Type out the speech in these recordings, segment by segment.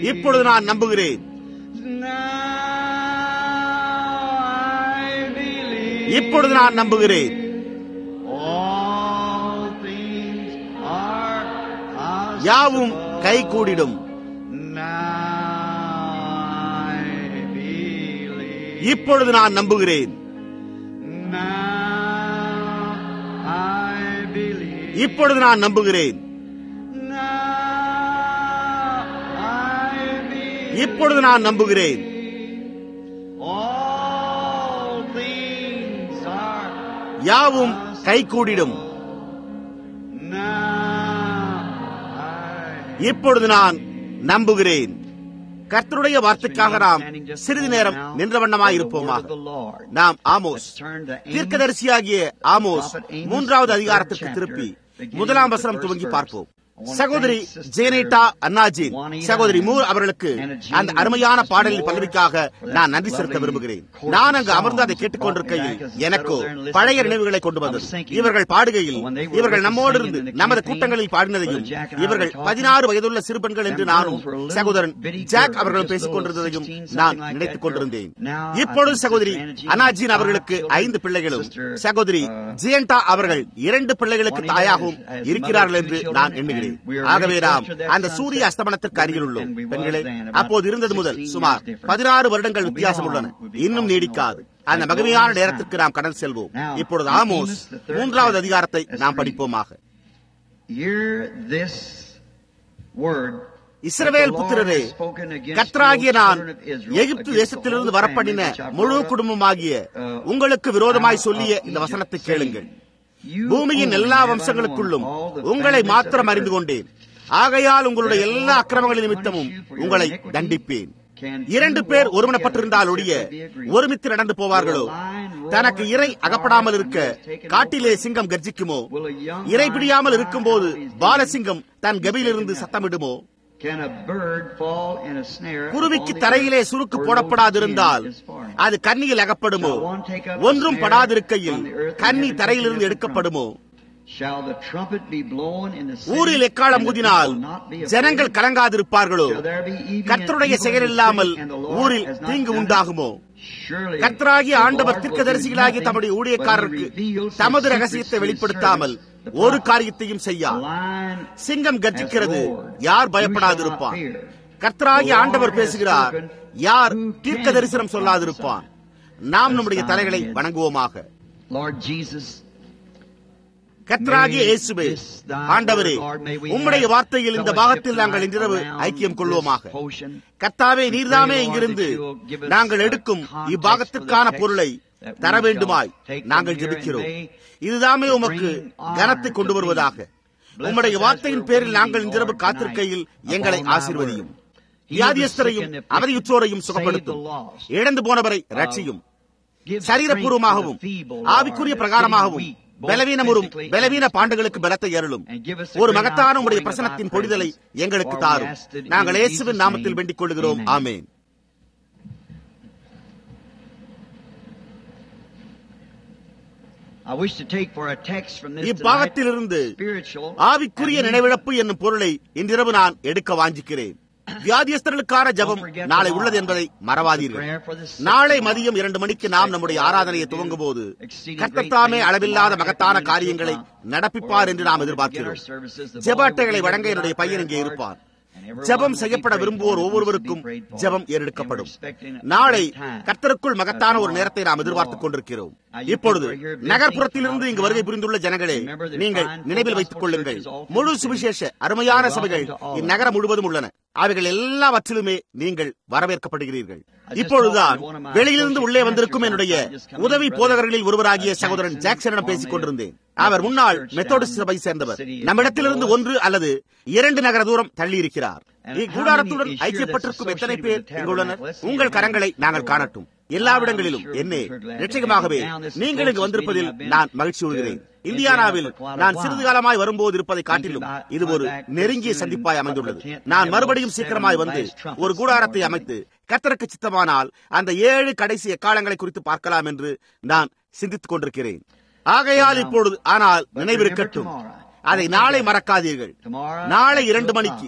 இப்பொழுது நான் நம்புகிறேன் இப்பொழுது நான் நம்புகிறேன் யாவும் கை கூடிடும் இப்பொழுது நான் நம்புகிறேன் இப்பொழுது நான் நம்புகிறேன் இப்பொழுது நான் நம்புகிறேன் யாவும் கை கூடிடும் இப்பொழுது நான் நம்புகிறேன் கர்த்தருடைய வார்த்தைக்காக நாம் சிறிது நேரம் நின்ற வண்ணமாய் இருப்போமாக நாம் ஆமோஸ் தீர்க்கதரிசியாகிய ஆமோஸ் மூன்றாவது அதிகாரத்திற்கு திருப்பி முதலாம் வசனம் துவங்கி பார்ப்போம் சகோதரி ஜேனேட்டா அண்ணாஜின் சகோதரி மூர் அவர்களுக்கு அந்த அருமையான பாடலில் பல்லவிக்காக நான் நன்றி செலுத்த விரும்புகிறேன் நான் அங்கு அமர்ந்து அதை கேட்டுக்கொண்டிருக்கையில் எனக்கோ பழைய நினைவுகளை கொண்டு வந்தது இவர்கள் பாடுகையில் இவர்கள் நம்மோடு இருந்து நமது கூட்டங்களில் பாடினதையும் இவர்கள் பதினாறு வயதுள்ள சிறுபெண்கள் என்று நானும் சகோதரன் ஜாக் அவர்களும் பேசிக் கொண்டிருந்ததையும் நான் நினைத்துக் கொண்டிருந்தேன் இப்பொழுது சகோதரி அனாஜின் அவர்களுக்கு ஐந்து பிள்ளைகளும் சகோதரி ஜியண்டா அவர்கள் இரண்டு பிள்ளைகளுக்கு தாயாகவும் இருக்கிறார்கள் என்று நான் எண்ணுகிறேன் ஆகவே நாம் அந்த சூரிய அஸ்தமனத்திற்கு அருகில் உள்ளோம் பெண்களே அப்போது இருந்தது முதல் சுமார் பதினாறு வருடங்கள் வித்தியாசம் உள்ளன இன்னும் நீடிக்காது அந்த மகிமையான நேரத்திற்கு நாம் கடந்து செல்வோம் இப்பொழுது ஆமோஸ் மூன்றாவது அதிகாரத்தை நாம் படிப்போமாக இஸ்ரவேல் புத்திரரே கத்ராகிய நான் எகிப்து தேசத்திலிருந்து வரப்பண்ணின முழு குடும்பமாகிய உங்களுக்கு விரோதமாய் சொல்லிய இந்த வசனத்தை கேளுங்கள் பூமியின் எல்லா வம்சங்களுக்குள்ளும் உங்களை மாத்திரம் அறிந்து கொண்டேன் ஆகையால் உங்களுடைய எல்லா அக்கிரமங்களின் நிமித்தமும் உங்களை தண்டிப்பேன் இரண்டு பேர் ஒருமனப்பட்டிருந்தால் ஒழிய ஒருமித்து நடந்து போவார்களோ தனக்கு இறை அகப்படாமல் இருக்க காட்டிலே சிங்கம் கர்ஜிக்குமோ இறை பிடியாமல் இருக்கும்போது பாலசிங்கம் தன் கபியிலிருந்து சத்தமிடுமோ குருவிக்கு தரையிலே சுருக்கு போடப்படாதிருந்தால் அது கன்னியில் அகப்படுமோ ஒன்றும் படாதிருக்கையில் கன்னி தரையிலிருந்து எடுக்கப்படுமோ ஊரில் எக்காலம் ஊதினால் ஜனங்கள் கலங்காதிருப்பார்களோ கர்த்தருடைய செயல் இல்லாமல் ஊரில் தீங்கு உண்டாகுமோ கர்த்தராகிய ஆண்டவர் தீர்க்கதரிசிகளாகிய தம்முடைய ஊழியக்காரருக்கு தமது ரகசியத்தை வெளிப்படுத்தாமல் ஒரு காரியத்தையும் செய்யா சிங்கம் கர்ஜிக்கிறது யார் பயப்படாதிருப்பான் கர்த்தராகிய ஆண்டவர் பேசுகிறார் யார் தீர்க்க தரிசனம் சொல்லாதிருப்பான் நாம் நம்முடைய தலைகளை வணங்குவோமாக கத்ராகிய இயேசுவே ஆண்டவரே உம்முடைய வார்த்தையில் இந்த பாகத்தில் நாங்கள் இன்றிரவு ஐக்கியம் கொள்வோமாக கத்தாவே நீர்தாமே இங்கிருந்து நாங்கள் எடுக்கும் இப்பாகத்திற்கான பொருளை தர வேண்டுமாய் நாங்கள் ஜெபிக்கிறோம் இதுதாமே உமக்கு கனத்தை கொண்டு வருவதாக உம்முடைய வார்த்தையின் பேரில் நாங்கள் இன்றிரவு காத்திருக்கையில் எங்களை ஆசிர்வதியும் வியாதியஸ்தரையும் அவதியுற்றோரையும் சுகப்படுத்தும் இழந்து போனவரை ரட்சியும் சரீரபூர்வமாகவும் ஆவிக்குரிய பிரகாரமாகவும் பலவீனமுறும் பலவீன பாண்டுகளுக்கு பலத்தை அருளும் ஒரு மகத்தான உடைய பிரசனத்தின் பொழிதலை எங்களுக்கு தாரும் நாங்கள் இயேசுவின் நாமத்தில் வேண்டிக் கொள்கிறோம் ஆமேன் இப்பாகத்திலிருந்து ஆவிக்குரிய நினைவிழப்பு என்னும் பொருளை இன்றிரவு நான் எடுக்க வாஞ்சிக்கிறேன் வியாதியஸ்தர்களுக்கான ஜபம் நாளை உள்ளது என்பதை மறவாதீர்கள் நாளை மதியம் இரண்டு மணிக்கு நாம் நம்முடைய ஆராதனையை துவங்கும் போது கர்த்தத்தாமே அளவில்லாத மகத்தான காரியங்களை நடப்பிப்பார் என்று நாம் எதிர்பார்க்கிறோம் ஜெப அட்டைகளை வழங்க என்னுடைய பையன் இங்கே இருப்பார் ஜபம் செய்யப்பட விரும்புவோர் ஒவ்வொருவருக்கும் ஜபம் ஏறெடுக்கப்படும் நாளை கர்த்தருக்குள் மகத்தான ஒரு நேரத்தை நாம் எதிர்பார்த்துக் கொண்டிருக்கிறோம் இப்பொழுது நகர்ப்புறத்திலிருந்து இங்கு வருகை புரிந்துள்ள ஜனங்களே நீங்கள் நினைவில் வைத்துக் கொள்ளுங்கள் முழு சுவிசேஷ அருமையான சபைகள் இந்நகரம் முழுவதும் உள்ளன அவைகள் எல்லாவற்றிலுமே நீங்கள் வரவேற்கப்படுகிறீர்கள் இப்பொழுதுதான் வெளியிலிருந்து உள்ளே வந்திருக்கும் என்னுடைய உதவி போதகர்களில் ஒருவராகிய சகோதரன் ஜாக்சனிடம் பேசிக் கொண்டிருந்தேன் அவர் முன்னாள் மெத்தோடிஸ்ட் சபை சேர்ந்தவர் நம்மிடத்திலிருந்து ஒன்று அல்லது இரண்டு நகர தூரம் தள்ளி இருக்கிறார் இக்கூடாரத்துடன் ஐக்கியப்பட்டிருக்கும் எத்தனை பேர் இங்குள்ளனர் உங்கள் கரங்களை நாங்கள் காணட்டும் எல்லாவிடங்களிலும் என்னே நிச்சயமாகவே நீங்கள் இங்கு வந்திருப்பதில் நான் மகிழ்ச்சி கொள்கிறேன் இந்தியானாவில் நான் சிறிது காலமாய் வரும்போது இருப்பதை காட்டிலும் இது ஒரு நெருங்கிய சந்திப்பாய் அமைந்துள்ளது நான் மறுபடியும் சீக்கிரமாய் வந்து ஒரு கூடாரத்தை அமைத்து கத்தருக்கு சித்தமானால் அந்த ஏழு கடைசி எக்காலங்களை குறித்து பார்க்கலாம் என்று நான் சிந்தித்துக் கொண்டிருக்கிறேன் ஆகையால் இப்பொழுது ஆனால் நினைவிருக்கட்டும் அதை நாளை மறக்காதீர்கள் நாளை இரண்டு மணிக்கு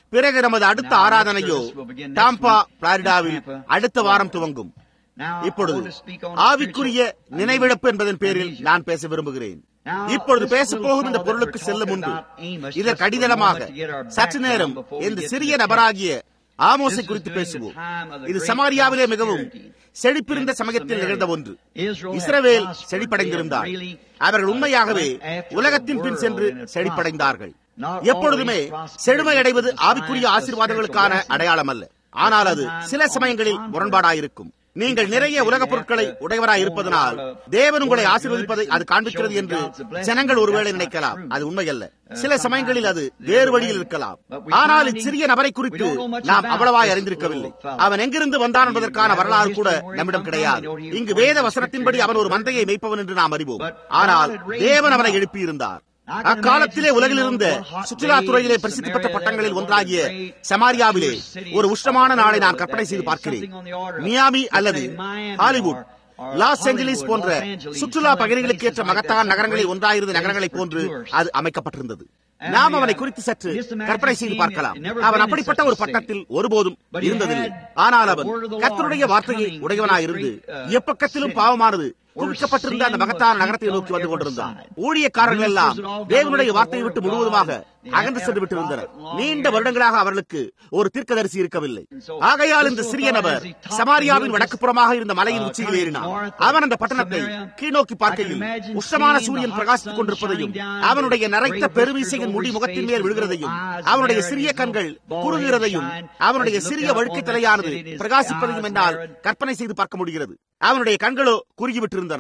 பிறகு நமது அடுத்த ஆராதனையோ டாம்பா பிளாரிடாவில் அடுத்த வாரம் துவங்கும் இப்பொழுது ஆவிக்குரிய நினைவிழப்பு என்பதன் பேரில் நான் பேச விரும்புகிறேன் இப்பொழுது பேச போகும் இந்த பொருளுக்கு செல்லும் முன்பு இதற்கு அடித்தளமாக சற்று நேரம் இந்த சிறிய நபராகிய ஆமோசை குறித்து பேசுவோம் இது சமாரியாவிலே மிகவும் செழிப்பிருந்த சமயத்தில் நிகழ்ந்த ஒன்று இஸ்ரவேல் செழிப்படைந்திருந்தார் அவர்கள் உண்மையாகவே உலகத்தின் பின் சென்று செழிப்படைந்தார்கள் எப்பொழுதுமே செழுமை அடைவது ஆவிக்குரிய ஆசீர்வாதங்களுக்கான அடையாளம் அல்ல ஆனால் அது சில சமயங்களில் முரண்பாடாயிருக்கும் நீங்கள் நிறைய உலகப் பொருட்களை உடையவராய் இருப்பதனால் தேவன் உங்களை ஆசீர்வதிப்பதை அது காண்பிக்கிறது என்று ஜனங்கள் ஒருவேளை நினைக்கலாம் அது உண்மையல்ல சில சமயங்களில் அது வேறு வழியில் இருக்கலாம் ஆனால் இச்சிறிய நபரை குறித்து நாம் அவ்வளவாய் அறிந்திருக்கவில்லை அவன் எங்கிருந்து வந்தான் என்பதற்கான வரலாறு கூட நம்மிடம் கிடையாது இங்கு வேத வசனத்தின்படி அவன் ஒரு மந்தையை மேய்ப்பவன் என்று நாம் அறிவோம் ஆனால் தேவன் அவனை எழுப்பியிருந்தார் அக்காலத்திலே உலகில் இருந்த சுற்றுலா துறையிலே பிரசித்தி பெற்ற பட்டங்களில் ஒன்றாகிய சமாரியாவிலே ஒரு உஷ்ணமான நாளை நான் கற்பனை செய்து பார்க்கிறேன் மியாமி அல்லது ஹாலிவுட் லாஸ் ஏஞ்சலிஸ் போன்ற சுற்றுலா பகுதிகளுக்கு ஏற்ற மகத்தான் நகரங்களில் ஒன்றாயிருந்த நகரங்களைப் போன்று அது அமைக்கப்பட்டிருந்தது நாம் அவனை குறித்து சற்று கற்பனை செய்து பார்க்கலாம் அவன் அப்படிப்பட்ட ஒரு பட்டத்தில் ஒருபோதும் இருந்ததில்லை ஆனால் அவன் கத்தருடைய வார்த்தையை உடையவனாயிருந்து எப்பக்கத்திலும் பாவமானது குவிக்கப்பட்டிருந்த அந்த மகத்தான நகரத்தை நோக்கி வந்து கொண்டிருந்தான் ஊழியக்காரர்கள் எல்லாம் தேவனுடைய வார்த்தையை விட்டு முழுவதுமாக அகன்று சென்று விட்டிருந்தனர் நீண்ட வருடங்களாக அவர்களுக்கு ஒரு தீர்க்கதரிசி இருக்கவில்லை ஆகையால் இந்த சிறிய நபர் சமாரியாவின் வடக்குப்புறமாக இருந்த மலையின் உச்சியில் ஏறினான் அவன் அந்த பட்டணத்தை கீழ்நோக்கி பார்க்கையில் உஷ்ணமான சூரியன் பிரகாசித்துக் கொண்டிருப்பதையும் அவனுடைய நரைத்த பெருவீசையின் முடி முகத்தின் மேல் விழுகிறதையும் அவனுடைய சிறிய கண்கள் குறுகிறதையும் அவனுடைய சிறிய வழுக்கை தலையானது பிரகாசிப்பதையும் என்னால் கற்பனை செய்து பார்க்க முடிகிறது அவனுடைய கண்களோ குறுகிவிட்டிருந்தன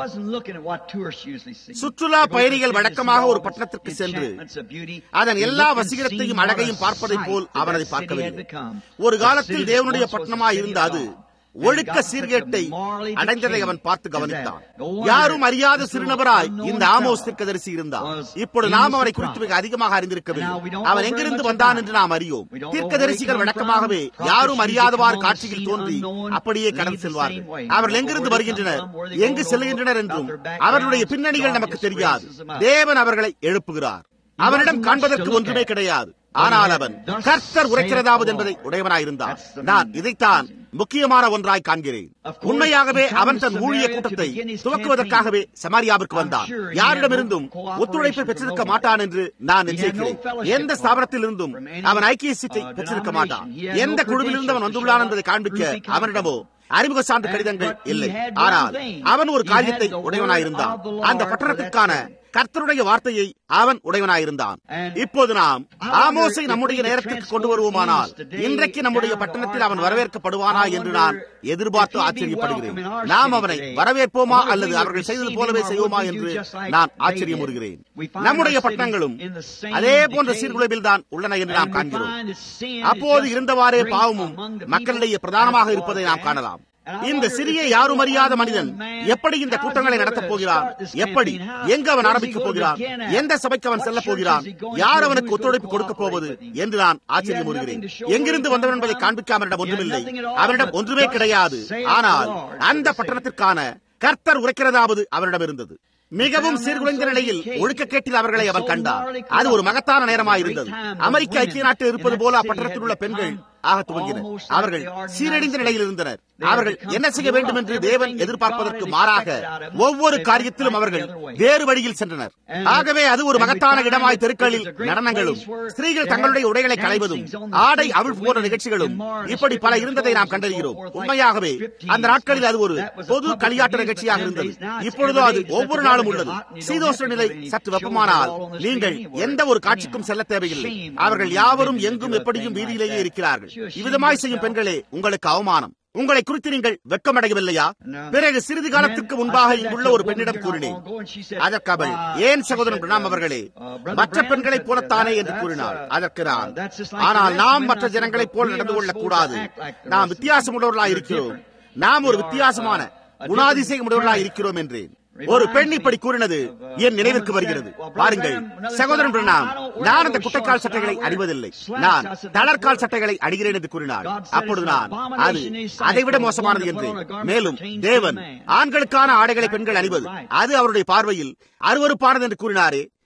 சுற்றுலா பயணிகள் வழக்கமாக ஒரு பட்டணத்திற்கு சென்று அதன் எல்லா வசீகரத்தையும் அழகையும் பார்ப்பதைப் போல் அவன் அதை பார்க்கவில்லை ஒரு காலத்தில் தேவனுடைய பட்டணமாய் இருந்த அது ஒழுக்க சீர்கேட்டை அடைந்ததை அவன் பார்த்து கவனித்தான் யாரும் அறியாத சிறுநபராய் இந்த ஆமோஸ் தீர்க்கதரிசி இருந்தான் இப்பொழுது நாம் அவரை குறித்து மிக அதிகமாக அறிந்திருக்கவில்லை அவன் எங்கிருந்து வந்தான் என்று நாம் அறியோம் தீர்க்கதரிசிகள் வழக்கமாகவே யாரும் அறியாதவாறு காட்சியில் தோன்றி அப்படியே கடந்து செல்வார்கள் அவர்கள் எங்கிருந்து வருகின்றனர் எங்கு செல்கின்றனர் என்றும் அவர்களுடைய பின்னணிகள் நமக்கு தெரியாது தேவன் அவர்களை எழுப்புகிறார் அவனிடம் காண்பதற்கு ஒன்றுமே கிடையாது ஆனால் அவன் கர்த்தர் உரைக்கிறதாவது என்பதை உடையவனாயிருந்தான் நான் இதைத்தான் முக்கியமான ஒன்றாய் காண்கிறேன் உண்மையாகவே அவன் தன் ஊழிய கூட்டத்தை துவக்குவதற்காகவே சமாரியாவிற்கு வந்தான் யாரிடமிருந்தும் ஒத்துழைப்பை பெற்றிருக்க மாட்டான் என்று நான் நிச்சயிக்கிறேன் எந்த ஸ்தாபனத்தில் இருந்தும் அவன் ஐக்கிய சீட்டை பெற்றிருக்க மாட்டான் எந்த குழுவிலிருந்து அவன் வந்துள்ளான் என்பதை காண்பிக்க அவனிடமோ அறிமுக சான்று கடிதங்கள் இல்லை ஆனால் அவன் ஒரு காரியத்தை உடையவனாயிருந்தான் அந்த பட்டணத்திற்கான கர்த்தருடைய வார்த்தையை அவன் உடையவனாயிருந்தான் இப்போது நாம் ஆமோசை நம்முடைய நேரத்திற்கு கொண்டு வருவோமானால் இன்றைக்கு நம்முடைய பட்டணத்தில் அவன் வரவேற்கப்படுவானா என்று நான் எதிர்பார்த்து ஆச்சரியப்படுகிறேன் நாம் அவனை வரவேற்போமா அல்லது அவர்கள் செய்தது போலவே செய்வோமா என்று நான் ஆச்சரியம் வருகிறேன் நம்முடைய பட்டணங்களும் அதே போன்ற சீர்குலைவில் தான் உள்ளன என்று நாம் காண்கிறோம் அப்போது இருந்தவாறே பாவமும் மக்களிடையே பிரதானமாக இருப்பதை நாம் காணலாம் இந்த சிறிய யாரும் அறியாத மனிதன் எப்படி இந்த கூட்டங்களை நடத்தப் போகிறான் எப்படி எங்கு அவன் ஆரம்பிக்கப் போகிறான் எந்த சபைக்கு அவன் செல்ல போகிறான் யார் அவனுக்கு ஒத்துழைப்பு கொடுக்க போவது என்று நான் ஆச்சரியம் வருகிறேன் எங்கிருந்து வந்தவன் என்பதை காண்பிக்க அவனிடம் ஒன்றுமில்லை அவனிடம் ஒன்றுமே கிடையாது ஆனால் அந்த பட்டணத்திற்கான கர்த்தர் உரைக்கிறதாவது அவனிடம் இருந்தது மிகவும் சீர்குலைந்த நிலையில் ஒழுக்கக்கேட்டில் அவர்களை அவன் கண்டார் அது ஒரு மகத்தான நேரமாயிருந்தது அமெரிக்க ஐக்கிய நாட்டில் இருப்பது போல அப்பட்டணத்தில் உள்ள பெண்கள் ஆக துவங்கினர் அவர்கள் சீரழிந்த நிலையில் இருந்தனர் அவர்கள் என்ன செய்ய வேண்டும் என்று தேவன் எதிர்பார்ப்பதற்கு மாறாக ஒவ்வொரு காரியத்திலும் அவர்கள் வேறு வழியில் சென்றனர் ஆகவே அது ஒரு மகத்தான இடமாய் தெருக்களில் நடனங்களும் ஸ்திரீகள் தங்களுடைய உடைகளை களைவதும் ஆடை அவிழ் போன்ற நிகழ்ச்சிகளும் இப்படி பல இருந்ததை நாம் கண்டறிகிறோம் உண்மையாகவே அந்த நாட்களில் அது ஒரு பொது களியாட்ட நிகழ்ச்சியாக இருந்தது இப்பொழுதோ அது ஒவ்வொரு நாளும் உள்ளது சீதோஷ்ண நிலை சற்று வெப்பமானால் நீங்கள் எந்த ஒரு காட்சிக்கும் செல்ல தேவையில்லை அவர்கள் யாவரும் எங்கும் எப்படியும் வீதியிலேயே இருக்கிறார்கள் இவ்விதமாய் செய்யும் பெண்களே உங்களுக்கு அவமானம் உங்களை குறித்து நீங்கள் வெட்கமடையவில்லையா பிறகு சிறிது காலத்திற்கு முன்பாக இங்குள்ள ஒரு பெண்ணிடம் கூறினேன் அதற்கு அவள் ஏன் சகோதரன் பிரணாம் அவர்களே மற்ற பெண்களைப் போலத்தானே என்று கூறினார் அதற்கு நான் ஆனால் நாம் மற்ற ஜனங்களைப் போல் நடந்து கொள்ளக் கூடாது நாம் வித்தியாசம் உள்ளவர்களாய் இருக்கிறோம் நாம் ஒரு வித்தியாசமான குணாதிசயம் உடையவர்களாய் இருக்கிறோம் என்றேன் ஒரு பெண் இப்படி கூறினது என் நினைவிற்கு வருகிறது பாருங்கள் சகோதரன் பிரணாம் நான் அந்த குட்டைக்கால் சட்டைகளை அணிவதில்லை நான் தளர்கால் சட்டைகளை அணிகிறேன் என்று கூறினார் அப்பொழுது நான் அது அதைவிட மோசமானது என்று மேலும் தேவன் ஆண்களுக்கான ஆடைகளை பெண்கள் அணிவது அது அவருடைய பார்வையில் அருவறுப்பானது என்று கூறினாரே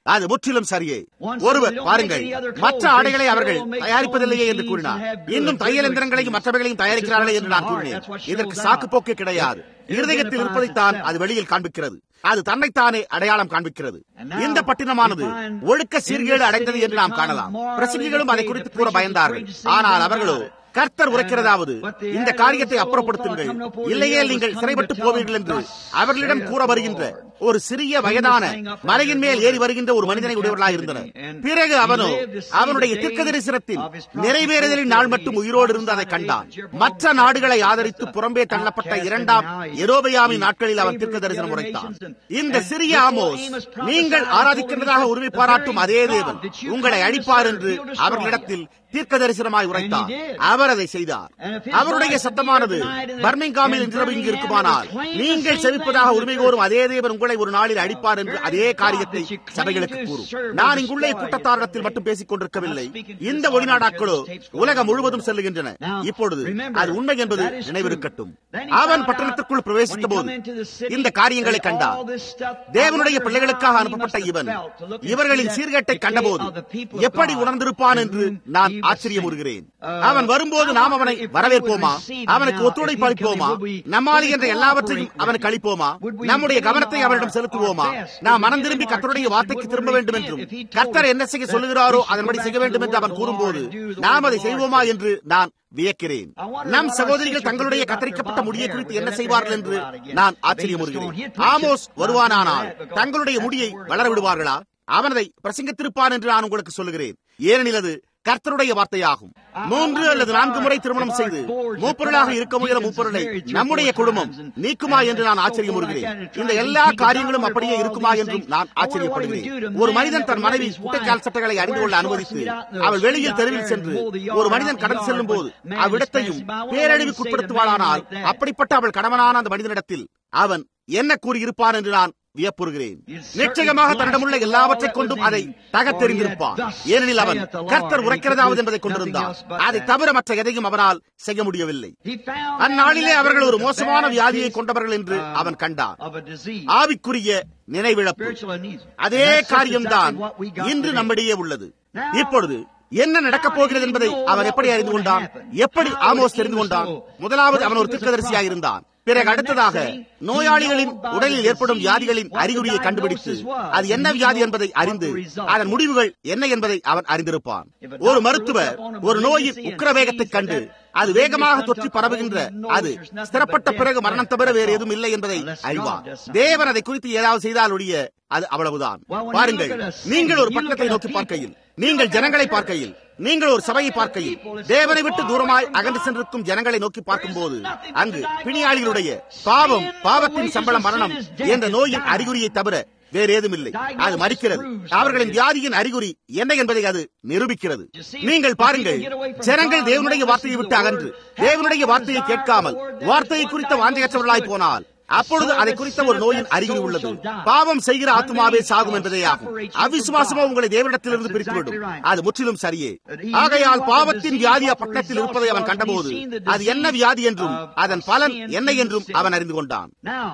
அது முற்றிலும் சரியே ஒருவர் பாருங்கள் மற்ற ஆடைகளை அவர்கள் தயாரிப்பதில்லையே என்று கூறினார் இன்னும் தையல் எந்திரங்களையும் மற்றவைகளையும் தயாரிக்கிறார்களே என்று நான் கூறினேன் இதற்கு சாக்கு போக்கே கிடையாது இருதயத்தில் இருப்பதைத்தான் அது வெளியில் காண்பிக்கிறது அது தன்னைத்தானே அடையாளம் காண்பிக்கிறது இந்த பட்டினமானது ஒழுக்க சீர்கேடு அடைந்தது என்று நாம் காணலாம் பிரசங்கிகளும் அதை குறித்து கூற பயந்தார்கள் ஆனால் அவர்களோ கர்த்தர் உரைக்கிறதாவது இந்த காரியத்தை அப்புறப்படுத்துங்கள் இல்லையே நீங்கள் சிறைப்பட்டு போவீர்கள் என்று அவர்களிடம் கூற வருகின்ற ஒரு சிறிய வயதான மலையின் மேல் ஏறி வருகின்ற ஒரு மனிதனை உடையவர்களாக இருந்தனர் பிறகு அவனோ அவனுடைய தீர்க்க தரிசனத்தின் நிறைவேறுதலின் நாள் மட்டும் உயிரோடு இருந்து அதை கண்டான் மற்ற நாடுகளை ஆதரித்து புறம்பே தள்ளப்பட்ட இரண்டாம் எரோபயாமின் நாட்களில் அவன் தீர்க்க தரிசனம் உரைத்தான் இந்த சிறிய ஆமோஸ் நீங்கள் ஆராதிக்கின்றதாக உரிமை பாராட்டும் அதே தேவன் உங்களை அழிப்பார் என்று அவர்களிடத்தில் தீர்க்க தரிசனமாய் உரைத்தார் அவர் அதை செய்தார் அவருடைய சத்தமானது பர்மிங்காமில் இன்று இங்கு இருக்குமானால் நீங்கள் செவிப்பதாக உரிமை கோரும் அதே தேவன் உங்களை ஒரு நாளில் அடிப்பார் என்று அதே காரியத்தை சபைகளுக்கு கூறும் நான் இங்குள்ளே கூட்டத்தாரிடத்தில் மட்டும் பேசிக் கொண்டிருக்கவில்லை இந்த ஒளிநாடாக்களோ உலகம் முழுவதும் செல்லுகின்றன இப்பொழுது அது உண்மை என்பது நினைவிருக்கட்டும் அவன் பட்டணத்திற்குள் பிரவேசித்த போது இந்த காரியங்களை கண்டார் தேவனுடைய பிள்ளைகளுக்காக அனுப்பப்பட்ட இவன் இவர்களின் சீர்கேட்டை கண்டபோது எப்படி உணர்ந்திருப்பான் என்று நான் ஆச்சரியமுறுகிறேன் அவன் வரும்போது நாம் அவனை வரவேற்போமா அவனுக்கு ஒத்துழைப்பு அளிப்போமா நம்மால் என்ற எல்லாவற்றையும் அவனுக்கு அளிப்போமா நம்முடைய கவனத்தை அவனிடம் செலுத்துவோமா நாம் மனம் திரும்பி கத்தருடைய வார்த்தைக்கு திரும்ப வேண்டும் என்றும் கர்த்தர் என்ன செய்ய சொல்லுகிறாரோ அதன்படி செய்ய வேண்டும் என்று அவன் கூறும்போது நாம் அதை செய்வோமா என்று நான் வியக்கிறேன் நம் சகோதரிகள் தங்களுடைய கத்தரிக்கப்பட்ட முடியை குறித்து என்ன செய்வார்கள் என்று நான் ஆச்சரியமுறுகிறேன் ஆமோஸ் வருவானானால் தங்களுடைய முடியை வளர விடுவார்களா அவனதை பிரசங்கித்திருப்பான் என்று நான் உங்களுக்கு சொல்லுகிறேன் ஏனெனில் அது கர்த்தருடைய வார்த்தையாகும் மூன்று அல்லது நான்கு முறை திருமணம் செய்து மூப்பொருளாக இருக்க முயல மூப்பொருளை நம்முடைய குடும்பம் நீக்குமா என்று நான் ஆச்சரியம் வருகிறேன் இந்த எல்லா காரியங்களும் அப்படியே இருக்குமா என்றும் நான் ஆச்சரியப்படுகிறேன் ஒரு மனிதன் தன் மனைவி குட்டைக்கால் சட்டைகளை அறிந்து கொள்ள அனுமதித்து அவள் வெளியில் தெருவில் சென்று ஒரு மனிதன் கடந்து செல்லும் போது அவ்விடத்தையும் பேரழிவுக்குட்படுத்துவாளானால் அப்படிப்பட்ட அவள் கணவனான அந்த மனிதனிடத்தில் அவன் என்ன கூறியிருப்பான் என்று நான் வியப்புறுகிறேன் நிச்சயமாக தன்னிடமுள்ள எல்லாவற்றைக் கொண்டும் அதை தகத்தெறிந்திருப்பான் ஏனெனில் அவன் கர்த்தர் உரைக்கிறதாவது என்பதை கொண்டிருந்தான் அதை தவிர மற்ற எதையும் அவனால் செய்ய முடியவில்லை அந்நாளிலே அவர்கள் ஒரு மோசமான வியாதியை கொண்டவர்கள் என்று அவன் கண்டான் ஆவிக்குரிய நினைவிழப்பு அதே காரியம்தான் இன்று நம்மிடையே உள்ளது இப்பொழுது என்ன நடக்கப் போகிறது என்பதை அவன் எப்படி அறிந்து கொண்டான் எப்படி ஆமோஸ் தெரிந்து கொண்டான் முதலாவது அவன் ஒரு தீர்க்கதரிசியாக இருந்தான் பிறகு அடுத்ததாக நோயாளிகளின் உடலில் ஏற்படும் வியாதிகளின் அறிகுறியை கண்டுபிடித்து அது என்ன வியாதி என்பதை அறிந்து அதன் முடிவுகள் என்ன என்பதை அவன் அறிந்திருப்பான் ஒரு மருத்துவர் ஒரு நோயின் உக்கிர வேகத்தை கண்டு அது வேகமாக தொற்றி பரவுகின்ற அது ஸ்திரப்பட்ட பிறகு மரணம் தவிர வேறு எதுவும் இல்லை என்பதை அறிவார் தேவன் அதை குறித்து ஏதாவது செய்தால் ஒழிய அது அவ்வளவுதான் பாருங்கள் நீங்கள் ஒரு பட்டணத்தை நோக்கி பார்க்கையில் நீங்கள் ஜனங்களை பார்க்கையில் நீங்கள் ஒரு சபையை பார்க்கையில் தேவனை விட்டு தூரமாய் அகன்று சென்றிருக்கும் ஜனங்களை நோக்கி பார்க்கும்போது அங்கு பிணியாளிகளுடைய பாவம் பாவத்தின் சம்பளம் மரணம் என்ற நோயின் அறிகுறியை தவிர வேறு ஏதும் இல்லை அது மறிக்கிறது அவர்களின் வியாதியின் அறிகுறி என்ன என்பதை அது நிரூபிக்கிறது நீங்கள் பாருங்கள் ஜனங்கள் தேவனுடைய வார்த்தையை விட்டு அகன்று தேவனுடைய வார்த்தையை கேட்காமல் வார்த்தையை குறித்த வாஞ்சையற்றவர்களாய் போனால் அப்பொழுது அதை குறித்த ஒரு நோயின் அறிகுறி உள்ளது பாவம் செய்கிற ஆத்மாவே சாகும் என்பதே ஆகும் அவிசுவாசமோ உங்களை தேவனிடத்திலிருந்து பிரித்துவிடும் அது முற்றிலும் சரியே ஆகையால் பாவத்தின் வியாதி பட்டத்தில் இருப்பதை அவன் கண்டபோது அது என்ன வியாதி என்றும் அதன் பலன் என்ன என்றும் அவன் அறிந்து கொண்டான்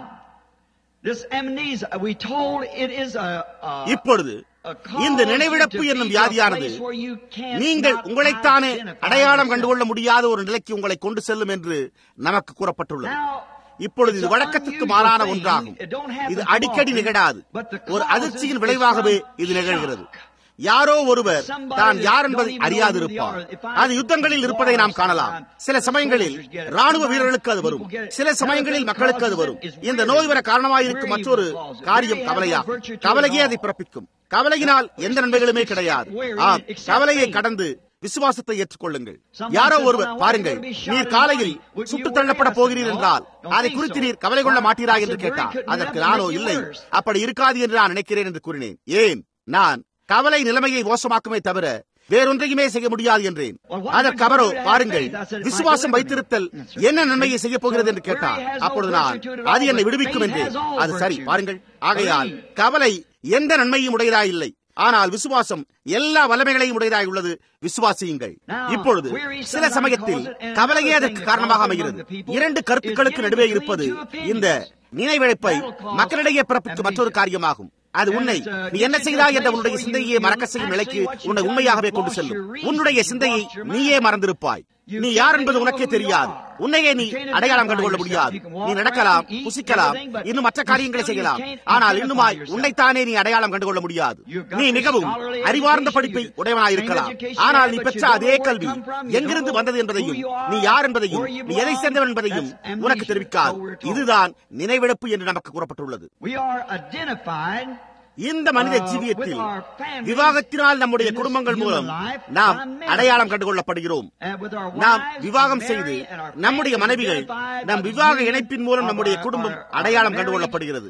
இப்பொழுது இந்த நினைவிழப்பு என்னும் வியாதியானது நீங்கள் உங்களைத்தானே அடையாளம் கண்டுகொள்ள முடியாத ஒரு நிலைக்கு உங்களை கொண்டு செல்லும் என்று நமக்கு கூறப்பட்டுள்ளது இப்பொழுது இது வழக்கத்திற்கு மாறான ஒன்றாகும் இது அடிக்கடி நிகழாது ஒரு அதிர்ச்சியின் விளைவாகவே இது நிகழ்கிறது யாரோ ஒருவர் தான் யார் என்பதை அறியாதிருப்பார் அது யுத்தங்களில் இருப்பதை நாம் காணலாம் சில சமயங்களில் ராணுவ வீரர்களுக்கு அது வரும் சில சமயங்களில் மக்களுக்கு அது வரும் இந்த நோய் வர காரணமாயிருக்கும் மற்றொரு காரியம் கவலையாகும் கவலையே அதை பிறப்பிக்கும் கவலையினால் எந்த நன்மைகளுமே கிடையாது ஆம் கவலையை கடந்து விசுவாசத்தை ஏற்றுக்கொள்ளுங்கள் யாரோ ஒருவர் பாருங்கள் நீர் காலையில் சுட்டு தள்ளப்பட போகிறீர் என்றால் அதை குறித்து நீர் கவலை கொள்ள மாட்டீரா என்று கேட்டார் அதற்கு நானோ இல்லை அப்படி இருக்காது என்று நான் நினைக்கிறேன் என்று கூறினேன் ஏன் நான் கவலை நிலைமையை மோசமாக்குமே தவிர வேறொன்றையுமே செய்ய முடியாது என்றேன் அதற்கு அவரோ பாருங்கள் விசுவாசம் வைத்திருத்தல் என்ன நன்மையை செய்ய போகிறது என்று கேட்டார் அப்பொழுது நான் அது என்னை விடுவிக்கும் என்றேன் அது சரி பாருங்கள் ஆகையால் கவலை எந்த நன்மையும் உடையதாய் இல்லை ஆனால் விசுவாசம் எல்லா வல்லமைகளையும் உடையதாய் உள்ளது விசுவாசியுங்கள் இப்பொழுது சில சமயத்தில் கவலையே அதற்கு காரணமாக அமைகிறது இரண்டு கருத்துக்களுக்கு நடுவே இருப்பது இந்த நினைவிழப்பை மக்களிடையே பிறப்பிக்கும் மற்றொரு காரியமாகும் அது உன்னை நீ என்ன செய்தாய் என்ற உன்னுடைய சிந்தையை மறக்க செய்யும் நிலைக்கு உன்னை உண்மையாகவே கொண்டு செல்லும் உன்னுடைய சிந்தையை நீயே மறந்திருப்பாய் நீ யார் என்பது உனக்கே தெரியாது உன்னையே நீ அடையாளம் கண்டுகொள்ள முடியாது நீ நடக்கலாம் புசிக்கலாம் இன்னும் மற்ற காரியங்களை செய்யலாம் ஆனால் இன்னுமாய் உன்னைத்தானே நீ அடையாளம் கண்டுகொள்ள முடியாது நீ மிகவும் அறிவார்ந்த படிப்பை உடையவனாய் இருக்கலாம் ஆனால் நீ பெற்ற அதே கல்வி எங்கிருந்து வந்தது என்பதையும் நீ யார் என்பதையும் நீ எதை சேர்ந்தவன் என்பதையும் உனக்கு தெரிவிக்காது இதுதான் நினைவிழப்பு என்று நமக்கு கூறப்பட்டுள்ளது இந்த மனித ஜீவியத்தில் விவாகத்தினால் நம்முடைய குடும்பங்கள் மூலம் நாம் அடையாளம் கண்டுகொள்ளப்படுகிறோம் நாம் விவாகம் செய்து நம்முடைய மனைவிகள் நம் விவாக இணைப்பின் மூலம் நம்முடைய குடும்பம் அடையாளம் கண்டுகொள்ளப்படுகிறது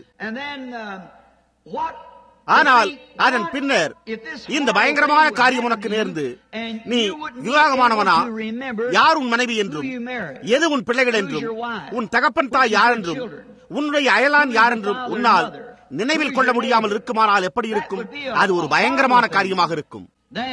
ஆனால் அதன் பின்னர் இந்த பயங்கரமான காரியம் உனக்கு நேர்ந்து நீ விவாகமானவனா யார் உன் மனைவி என்றும் எது உன் பிள்ளைகள் என்றும் உன் தகப்பன் தாய் யார் என்றும் உன்னுடைய அயலான் யார் என்றும் உன்னால் நினைவில் கொள்ள முடியாமல் இருக்குமானால் எப்படி இருக்கும் அது ஒரு பயங்கரமான காரியமாக இருக்கும்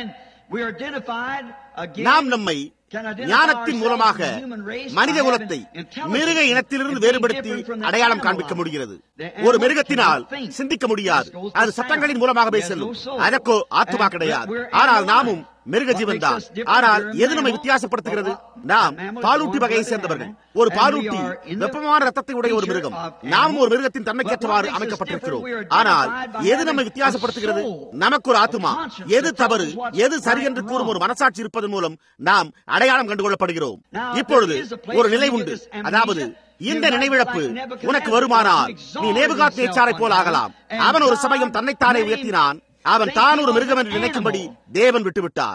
நாம் நம்மை ஞானத்தின் மூலமாக மனித குலத்தை மிருக இனத்திலிருந்து வேறுபடுத்தி அடையாளம் காண்பிக்க முடிகிறது ஒரு மிருகத்தினால் சிந்திக்க முடியாது அது சட்டங்களின் மூலமாகவே செல்லும் அதற்கோ ஆத்மா கிடையாது ஆனால் நாமும் மிருக ஜீவன் தான் ஆனால் எது நம்மை வித்தியாசப்படுத்துகிறது நாம் பாலூட்டி வகையை சேர்ந்தவர்கள் ஒரு பாலூட்டி வெப்பமான ரத்தத்தை உடைய ஒரு மிருகம் நாம் ஒரு மிருகத்தின் தன்மைக்கேற்றவாறு அமைக்கப்பட்டிருக்கிறோம் ஆனால் எது நம்மை வித்தியாசப்படுத்துகிறது நமக்கு ஒரு ஆத்மா எது தவறு எது சரி என்று கூறும் ஒரு மனசாட்சி இருப்பதன் மூலம் நாம் அடையாளம் கண்டுகொள்ளப்படுகிறோம் இப்பொழுது ஒரு நிலை உண்டு அதாவது இந்த நினைவிழப்பு உனக்கு வருமானால் நீ நேபுகாத் நேச்சாரை போல் ஆகலாம் அவன் ஒரு சமயம் தன்னைத்தானே உயர்த்தினான் அவன் தான் ஒரு மிருகம் என்று நினைக்கும்படி தேவன் விட்டுவிட்டார்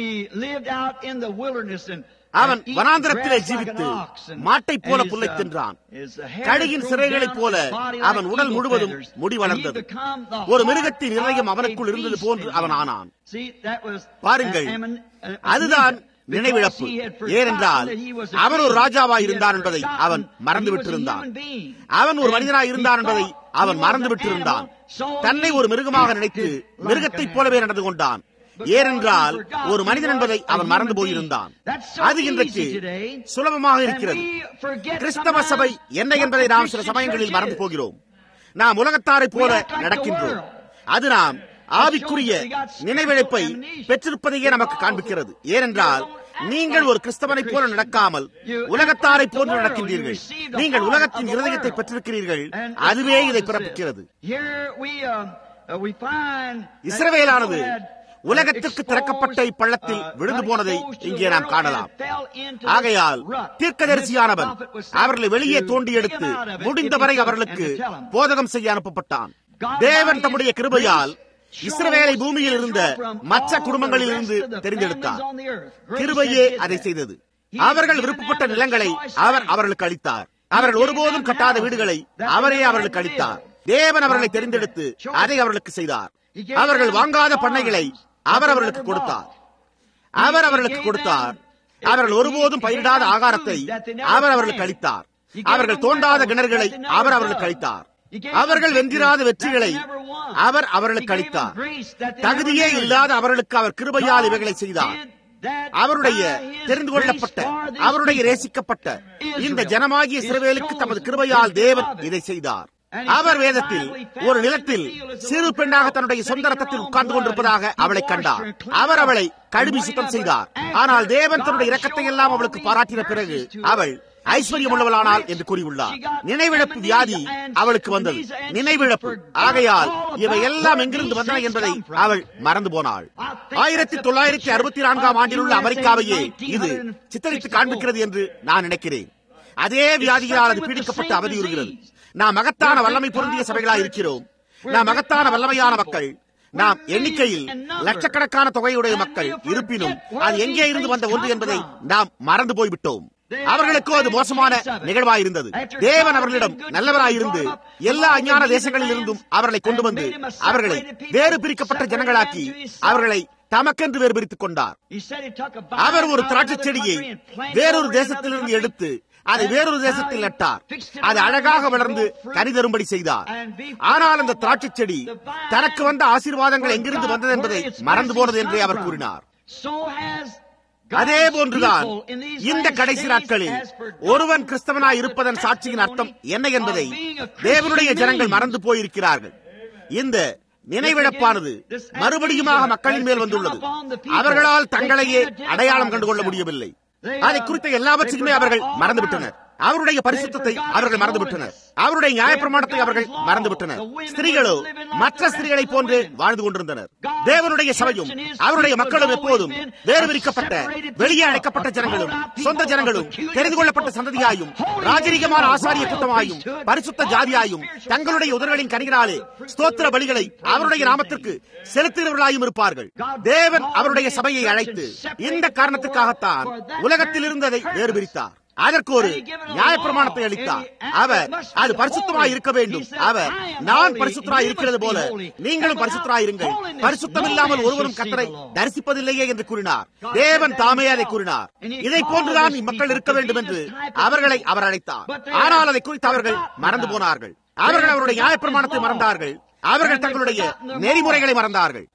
அவன் வனாந்திரத்திலே ஜீவித்து மாட்டை போல புல்லை தின்றான் கழுகின் சிறைகளைப் போல அவன் உடல் முழுவதும் முடி வளர்ந்தது ஒரு மிருகத்தின் இதயம் அவனுக்குள் இருந்தது போன்று அவன் ஆனான் பாருங்கள் அதுதான் நினைவிழப்பு ஏனென்றால் அவன் ஒரு ராஜாவாய் இருந்தான் என்பதை அவன் மறந்துவிட்டிருந்தான் அவன் ஒரு மனிதனாய் இருந்தான் என்பதை அவன் மறந்துவிட்டிருந்தான் தன்னை ஒரு மிருகமாக நினைத்து மிருகத்தைப் போலவே நடந்து கொண்டான் ஏனென்றால் ஒரு மனிதன் என்பதை அவன் மறந்து போயிருந்தான் அது இன்றைக்கு சுலபமாக இருக்கிறது கிறிஸ்தவ சபை என்ன என்பதை நாம் சில சமயங்களில் மறந்து போகிறோம் நாம் உலகத்தாரை போல நடக்கின்றோம் அது நாம் ஆவிக்குரிய நினைவிழப்பை பெற்றிருப்பதையே நமக்கு காண்பிக்கிறது ஏனென்றால் நீங்கள் ஒரு கிறிஸ்தவனை போல நடக்காமல் உலகத்தாரை போன்று நடக்கின்றீர்கள் நீங்கள் உலகத்தின் இருதயத்தை பெற்றிருக்கிறீர்கள் அதுவே இதை பிறப்பிக்கிறது இஸ்ரவேலானது உலகத்திற்கு திறக்கப்பட்ட இப்பள்ளத்தில் விழுந்து போனதை இங்கே நாம் காணலாம் ஆகையால் தீர்க்கதரிசியானவன் அவர்களை வெளியே தோண்டி எடுத்து முடிந்தவரை அவர்களுக்கு போதகம் செய்ய அனுப்பப்பட்டான் தேவன் தம்முடைய கிருபையால் இஸ்ரவேலை பூமியில் இருந்த மற்ற குடும்பங்களில் இருந்து தெரிந்தெடுத்தார் கிருபையே அதை செய்தது அவர்கள் விருப்பப்பட்ட நிலங்களை அவர் அவர்களுக்கு அளித்தார் அவர்கள் ஒருபோதும் கட்டாத வீடுகளை அவரே அவர்களுக்கு அளித்தார் தேவன் அவர்களை தெரிந்தெடுத்து அதை அவர்களுக்கு செய்தார் அவர்கள் வாங்காத பண்ணைகளை அவர் அவர்களுக்கு கொடுத்தார் அவர் அவர்களுக்கு கொடுத்தார் அவர்கள் ஒருபோதும் பயிரிடாத ஆகாரத்தை அவர் அவர்களுக்கு அளித்தார் அவர்கள் தோண்டாத கிணறுகளை அவர் அவர்களுக்கு அளித்தார் அவர்கள் வென்றிராத வெற்றிகளை அவர் அவர்களுக்கு அளித்தார் தகுதியே இல்லாத அவர்களுக்கு அவர் கிருபையால் இவைகளை செய்தார் அவருடைய தெரிந்து கொள்ளப்பட்ட அவருடைய நேசிக்கப்பட்ட இந்த ஜனமாகிய சிறுவேலுக்கு தமது கிருபையால் தேவன் இதை செய்தார் அவர் வேதத்தில் ஒரு நிலத்தில் சிறு பெண்ணாக தன்னுடைய சொந்த ரத்தத்தில் உட்கார்ந்து கொண்டிருப்பதாக அவளை கண்டார் அவர் அவளை கழுவி சுத்தம் செய்தார் ஆனால் தேவன் தன்னுடைய இரக்கத்தை எல்லாம் அவளுக்கு பாராட்டின பிறகு அவள் ஐஸ்வர்யம் உள்ளவளானால் என்று கூறியுள்ளார் நினைவிழப்பு வியாதி அவளுக்கு வந்தது நினைவிழப்பு ஆகையால் இவை எல்லாம் எங்கிருந்து வந்தன என்பதை அவள் மறந்து போனாள் ஆயிரத்தி தொள்ளாயிரத்தி அறுபத்தி நான்காம் ஆண்டில் உள்ள அமெரிக்காவையே இது சித்தரித்து காண்பிக்கிறது என்று நான் நினைக்கிறேன் அதே வியாதிகளால் அது பீடிக்கப்பட்டு அவதியுறுகிறது நாம் மகத்தான வல்லமை பொருந்திய சபைகளாய் இருக்கிறோம் நாம் மகத்தான வல்லமையான மக்கள் நாம் எண்ணிக்கையில் லட்சக்கணக்கான தொகையுடைய மக்கள் இருப்பினும் அது எங்கே இருந்து வந்த ஒன்று என்பதை நாம் மறந்து போய்விட்டோம் அவர்களுக்கு அது மோசமான நிகழ்வாயிருந்தது தேவன் அவர்களிடம் நல்லவராயிருந்து எல்லா அஞ்ஞான தேசங்களில் இருந்தும் அவர்களை கொண்டு வந்து அவர்களை வேறு பிரிக்கப்பட்ட ஜனங்களாக்கி அவர்களை தமக்கென்று வேறு பிரித்துக் கொண்டார் அவர் ஒரு திராட்சை செடியை வேறொரு தேசத்திலிருந்து எடுத்து அதை வேறொரு தேசத்தில் நட்டார் அது அழகாக வளர்ந்து கனி தரும்படி செய்தார் ஆனால் அந்த திராட்சை செடி தனக்கு வந்த ஆசீர்வாதங்கள் எங்கிருந்து வந்தது என்பதை மறந்து போனது என்றே அவர் கூறினார் அதே போன்றுதான் இந்த கடைசி நாட்களில் ஒருவன் கிறிஸ்தவனாய் இருப்பதன் சாட்சியின் அர்த்தம் என்ன என்பதை தேவனுடைய ஜனங்கள் மறந்து போயிருக்கிறார்கள் இந்த நினைவிழப்பானது மறுபடியுமாக மக்களின் மேல் வந்துள்ளது அவர்களால் தங்களையே அடையாளம் கண்டுகொள்ள முடியவில்லை அதை குறித்த எல்லாவற்றையுமே அவர்கள் மறந்துவிட்டனர் அவருடைய பரிசுத்தத்தை அவர்கள் மறந்துவிட்டனர் அவருடைய நியாயப்பிரமாணத்தை அவர்கள் மறந்துவிட்டனர் ஸ்திரீகளோ மற்ற ஸ்திரீகளை போன்று வாழ்ந்து கொண்டிருந்தனர் தேவனுடைய சபையும் அவருடைய மக்களும் எப்போதும் வேறு விரிக்கப்பட்ட வெளியே அடைக்கப்பட்ட ஜனங்களும் சொந்த ஜனங்களும் தெரிந்து கொள்ளப்பட்ட சந்ததியாயும் ராஜரீகமான ஆசாரிய கூட்டமாயும் பரிசுத்த ஜாதியாயும் தங்களுடைய உதவிகளின் கனிகளாலே ஸ்தோத்திர பலிகளை அவருடைய நாமத்திற்கு செலுத்துகிறவர்களாயும் இருப்பார்கள் தேவன் அவருடைய சபையை அழைத்து இந்த காரணத்துக்காகத்தான் உலகத்தில் இருந்து அதை வேறு பிரித்தார் அதற்கு ஒரு நியாயப்பிரமாணத்தை அளித்தார் அவர் அது பரிசுத்தமாய் இருக்க வேண்டும் அவர் நான் பரிசுத்தராய் இருக்கிறது போல நீங்களும் பரிசுத்தராய் இருங்கள் பரிசுத்தம் இல்லாமல் ஒருவரும் கத்தரை தரிசிப்பதில்லையே என்று கூறினார் தேவன் தாமே அதை கூறினார் இதை போன்றுதான் இம்மக்கள் இருக்க வேண்டும் என்று அவர்களை அவர் அழைத்தார் ஆனால் அதை குறித்து அவர்கள் மறந்து போனார்கள் அவர்கள் அவருடைய நியாயப்பிரமாணத்தை மறந்தார்கள் அவர்கள் தங்களுடைய நெறிமுறைகளை மறந்தார்கள்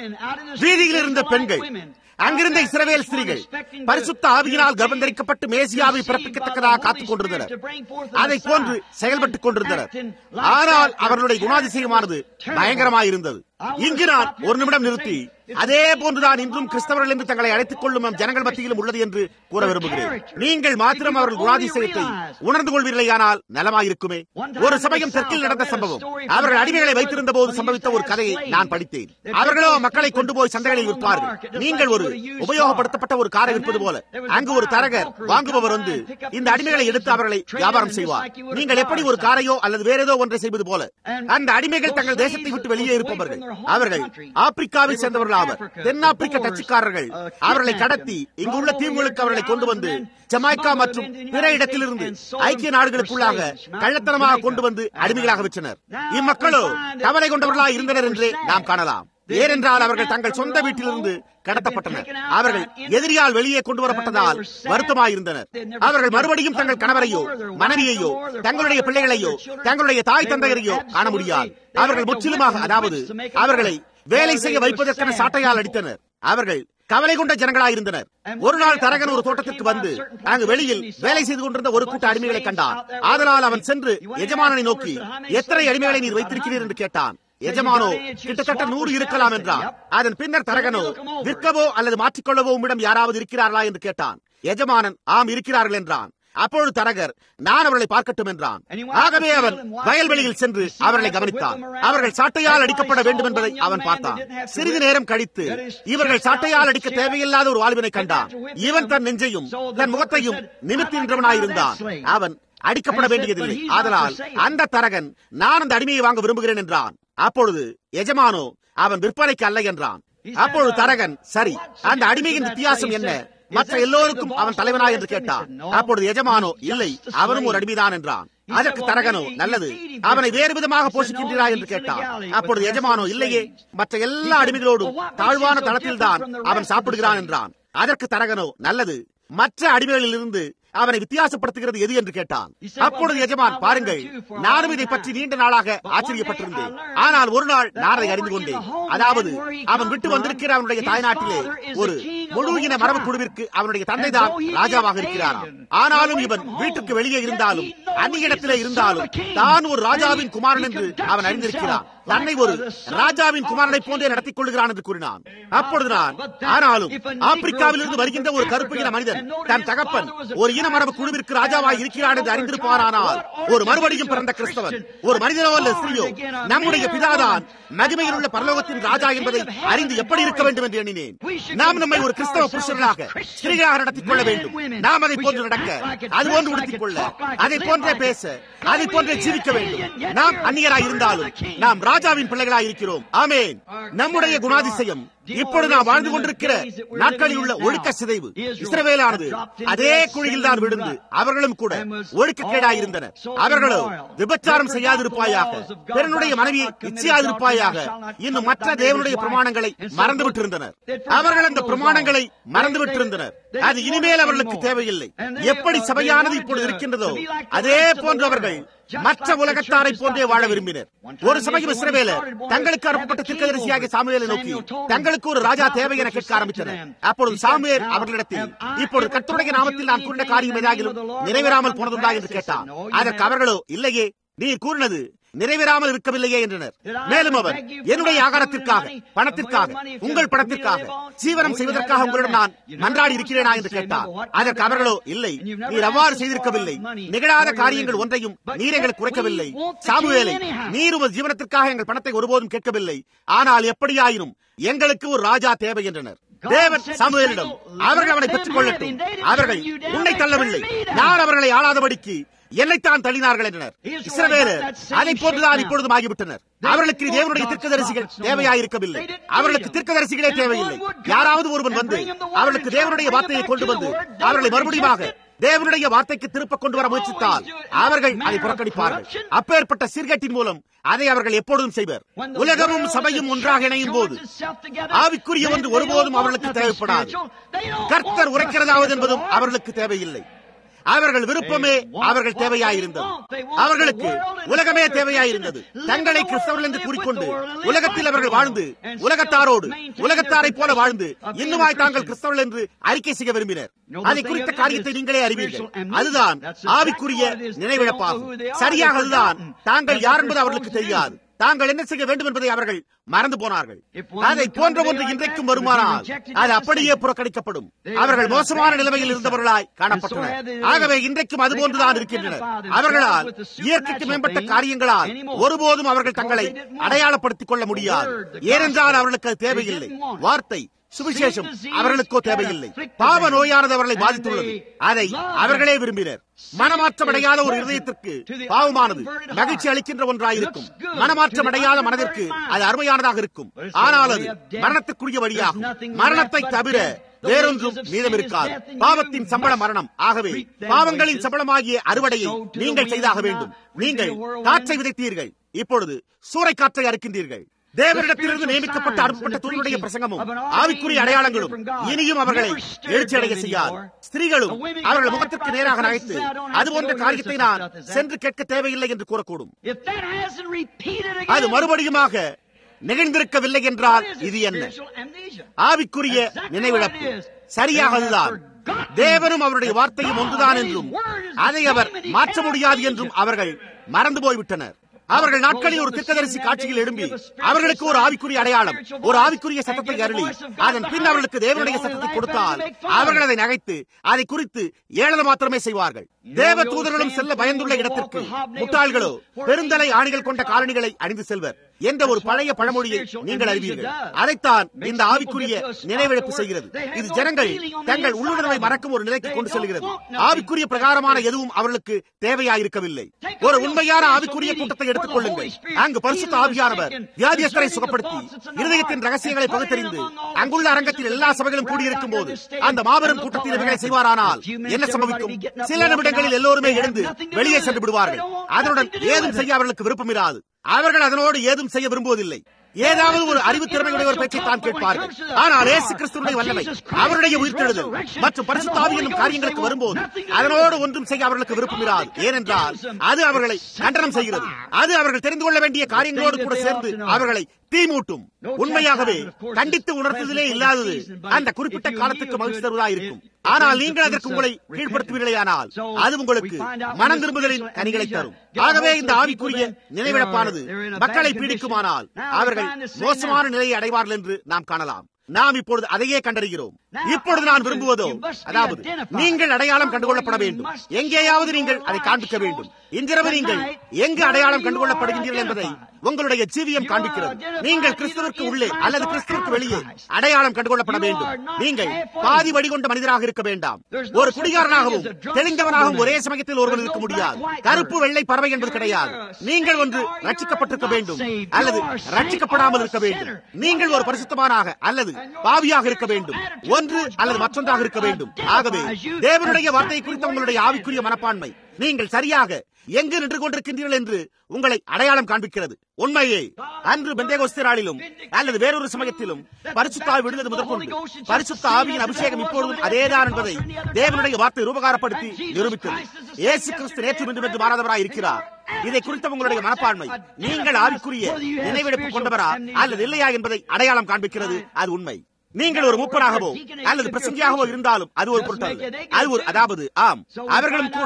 வீதியில் இருந்த பெண்கள் அங்கிருந்த இஸ்ரவேல் ஸ்திரீகள் பரிசுத்த ஆவியினால் கவர்ந்தரிக்கப்பட்டு மேசியாவை பிறப்பிக்கத்தக்கதாக காத்துக் கொண்டிருந்தனர் அதை போன்று செயல்பட்டுக் கொண்டிருந்தனர் ஆனால் அவர்களுடைய குணாதிசயமானது பயங்கரமாயிருந்தது இங்கு நான் ஒரு நிமிடம் நிறுத்தி அதே போன்றுதான் இன்றும் கிறிஸ்தவர்கள் என்று தங்களை அழைத்துக் கொள்ளும் நம் ஜனங்கள் மத்தியிலும் உள்ளது என்று கூற விரும்புகிறேன் நீங்கள் மாத்திரம் அவர்கள் குணாதிசயத்தை உணர்ந்து கொள்வீர்களேயானால் நலமாயிருக்குமே ஒரு சமயம் தெற்கில் நடந்த சம்பவம் அவர்கள் அடிமைகளை வைத்திருந்த போது சம்பவித்த ஒரு கதையை நான் படித்தேன் அவர்களோ மக்களை கொண்டு போய் சந்தைகளில் விற்பார்கள் நீங்கள் ஒரு உபயோகப்படுத்தப்பட்ட ஒரு காரை விற்பது போல அங்கு ஒரு தரகர் வாங்குபவர் வந்து இந்த அடிமைகளை எடுத்து அவர்களை வியாபாரம் செய்வார் நீங்கள் எப்படி ஒரு காரையோ அல்லது வேற ஏதோ ஒன்றை செய்வது போல அந்த அடிமைகள் தங்கள் தேசத்தை விட்டு வெளியே இருப்பவர்கள் அவர்கள் ஆப்பிரிக்காவை சேர்ந்தவர்கள் ஆவர் தென்னாப்பிரிக்க டச்சுக்காரர்கள் அவர்களை கடத்தி இங்குள்ள தீவுகளுக்கு அவர்களை கொண்டு வந்து ஜமாய்க்கா மற்றும் பிற இடத்திலிருந்து ஐக்கிய நாடுகளுக்குள்ளாக கள்ளத்தனமாக கொண்டு வந்து அடிமைகளாக விற்றனர் இம்மக்களோ கவலை கொண்டவர்களாக இருந்தனர் என்றே நாம் காணலாம் ஏனென்றால் அவர்கள் தங்கள் சொந்த வீட்டிலிருந்து கடத்தப்பட்டனர் அவர்கள் எதிரியால் வெளியே கொண்டு வரப்பட்டதால் வருத்தமாயிருந்தனர் அவர்கள் மறுபடியும் தங்கள் கணவரையோ மனைவியையோ தங்களுடைய பிள்ளைகளையோ தங்களுடைய தாய் தந்தையரையோ காண முடியாது அவர்கள் முற்றிலுமாக அதாவது அவர்களை வேலை செய்ய வைப்பதற்கென சாட்டையால் அடித்தனர் அவர்கள் கவலை கொண்ட ஜனங்களாயிருந்தனர் ஒரு நாள் தரகன் ஒரு தோட்டத்திற்கு வந்து அங்கு வெளியில் வேலை செய்து கொண்டிருந்த ஒரு கூட்ட அடிமைகளை கண்டான் ஆதலால் அவன் சென்று எஜமானனை நோக்கி எத்தனை அடிமைகளை நீர் வைத்திருக்கிறீர் என்று கேட்டான் எஜமானோ கிட்டத்தட்ட நூறு இருக்கலாம் என்றான் அதன் பின்னர் தரகனோ விற்கவோ அல்லது மாற்றிக்கொள்ளவோ உம்மிடம் யாராவது இருக்கிறார்களா என்று கேட்டான் எஜமானன் ஆம் இருக்கிறார்கள் என்றான் அப்பொழுது தரகர் நான் அவர்களை பார்க்கட்டும் என்றான் ஆகவே அவன் வயல்வெளியில் சென்று அவர்களை கவனித்தான் அவர்கள் சாட்டையால் அடிக்கப்பட வேண்டும் என்பதை அவன் பார்த்தான் சிறிது நேரம் கழித்து இவர்கள் சாட்டையால் அடிக்க தேவையில்லாத ஒரு வாழ்வினை கண்டான் இவன் தன் நெஞ்சையும் தன் முகத்தையும் நிமித்தின்றவனாயிருந்தான் அவன் அடிக்கப்பட வேண்டியதில்லை ஆதலால் அந்த தரகன் நான் அந்த அடிமையை வாங்க விரும்புகிறேன் என்றான் அப்பொழுது எஜமானோ அவன் விற்பனைக்கு அல்ல என்றான் அப்பொழுது தரகன் சரி அந்த அடிமையின் வித்தியாசம் என்ன மற்ற எல்லோருக்கும் அவன் தலைவனா என்று கேட்டான் அப்பொழுது எஜமானோ இல்லை அவனும் ஒரு அடிமைதான் என்றான் அதற்கு தரகனோ நல்லது அவனை வேறு விதமாக போஷிக்கின்றா என்று கேட்டான் அப்பொழுது எஜமானோ இல்லையே மற்ற எல்லா அடிமைகளோடும் தாழ்வான தளத்தில் தான் அவன் சாப்பிடுகிறான் என்றான் அதற்கு தரகனோ நல்லது மற்ற அடிமைகளில் இருந்து அவனை வித்தியாசப்படுத்துகிறது எது என்று கேட்டான் அப்பொழுது எஜமான் பாருங்கள் நானும் இதை பற்றி நீண்ட நாளாக ஆச்சரியப்பட்டிருந்தேன் ஆனால் ஒரு நாள் நான் அதை அறிந்து கொண்டேன் அதாவது அவன் விட்டு வந்திருக்கிற அவனுடைய தாய்நாட்டிலே ஒரு முழு இன மரபு குழுவிற்கு அவனுடைய தந்தை தான் ராஜாவாக இருக்கிறாராம் ஆனாலும் இவன் வீட்டுக்கு வெளியே இருந்தாலும் அந்நிய இடத்திலே இருந்தாலும் தான் ஒரு ராஜாவின் குமாரன் என்று அவன் அறிந்திருக்கிறான் தன்னை ஒரு ராஜாவின் குமாரனை போன்றே நடத்திக் கொள்கிறான் என்று கூறினான் அப்பொழுது நான் ஆனாலும் ஆப்பிரிக்காவில் இருந்து வருகின்ற ஒரு கருப்பு இன மனிதன் தன் தகப்பன் ஒரு இன மரபு குழுவிற்கு ராஜாவாய் இருக்கிறான் என்று அறிந்திருப்பாரானால் ஒரு மறுபடியும் பிறந்த கிறிஸ்தவன் ஒரு மனிதனோ அல்ல ஸ்திரியோ நம்முடைய பிதாதான் மகிமையில் உள்ள பரலோகத்தின் ராஜா என்பதை அறிந்து எப்படி இருக்க வேண்டும் என்று எண்ணினேன் நாம் நம்மை ஒரு கிறிஸ்தவ புருஷர்களாக ஸ்திரீகளாக நடத்திக் கொள்ள வேண்டும் நாம் அதை போன்று நடக்க அது போன்று உடுத்திக் கொள்ள அதை போன்றே பேச அதை போன்றே ஜீவிக்க வேண்டும் நாம் அந்நியராய் இருந்தாலும் நாம் ராஜாவின் பிள்ளைகளாய் இருக்கிறோம் ஆமேன் நம்முடைய குணாதிசயம் இப்பொழுது நாம் வாழ்ந்து கொண்டிருக்கிற நாட்களில் உள்ள ஒழுக்க சிதைவு இஸ்ரவேலானது அதே குழியில் தான் விழுந்து அவர்களும் கூட ஒழுக்கக்கேடாயிருந்தனர் அவர்களோ விபச்சாரம் செய்யாதிருப்பாயாக பிறனுடைய மனைவியை இச்சையாதிருப்பாயாக இன்னும் மற்ற தேவனுடைய பிரமாணங்களை மறந்துவிட்டிருந்தனர் அவர்கள் அந்த பிரமாணங்களை மறந்துவிட்டிருந்தனர் அது இனிமேல் அவர்களுக்கு தேவையில்லை எப்படி சபையானது இப்பொழுது இருக்கின்றதோ அதே போன்று அவர்கள் மற்ற உலகத்தாரை போன்றே வாழ விரும்பினர் ஒரு சமயம் இஸ்ரவேலர் தங்களுக்கு அனுப்பப்பட்ட திருக்கதரிசியாக சாமுவேலை நோக்கி தங்களுக்கு ஒரு ராஜா தேவை என கேட்க ஆரம்பித்தனர் அப்பொழுது சாமுவேல் அவர்களிடத்தில் இப்பொழுது கர்த்தருடைய நாமத்தில் நான் கூறின காரியம் ஏதாகிலும் நிறைவேறாமல் போனதுண்டா என்று கேட்டான் அதற்கு அவர்களோ இல்லையே நீ கூறினது நிறைவேறாமல் இருக்கவில்லையே என்றனர் மேலும் அவர் என்னுடைய ஆகாரத்திற்காக பணத்திற்காக உங்கள் பணத்திற்காக ஜீவனம் செய்வதற்காக உங்களிடம் நான் மன்றாடி இருக்கிறேனா என்று கேட்டார் அதற்கு அவர்களோ இல்லை நீர் அவ்வாறு செய்திருக்கவில்லை நிகழாத காரியங்கள் ஒன்றையும் நீர் எங்களுக்கு குறைக்கவில்லை சாமுவேலை நீர் உமது ஜீவனத்திற்காக எங்கள் பணத்தை ஒருபோதும் கேட்கவில்லை ஆனால் எப்படியாயினும் எங்களுக்கு ஒரு ராஜா தேவை என்றனர் தேவன் சாமுவேலிடம் அவர்கள் அவனை பெற்றுக் கொள்ளட்டும் அவர்கள் உன்னை தள்ளவில்லை நான் அவர்களை ஆளாதபடிக்கு என்னைத்தான் தள்ளினார்கள் என்றனர் இஸ்ரவேலர் அதை போன்றுதான் இப்பொழுதும் ஆகிவிட்டனர் அவர்களுக்கு தேவனுடைய தீர்க்கதரிசிகள் தேவையாயிருக்கவில்லை அவர்களுக்கு தீர்க்கதரிசிகளே தேவையில்லை யாராவது ஒருவன் வந்து அவர்களுக்கு தேவனுடைய வார்த்தையை கொண்டு வந்து அவர்களை மறுபடியும் தேவனுடைய வார்த்தைக்கு திருப்ப கொண்டு வர முயற்சித்தால் அவர்கள் அதை புறக்கணிப்பார்கள் அப்பேற்பட்ட சீர்கேட்டின் மூலம் அதை அவர்கள் எப்பொழுதும் செய்வர் உலகமும் சபையும் ஒன்றாக இணையும் போது ஆவிக்குரிய ஒன்று ஒருபோதும் அவர்களுக்கு தேவைப்படாது கர்த்தர் உரைக்கிறதாவது என்பதும் அவர்களுக்கு தேவையில்லை அவர்கள் விருப்பமே அவர்கள் தேவையாயிருந்தது அவர்களுக்கு உலகமே தேவையாயிருந்தது தங்களை கிறிஸ்தவர்கள் என்று கூறிக்கொண்டு உலகத்தில் அவர்கள் வாழ்ந்து உலகத்தாரோடு உலகத்தாரை போல வாழ்ந்து இன்னுமாய் தாங்கள் கிறிஸ்தவர்கள் என்று அறிக்கை செய்ய விரும்பினர் அதை குறித்த காரியத்தை நீங்களே அறிவீர்கள் அதுதான் ஆவிக்குரிய நினைவிழப்பாகும் சரியாக அதுதான் தாங்கள் யார் என்பது அவர்களுக்கு தெரியாது தாங்கள் என்ன செய்ய வேண்டும் என்பதை அவர்கள் மறந்து போனார்கள் அதை போன்ற ஒன்று இன்றைக்கும் வருமானால் அது அப்படியே புறக்கணிக்கப்படும் அவர்கள் மோசமான நிலைமையில் இருந்தவர்களாய் காணப்பட்டனர் ஆகவே இன்றைக்கும் அதுபோன்றுதான் இருக்கின்றனர் அவர்களால் இயற்கைக்கு மேம்பட்ட காரியங்களால் ஒருபோதும் அவர்கள் தங்களை அடையாளப்படுத்திக் கொள்ள முடியாது ஏனென்றால் அவர்களுக்கு அது தேவையில்லை வார்த்தை சுவிசேஷம் அவர்களுக்கோ தேவையில்லை பாவ நோயானது அவர்களை பாதித்துள்ளது அதை அவர்களே விரும்பினர் மனமாற்றம் அடையாத ஒரு இருதயத்திற்கு பாவமானது மகிழ்ச்சி அளிக்கின்ற ஒன்றாயிருக்கும் மனமாற்றம் அடையாத மனதிற்கு அது அருமையானதாக இருக்கும் ஆனால் அது மரணத்துக்குரிய வழியாகும் மரணத்தை தவிர வேறொன்றும் மீதம் இருக்காது பாவத்தின் சம்பள மரணம் ஆகவே பாவங்களின் சம்பளமாகிய அறுவடையை நீங்கள் செய்தாக வேண்டும் நீங்கள் காற்றை விதைத்தீர்கள் இப்பொழுது சூறை காற்றை அறுக்கின்றீர்கள் தேவனிடத்திலிருந்து நியமிக்கப்பட்ட அனுப்பப்பட்ட தூதனுடைய பிரசங்கமும் ஆவிக்குரிய அடையாளங்களும் இனியும் அவர்களை எழுச்சி அடைய செய்யாது ஸ்திரீகளும் அவர்கள் முகத்திற்கு நேராக நகைத்து அது போன்ற காரியத்தை நான் சென்று கேட்க தேவையில்லை என்று கூறக்கூடும் அது மறுபடியுமாக நிகழ்ந்திருக்கவில்லை என்றால் இது என்ன ஆவிக்குரிய நினைவிழப்பு சரியாக அதுதான் தேவனும் அவருடைய வார்த்தையும் ஒன்றுதான் என்றும் அதை அவர் மாற்ற முடியாது என்றும் அவர்கள் மறந்து போய்விட்டனர் அவர்கள் நாட்களில் ஒரு திட்டதரிசி காட்சியில் எழும்பி அவர்களுக்கு ஒரு ஆவிக்குரிய அடையாளம் ஒரு ஆவிக்குரிய சத்தத்தை அருளி அதன் பின் அவர்களுக்கு தேவனுடைய சத்தத்தை கொடுத்தால் அவர்கள் அதை நகைத்து அதை குறித்து ஏழது மாத்திரமே செய்வார்கள் தேவ தூதர்களும் செல்ல பயந்துள்ள இடத்திற்கு முட்டாள்களோ பெருந்தலை ஆணிகள் கொண்ட காலணிகளை அணிந்து செல்வர் என்ற ஒரு பழைய பழமொழியை நீங்கள் அறிவீர்கள் அதைத்தான் இந்த ஆவிக்குரிய நினைவிழப்பு செய்கிறது இது ஜனங்கள் தங்கள் உள்ளுணர்வை மறக்கும் ஒரு நிலைக்கு கொண்டு செல்கிறது ஆவிக்குரிய பிரகாரமான எதுவும் அவர்களுக்கு தேவையாயிருக்கவில்லை ஒரு உண்மையான ஆவிக்குரிய கூட்டத்தை எடுத்துக் கொள்ளுங்கள் அங்கு பரிசுத்த ஆவியானவர் வியாதியஸ்தரை சுகப்படுத்தி இருதயத்தின் ரகசியங்களை பகுத்தறிந்து அங்குள்ள அரங்கத்தில் எல்லா சபைகளும் கூடியிருக்கும் போது அந்த மாபெரும் கூட்டத்தில் இவர்களை செய்வாரானால் என்ன சம்பவிக்கும் சில நிமிடங்களில் எல்லோருமே எழுந்து வெளியே சென்று விடுவார்கள் அதனுடன் ஏதும் செய்ய அவர்களுக்கு விருப்பமிராது அவர்கள் அதனோடு ஏதும் செய்ய விரும்புவதில்லை ஏதாவது ஒரு அறிவு திறமையுடைய ஒரு பேச்சை தான் கேட்பார்கள் ஆனால் ஏசு கிறிஸ்துவனுடைய வல்லமை அவருடைய உயிர்த்தெழுதல் மற்றும் பரிசுத்தாவி என்னும் காரியங்களுக்கு வரும்போது அதனோடு ஒன்றும் செய்ய அவர்களுக்கு விருப்பமிராது ஏனென்றால் அது அவர்களை கண்டனம் செய்கிறது அது அவர்கள் தெரிந்து கொள்ள வேண்டிய காரியங்களோடு கூட சேர்ந்து அவர்களை தீமூட்டும் உண்மையாகவே கண்டித்து உணர்த்துதலே இல்லாதது அந்த குறிப்பிட்ட காலத்துக்கு மகிழ்ச்சி தருவதா இருக்கும் ஆனால் நீங்கள் அதற்கு உங்களை கீழ்படுத்துவீர்களேயானால் அது உங்களுக்கு மனம் திரும்புதலின் கனிகளை தரும் ஆகவே இந்த ஆவிக்குரிய நினைவிழப்பானது மக்களை பீடிக்குமானால் அவர்கள் மோசமான நிலையை அடைவார்கள் என்று நாம் காணலாம் நாம் இப்பொழுது அதையே கண்டறிகிறோம் இப்பொழுது நான் விரும்புவதோ அதாவது நீங்கள் அடையாளம் கண்டுகொள்ளப்பட வேண்டும் எங்கேயாவது நீங்கள் அதை காண்பிக்க வேண்டும் இன்றிரவு நீங்கள் எங்கு அடையாளம் கண்டுகொள்ளப்படுகின்றீர்கள் என்பதை உங்களுடைய ஜீவியம் காண்பிக்கிறது நீங்கள் கிறிஸ்துவிற்கு உள்ளே அல்லது கிறிஸ்துவிற்கு வெளியே அடையாளம் கண்டுகொள்ளப்பட வேண்டும் நீங்கள் பாதி வடிகொண்ட மனிதராக இருக்க வேண்டாம் ஒரு குடிகாரனாகவும் தெளிந்தவனாகவும் ஒரே சமயத்தில் ஒருவர் இருக்க முடியாது கருப்பு வெள்ளை பறவை என்பது கிடையாது நீங்கள் ஒன்று ரட்சிக்கப்பட்டிருக்க வேண்டும் அல்லது ரட்சிக்கப்படாமல் இருக்க வேண்டும் நீங்கள் ஒரு பரிசுத்தமானாக அல்லது பாவியாக இருக்க வேண்டும் ஒன்று அல்லது மற்றொன்றாக இருக்க வேண்டும் ஆகவே தேவனுடைய வார்த்தை குறித்த உங்களுடைய ஆவிக்குரிய மனப்பான்மை நீங்கள் சரியாக எங்கு நின்று கொண்டிருக்கின்றீர்கள் என்று உங்களை அடையாளம் காண்பிக்கிறது உண்மையே அன்று பெந்தேகோஸ்திராளிலும் அல்லது வேறொரு சமயத்திலும் பரிசுத்தாய் விடுதது முதற்கொண்டு பரிசுத்த ஆவியின் அபிஷேகம் இப்பொழுதும் அதேதான் என்பதை தேவனுடைய வார்த்தை ரூபகாரப்படுத்தி நிரூபித்தது இயேசு கிறிஸ்து நேற்று மீண்டும் என்று மாறாதவராய் இருக்கிறார் இதை குறித்த உங்களுடைய மனப்பான்மை நீங்கள் ஆவிக்குரிய நினைவெடுப்பு கொண்டவரா அல்லது இல்லையா என்பதை அடையாளம் காண்பிக்கிறது அது உண்மை நீங்கள் ஒரு மூப்பனாகவோ அல்லது பிரசங்கியாகவோ இருந்தாலும் அது ஒரு பொருட்டல்ல அது ஒரு அதாவது ஆம் அவர்களும் கூட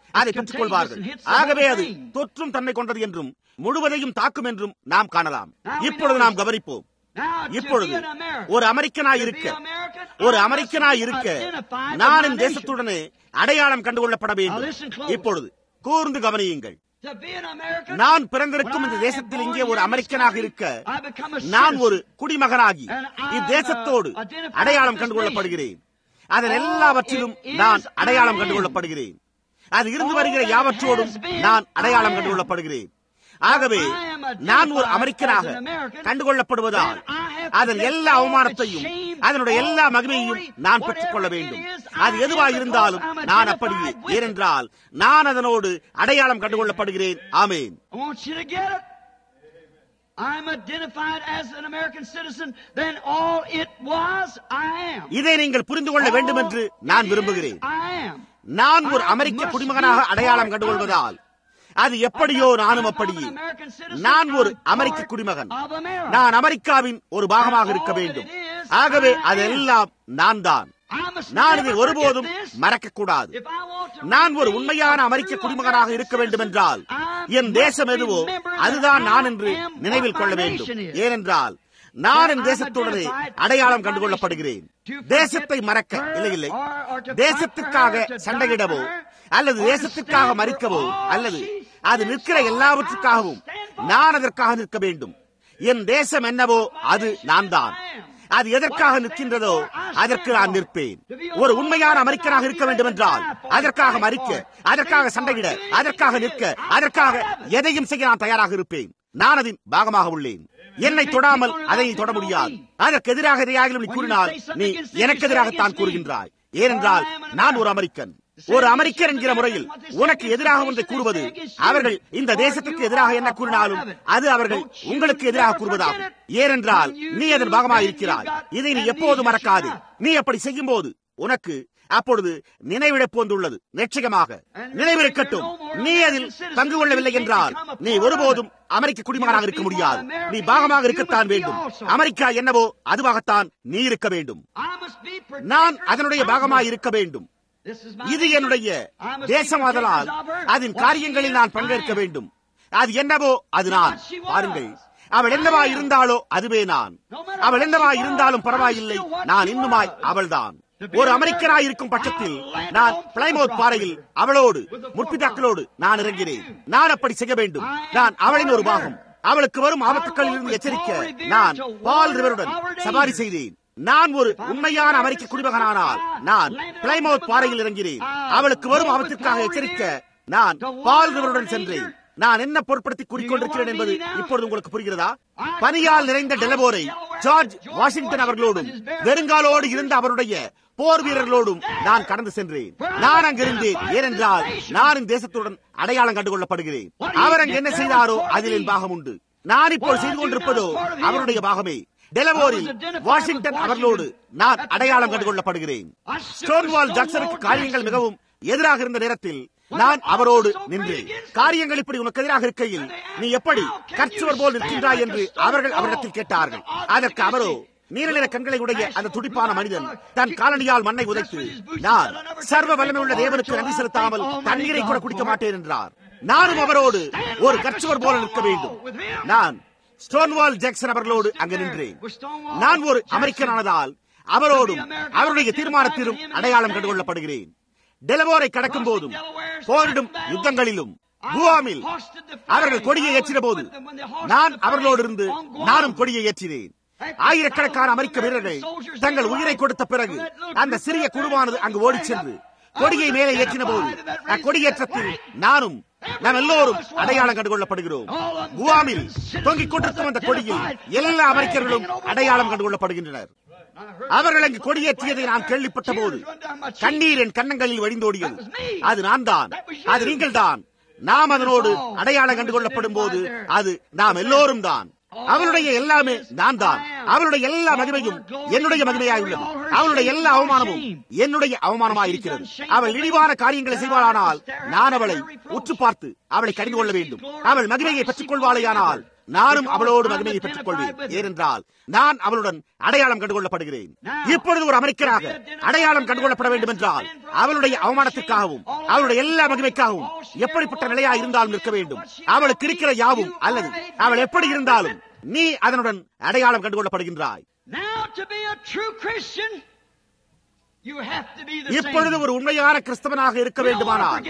அதை பெற்றுக் கொள்வார்கள் ஆகவே அது தொற்றும் தன்மை கொண்டது என்றும் முழுவதையும் தாக்கும் என்றும் நாம் காணலாம் இப்பொழுது நாம் கவனிப்போம் இப்பொழுது ஒரு அமெரிக்கனாய் இருக்க ஒரு அமெரிக்கனாய் இருக்க நான் என் தேசத்துடனே அடையாளம் கண்டுகொள்ளப்பட வேண்டும் இப்பொழுது கூர்ந்து கவனியுங்கள் நான் பிறந்திருக்கும் இந்த தேசத்தில் இங்கே ஒரு அமெரிக்கனாக இருக்க நான் ஒரு குடிமகனாகி இத்தேசத்தோடு அடையாளம் கண்டுகொள்ளப்படுகிறேன் அதன் எல்லாவற்றிலும் நான் அடையாளம் கண்டுகொள்ளப்படுகிறேன் அது இருந்து வருகிற யாவற்றோடும் நான் அடையாளம் கண்டுகொள்ளப்படுகிறேன் ஆகவே நான் ஒரு அமெரிக்கனாக கண்டுகொள்ளப்படுவதால் அதன் எல்லா அவமானத்தையும் அதனுடைய எல்லா மகிமையையும் நான் பெற்றுக் கொள்ள வேண்டும் அது எதுவாக இருந்தாலும் நான் அப்படியே ஏனென்றால் நான் அதனோடு அடையாளம் கண்டுகொள்ளப்படுகிறேன் ஆமேன் I'm identified as an American citizen, then all it was, I am. இதை நீங்கள் புரிந்து கொள்ள வேண்டும் என்று நான் விரும்புகிறேன் I am. நான் ஒரு அமெரிக்க குடிமகனாக அடையாளம் கண்டுகொள்வதால் அது எப்படியோ நானும் அப்படியே நான் ஒரு அமெரிக்க குடிமகன் நான் அமெரிக்காவின் ஒரு பாகமாக இருக்க வேண்டும் ஆகவே அதெல்லாம் நான் தான் நான் இதை ஒருபோதும் மறக்க கூடாது நான் ஒரு உண்மையான அமெரிக்க குடிமகனாக இருக்க வேண்டும் என்றால் என் தேசம் எதுவோ அதுதான் நான் என்று நினைவில் கொள்ள வேண்டும் ஏனென்றால் நான் என் தேசத்துடனே அடையாளம் கண்டுகொள்ளப்படுகிறேன் தேசத்தை மறக்க இல்லை இல்லை தேசத்துக்காக சண்டையிடவோ அல்லது தேசத்துக்காக மறிக்கவோ அல்லது அது நிற்கிற எல்லாவற்றுக்காகவும் நான் அதற்காக நிற்க வேண்டும் என் தேசம் என்னவோ அது நான் தான் அது எதற்காக நிற்கின்றதோ அதற்கு நான் நிற்பேன் ஒரு உண்மையான அமெரிக்கனாக இருக்க வேண்டும் என்றால் அதற்காக மறிக்க அதற்காக சண்டையிட அதற்காக நிற்க அதற்காக எதையும் செய்ய நான் தயாராக இருப்பேன் நான் அதன் பாகமாக உள்ளேன் என்னை தொடாமல் அதை நீ தொட முடியாது அதற்கு எதிராக எதையாகிலும் நீ கூறினால் நீ எனக்கு எதிராகத்தான் கூறுகின்றாய் ஏனென்றால் நான் ஒரு அமெரிக்கன் ஒரு அமெரிக்கர் என்கிற முறையில் உனக்கு எதிராக ஒன்றை கூறுவது அவர்கள் இந்த தேசத்துக்கு எதிராக என்ன கூறினாலும் அது அவர்கள் உங்களுக்கு எதிராக கூறுவதாகும் ஏனென்றால் நீ அதன் பாகமாக இருக்கிறாய் இதை நீ எப்போது மறக்காது நீ அப்படி செய்யும் போது உனக்கு அப்பொழுது நினைவிழப்பு வந்துள்ளது நிச்சயமாக நினைவிருக்கட்டும் நீ அதில் பங்கு கொள்ளவில்லை என்றால் நீ ஒருபோதும் அமெரிக்க குடிமகனாக இருக்க முடியாது நீ பாகமாக இருக்கத்தான் வேண்டும் அமெரிக்கா என்னவோ அதுவாகத்தான் நீ இருக்க வேண்டும் நான் அதனுடைய பாகமாக இருக்க வேண்டும் இது என்னுடைய தேசமாதலால் அதன் காரியங்களில் நான் பங்கேற்க வேண்டும் அது என்னவோ அது நான் பாருங்கள் அவள் என்னவா இருந்தாலோ அதுவே நான் அவள் என்னவா இருந்தாலும் பரவாயில்லை நான் இன்னுமாய் அவள்தான் ஒரு அமெரிக்கனாய் இருக்கும் பட்சத்தில் நான் பிளைமோத் பாறையில் அவளோடு முற்பிதாக்களோடு நான் இறங்கினேன் நான் அப்படி செய்ய வேண்டும் நான் அவளின் ஒரு பாகம் அவளுக்கு வரும் ஆபத்துக்களில் இருந்து எச்சரிக்க நான் பால் ரிவருடன் சவாரி செய்தேன் நான் ஒரு உண்மையான அமெரிக்க குடிமகனானால் நான் பிளைமவுத் பாறையில் இறங்கினேன் அவளுக்கு வரும் ஆபத்திற்காக எச்சரிக்க நான் பால் ரிவருடன் சென்றேன் நான் என்ன பொருட்படுத்தி கூறிக்கொண்டிருக்கிறேன் என்பது இப்பொழுது உங்களுக்கு புரிகிறதா பனியால் நிறைந்த டெலபோரை ஜார்ஜ் வாஷிங்டன் அவர்களோடும் வெறுங்காலோடு இருந்த அவருடைய போர் வீரர்களோடும் நான் கடந்து சென்றேன் நான் அங்கிருந்தேன் ஏனென்றால் நான் இந்த தேசத்துடன் அடையாளம் கண்டு கொள்ளப்படுகிறேன் அவர் அங்கு என்ன செய்தாரோ அதில் என் பாகம் உண்டு நான் இப்போ செய்து கொண்டிருப்பதோ அவருடைய பாகமே டெலவோரில் வாஷிங்டன் அவர்களோடு நான் அடையாளம் கண்டு கொள்ளப்படுகிறேன் ஸ்டோன்வால் ஜாக்சனுக்கு காரியங்கள் மிகவும் எதிராக இருந்த நேரத்தில் நான் அவரோடு நின்றேன் காரியங்கள் இப்படி உனக்கு எதிராக இருக்கையில் நீ எப்படி கற்சுவர் போல் நிற்கின்றாய் என்று அவர்கள் அவரிடத்தில் கேட்டார்கள் அதற்கு அவரோ நீரநிற கண்களை உடைய அந்த துடிப்பான மனிதன் தன் காலனியால் மண்ணை உதைத்து நான் சர்வ வல்லமை உள்ள தேவனுக்கு நன்றி செலுத்தாமல் தண்ணீரை கூட குடிக்க மாட்டேன் என்றார் நானும் அவரோடு ஒரு கற்சுவர் போல நிற்க வேண்டும் நான் ஸ்டோன்வால் ஜாக்சன் அவர்களோடு அங்கு நின்றேன் நான் ஒரு அமெரிக்கனானதால் அவரோடும் அவருடைய தீர்மானத்திலும் அடையாளம் கண்டுகொள்ளப்படுகிறேன் டெலவோரை கடக்கும் போதும் போரிடும் யுத்தங்களிலும் குவாமில் அவர்கள் கொடியை ஏற்றின போது நான் அவர்களோடு இருந்து நானும் கொடியை ஏற்றினேன் ஆயிரக்கணக்கான அமெரிக்க வீரர்கள் தங்கள் உயிரை கொடுத்த பிறகு அந்த சிறிய குழுவானது அங்கு ஓடிச் சென்று கொடியை மேலே ஏற்றின போது அக்கொடியேற்றத்தில் நானும் நாம் எல்லோரும் அடையாளம் கண்டுகொள்ளப்படுகிறோம் குவாமில் தொங்கிக் கொண்டிருக்கும் அந்த கொடியில் எல்லா அமெரிக்கர்களும் அடையாளம் கண்டுகொள்ளப்படுகின்றனர் அவர்கள் அங்கு கொடியேற்றியதை நான் கேள்விப்பட்ட போது கண்ணீர் என் கன்னங்களில் வழிந்தோடியது அது நான் தான் அது நீங்கள் தான் நாம் அதனோடு அடையாளம் கண்டுகொள்ளப்படும் போது அது நாம் எல்லோரும் தான் அவருடைய எல்லாமே நான் தான் அவளுடைய எல்லா மகிமையும் என்னுடைய மகிமையாய் உள்ளது அவளுடைய எல்லா அவமானமும் என்னுடைய அவமானமாய் இருக்கிறது அவள் இழிவான காரியங்களை செய்வாளானால் நான் அவளை உற்று பார்த்து அவளை கடிந்து கொள்ள வேண்டும் அவள் மகிமையை பெற்றுக் கொள்வாளையானால் நானும் அவளோடு மகிமையை பெற்றுக் கொள்வேன் ஏனென்றால் நான் அவளுடன் அடையாளம் கண்டுகொள்ளப்படுகிறேன் இப்பொழுது ஒரு அமெரிக்கராக அடையாளம் கண்டுகொள்ளப்பட வேண்டும் என்றால் அவளுடைய அவமானத்திற்காகவும் அவளுடைய எல்லா மகிமைக்காகவும் எப்படிப்பட்ட நிலையா இருந்தாலும் இருக்க வேண்டும் அவளுக்கு இருக்கிற யாவும் அல்லது அவள் எப்படி இருந்தாலும் நீ அதனுடன் அடையாளம் கண்டுகொள்ளப்படுகின்றாய் இப்பொழுது ஒரு உண்மையான கிறிஸ்தவனாக இருக்க வேண்டுமானால்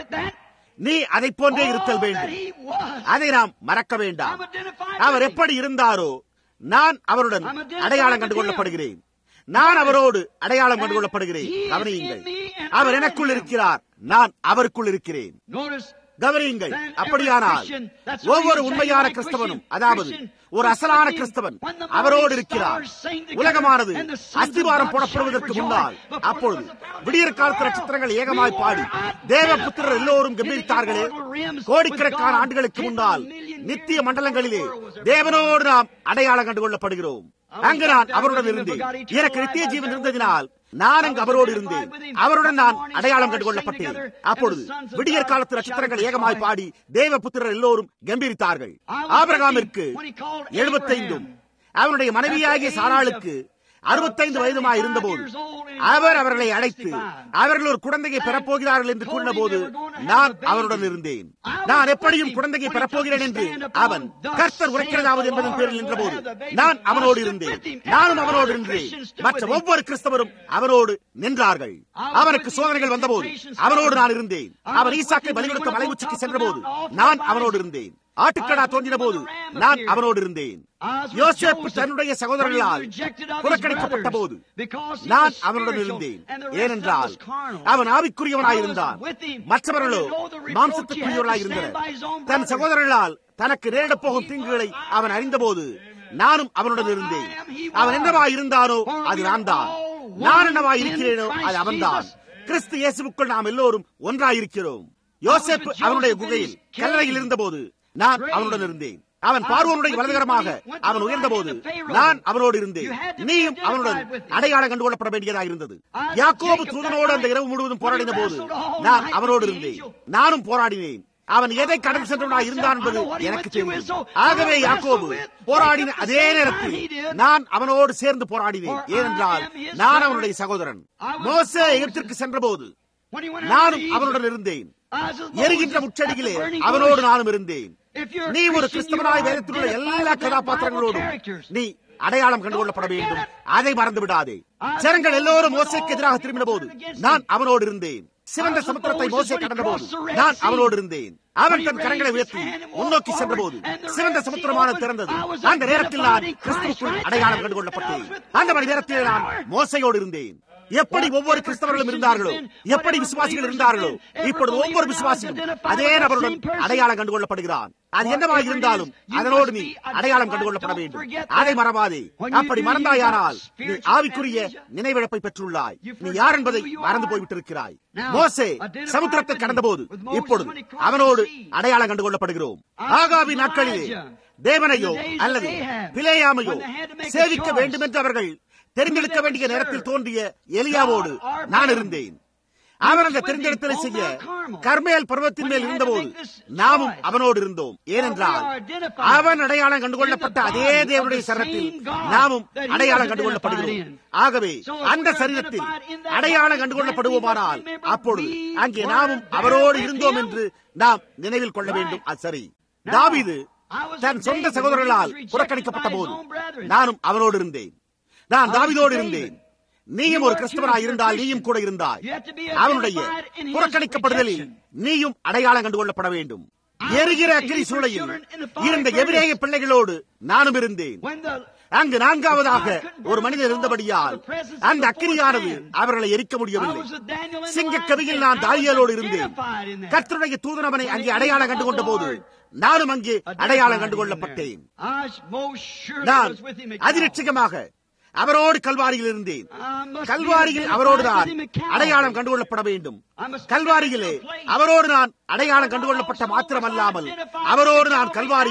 நீ அதை போன்றே இருத்தல் வேண்டும் அதை நாம் மறக்க வேண்டாம் அவர் எப்படி இருந்தாரோ நான் அவருடன் அடையாளம் கண்டுகொள்ளப்படுகிறேன் நான் அவரோடு அடையாளம் கண்டுகொள்ளப்படுகிறேன் கவனியுங்கள் அவர் எனக்குள் இருக்கிறார் நான் அவருக்குள் இருக்கிறேன் கவனியுங்கள் அப்படியானால் ஒவ்வொரு உண்மையான கிறிஸ்தவனும் அதாவது ஒரு அசலான கிறிஸ்தவன் அவரோடு இருக்கிறார் உலகமானது அஸ்திவாரம் போடப்படுவதற்கு முன்னால் அப்பொழுது விடியற் காலத்து நட்சத்திரங்கள் ஏகமாய் பாடி தேவ புத்திரர் எல்லோரும் கம்பீரித்தார்களே கோடிக்கணக்கான ஆண்டுகளுக்கு முன்னால் நித்திய மண்டலங்களிலே தேவனோடு நாம் அடையாளம் கண்டு கொள்ளப்படுகிறோம் அங்கு நான் அவருடன் இருந்தேன் எனக்கு நித்திய ஜீவன் இருந்ததினால் நான் அங்கு அவரோடு இருந்தேன் அவருடன் நான் அடையாளம் கண்டு கொள்ளப்பட்டேன் அப்பொழுது விடியற் காலத்து நட்சத்திரங்கள் ஏகமாய் பாடி தேவ புத்திரர் எல்லோரும் கம்பீரித்தார்கள் ஆபிரகாமிற்கு எழுபத்தைந்தும் அவனுடைய மனைவியாகிய சாராளுக்கு அறுபத்தைந்து வயதுமாய் இருந்தபோது அவர் அவர்களை அழைத்து அவர்கள் ஒரு குழந்தையை பெறப்போகிறார்கள் என்று கூறின போது நான் அவருடன் இருந்தேன் நான் எப்படியும் குழந்தையை பெறப்போகிறேன் என்று அவன் கர்த்தர் உரைக்கிறதாவது என்பதன் பேரில் நின்றபோது நான் அவனோடு இருந்தேன் நானும் அவனோடு இருந்தேன் மற்ற ஒவ்வொரு கிறிஸ்தவரும் அவனோடு நின்றார்கள் அவனுக்கு சோதனைகள் வந்தபோது அவனோடு நான் இருந்தேன் அவன் ஈசாக்கை பலிகொடுத்த மலை உச்சிக்கு சென்றபோது நான் அவனோடு இருந்தேன் ஆட்டுக்கடா தோன்றின போது நான் அவனோடு இருந்தேன் யோசேப்பு தன்னுடைய சகோதரர்களால் புறக்கணிக்கப்பட்ட போது நான் அவனுடன் இருந்தேன் ஏனென்றால் அவன் ஆவிக்குரியவனாயிருந்தான் மற்றவர்களோ மாம்சத்துக்குரியவர்களாயிருந்தனர் தன் சகோதரர்களால் தனக்கு நேரிடப் போகும் தீங்குகளை அவன் அறிந்தபோது நானும் அவனுடன் இருந்தேன் அவன் என்னவாய் இருந்தானோ அது நான் தான் நான் என்னவாய் இருக்கிறேனோ அது அவன்தான் கிறிஸ்து இயேசுக்குள் நாம் எல்லோரும் ஒன்றாயிருக்கிறோம் யோசேப்பு அவனுடைய குகையில் கல்லறையில் இருந்தபோது நான் அவனுடன் இருந்தேன் அவன் பார்வோனுடைய வலதுகரமாக அவன் உயர்ந்த போது நான் அவனோடு இருந்தேன் நீயும் அவனுடன் அடையாளம் கண்டுகொள்ளப்பட வேண்டியதாக இருந்தது யாக்கோபு தூதனோடு அந்த இரவு முழுவதும் போராடின போது நான் அவனோடு இருந்தேன் நானும் போராடினேன் அவன் எதை கடந்து சென்றவனா இருந்தான் என்பது எனக்கு தெரியும் ஆகவே யாக்கோபு போராடின அதே நேரத்தில் நான் அவனோடு சேர்ந்து போராடினேன் ஏனென்றால் நான் அவனுடைய சகோதரன் மோசே எகிப்திற்கு சென்ற போது நானும் அவனுடன் இருந்தேன் எரிகின்ற முச்சடியிலே அவனோடு நானும் இருந்தேன் நீ ஒரு கிறிஸ்தவனாய் வேதத்தில் உள்ள எல்லா கதாபாத்திரங்களோடும் நீ அடையாளம் கண்டுகொள்ளப்பட வேண்டும் அதை மறந்து விடாதே ஜனங்கள் எல்லோரும் மோசைக்கு எதிராக திரும்பின போது நான் அவனோடு இருந்தேன் சிவந்த சமுத்திரத்தை மோசை கடந்த போது நான் அவனோடு இருந்தேன் அவன் தன் கரங்களை உயர்த்தி முன்னோக்கி சென்ற போது சிவந்த சமுத்திரமான திறந்தது அந்த நேரத்தில் நான் கிறிஸ்துவுக்குள் அடையாளம் கண்டுகொள்ளப்பட்டேன் அந்த மணி நேரத்தில் நான் மோசையோடு இருந்தேன் எப்படி ஒவ்வொரு கிறிஸ்தவர்களும் இருந்தார்களோ எப்படி விசுவாசிகள் இருந்தார்களோ இப்பொழுது ஒவ்வொரு விசுவாசியும் அதே நபருடன் அடையாளம் கண்டுகொள்ளப்படுகிறான் அது என்னவாக இருந்தாலும் அதனோடு நீ அடையாளம் கண்டுகொள்ளப்பட வேண்டும் அதை மறவாதே அப்படி மறந்தாயானால் நீ ஆவிக்குரிய நினைவிழப்பை பெற்றுள்ளாய் நீ யார் என்பதை மறந்து போய்விட்டிருக்கிறாய் மோசே சமுத்திரத்தை கடந்தபோது இப்பொழுது அவனோடு அடையாளம் கண்டுகொள்ளப்படுகிறோம் ஆகாவி நாட்களிலே தேவனையோ அல்லது பிளேயாமையோ சேவிக்க வேண்டும் என்று அவர்கள் தெரிந்தெடுக்க வேண்டிய நேரத்தில் தோன்றிய எலியாவோடு நான் இருந்தேன் அவர் அந்த தெரிந்தெடுத்தலை செய்ய கர்மேல் பருவத்தின் மேல் இருந்தபோது நாமும் அவனோடு இருந்தோம் ஏனென்றால் அவன் அடையாளம் கண்டுகொள்ளப்பட்ட அதே தேவனுடைய சரத்தில் நாமும் அடையாளம் கண்டுகொள்ளப்படுகிறோம் ஆகவே அந்த சரீரத்தில் அடையாளம் கண்டுகொள்ளப்படுவோமானால் அப்பொழுது அங்கே நாமும் அவரோடு இருந்தோம் என்று நாம் நினைவில் கொள்ள வேண்டும் அது சரி தாவிது தன் சொந்த சகோதரர்களால் புறக்கணிக்கப்பட்ட போது நானும் அவனோடு இருந்தேன் நான் தாவிதோடு இருந்தேன் நீயும் ஒரு கிறிஸ்தவனாய் இருந்தால் நீயும் கூட இருந்தாய் அவனுடைய புறக்கணிக்கப்படுதலில் நீயும் அடையாளம் கண்டுகொள்ளப்பட வேண்டும் எரிகிற அக்கிரி சூளையில் இருந்த எதிரேய பிள்ளைகளோடு நானும் இருந்தேன் அங்கு நான்காவதாக ஒரு மனிதர் இருந்தபடியால் அந்த அக்கிரியானது அவர்களை எரிக்க முடியவில்லை சிங்க கவியில் நான் தாரியலோடு இருந்தேன் கர்த்தருடைய தூதனவனை அங்கே அடையாளம் கண்டு கொண்ட போது நானும் அங்கே அடையாளம் கண்டு கொள்ளப்பட்டேன் நான் அதிரட்சிகமாக அவரோடு கல்வாரியில் இருந்தேன் கல்வாரியில் அவரோடு நான் அடையாளம் கண்டுகொள்ளப்பட வேண்டும் கல்வாரியிலே அவரோடு நான் அடையாளம் கண்டுகொள்ளப்பட்ட மாத்திரமல்லாமல் அவரோடு நான் கல்வாரியில்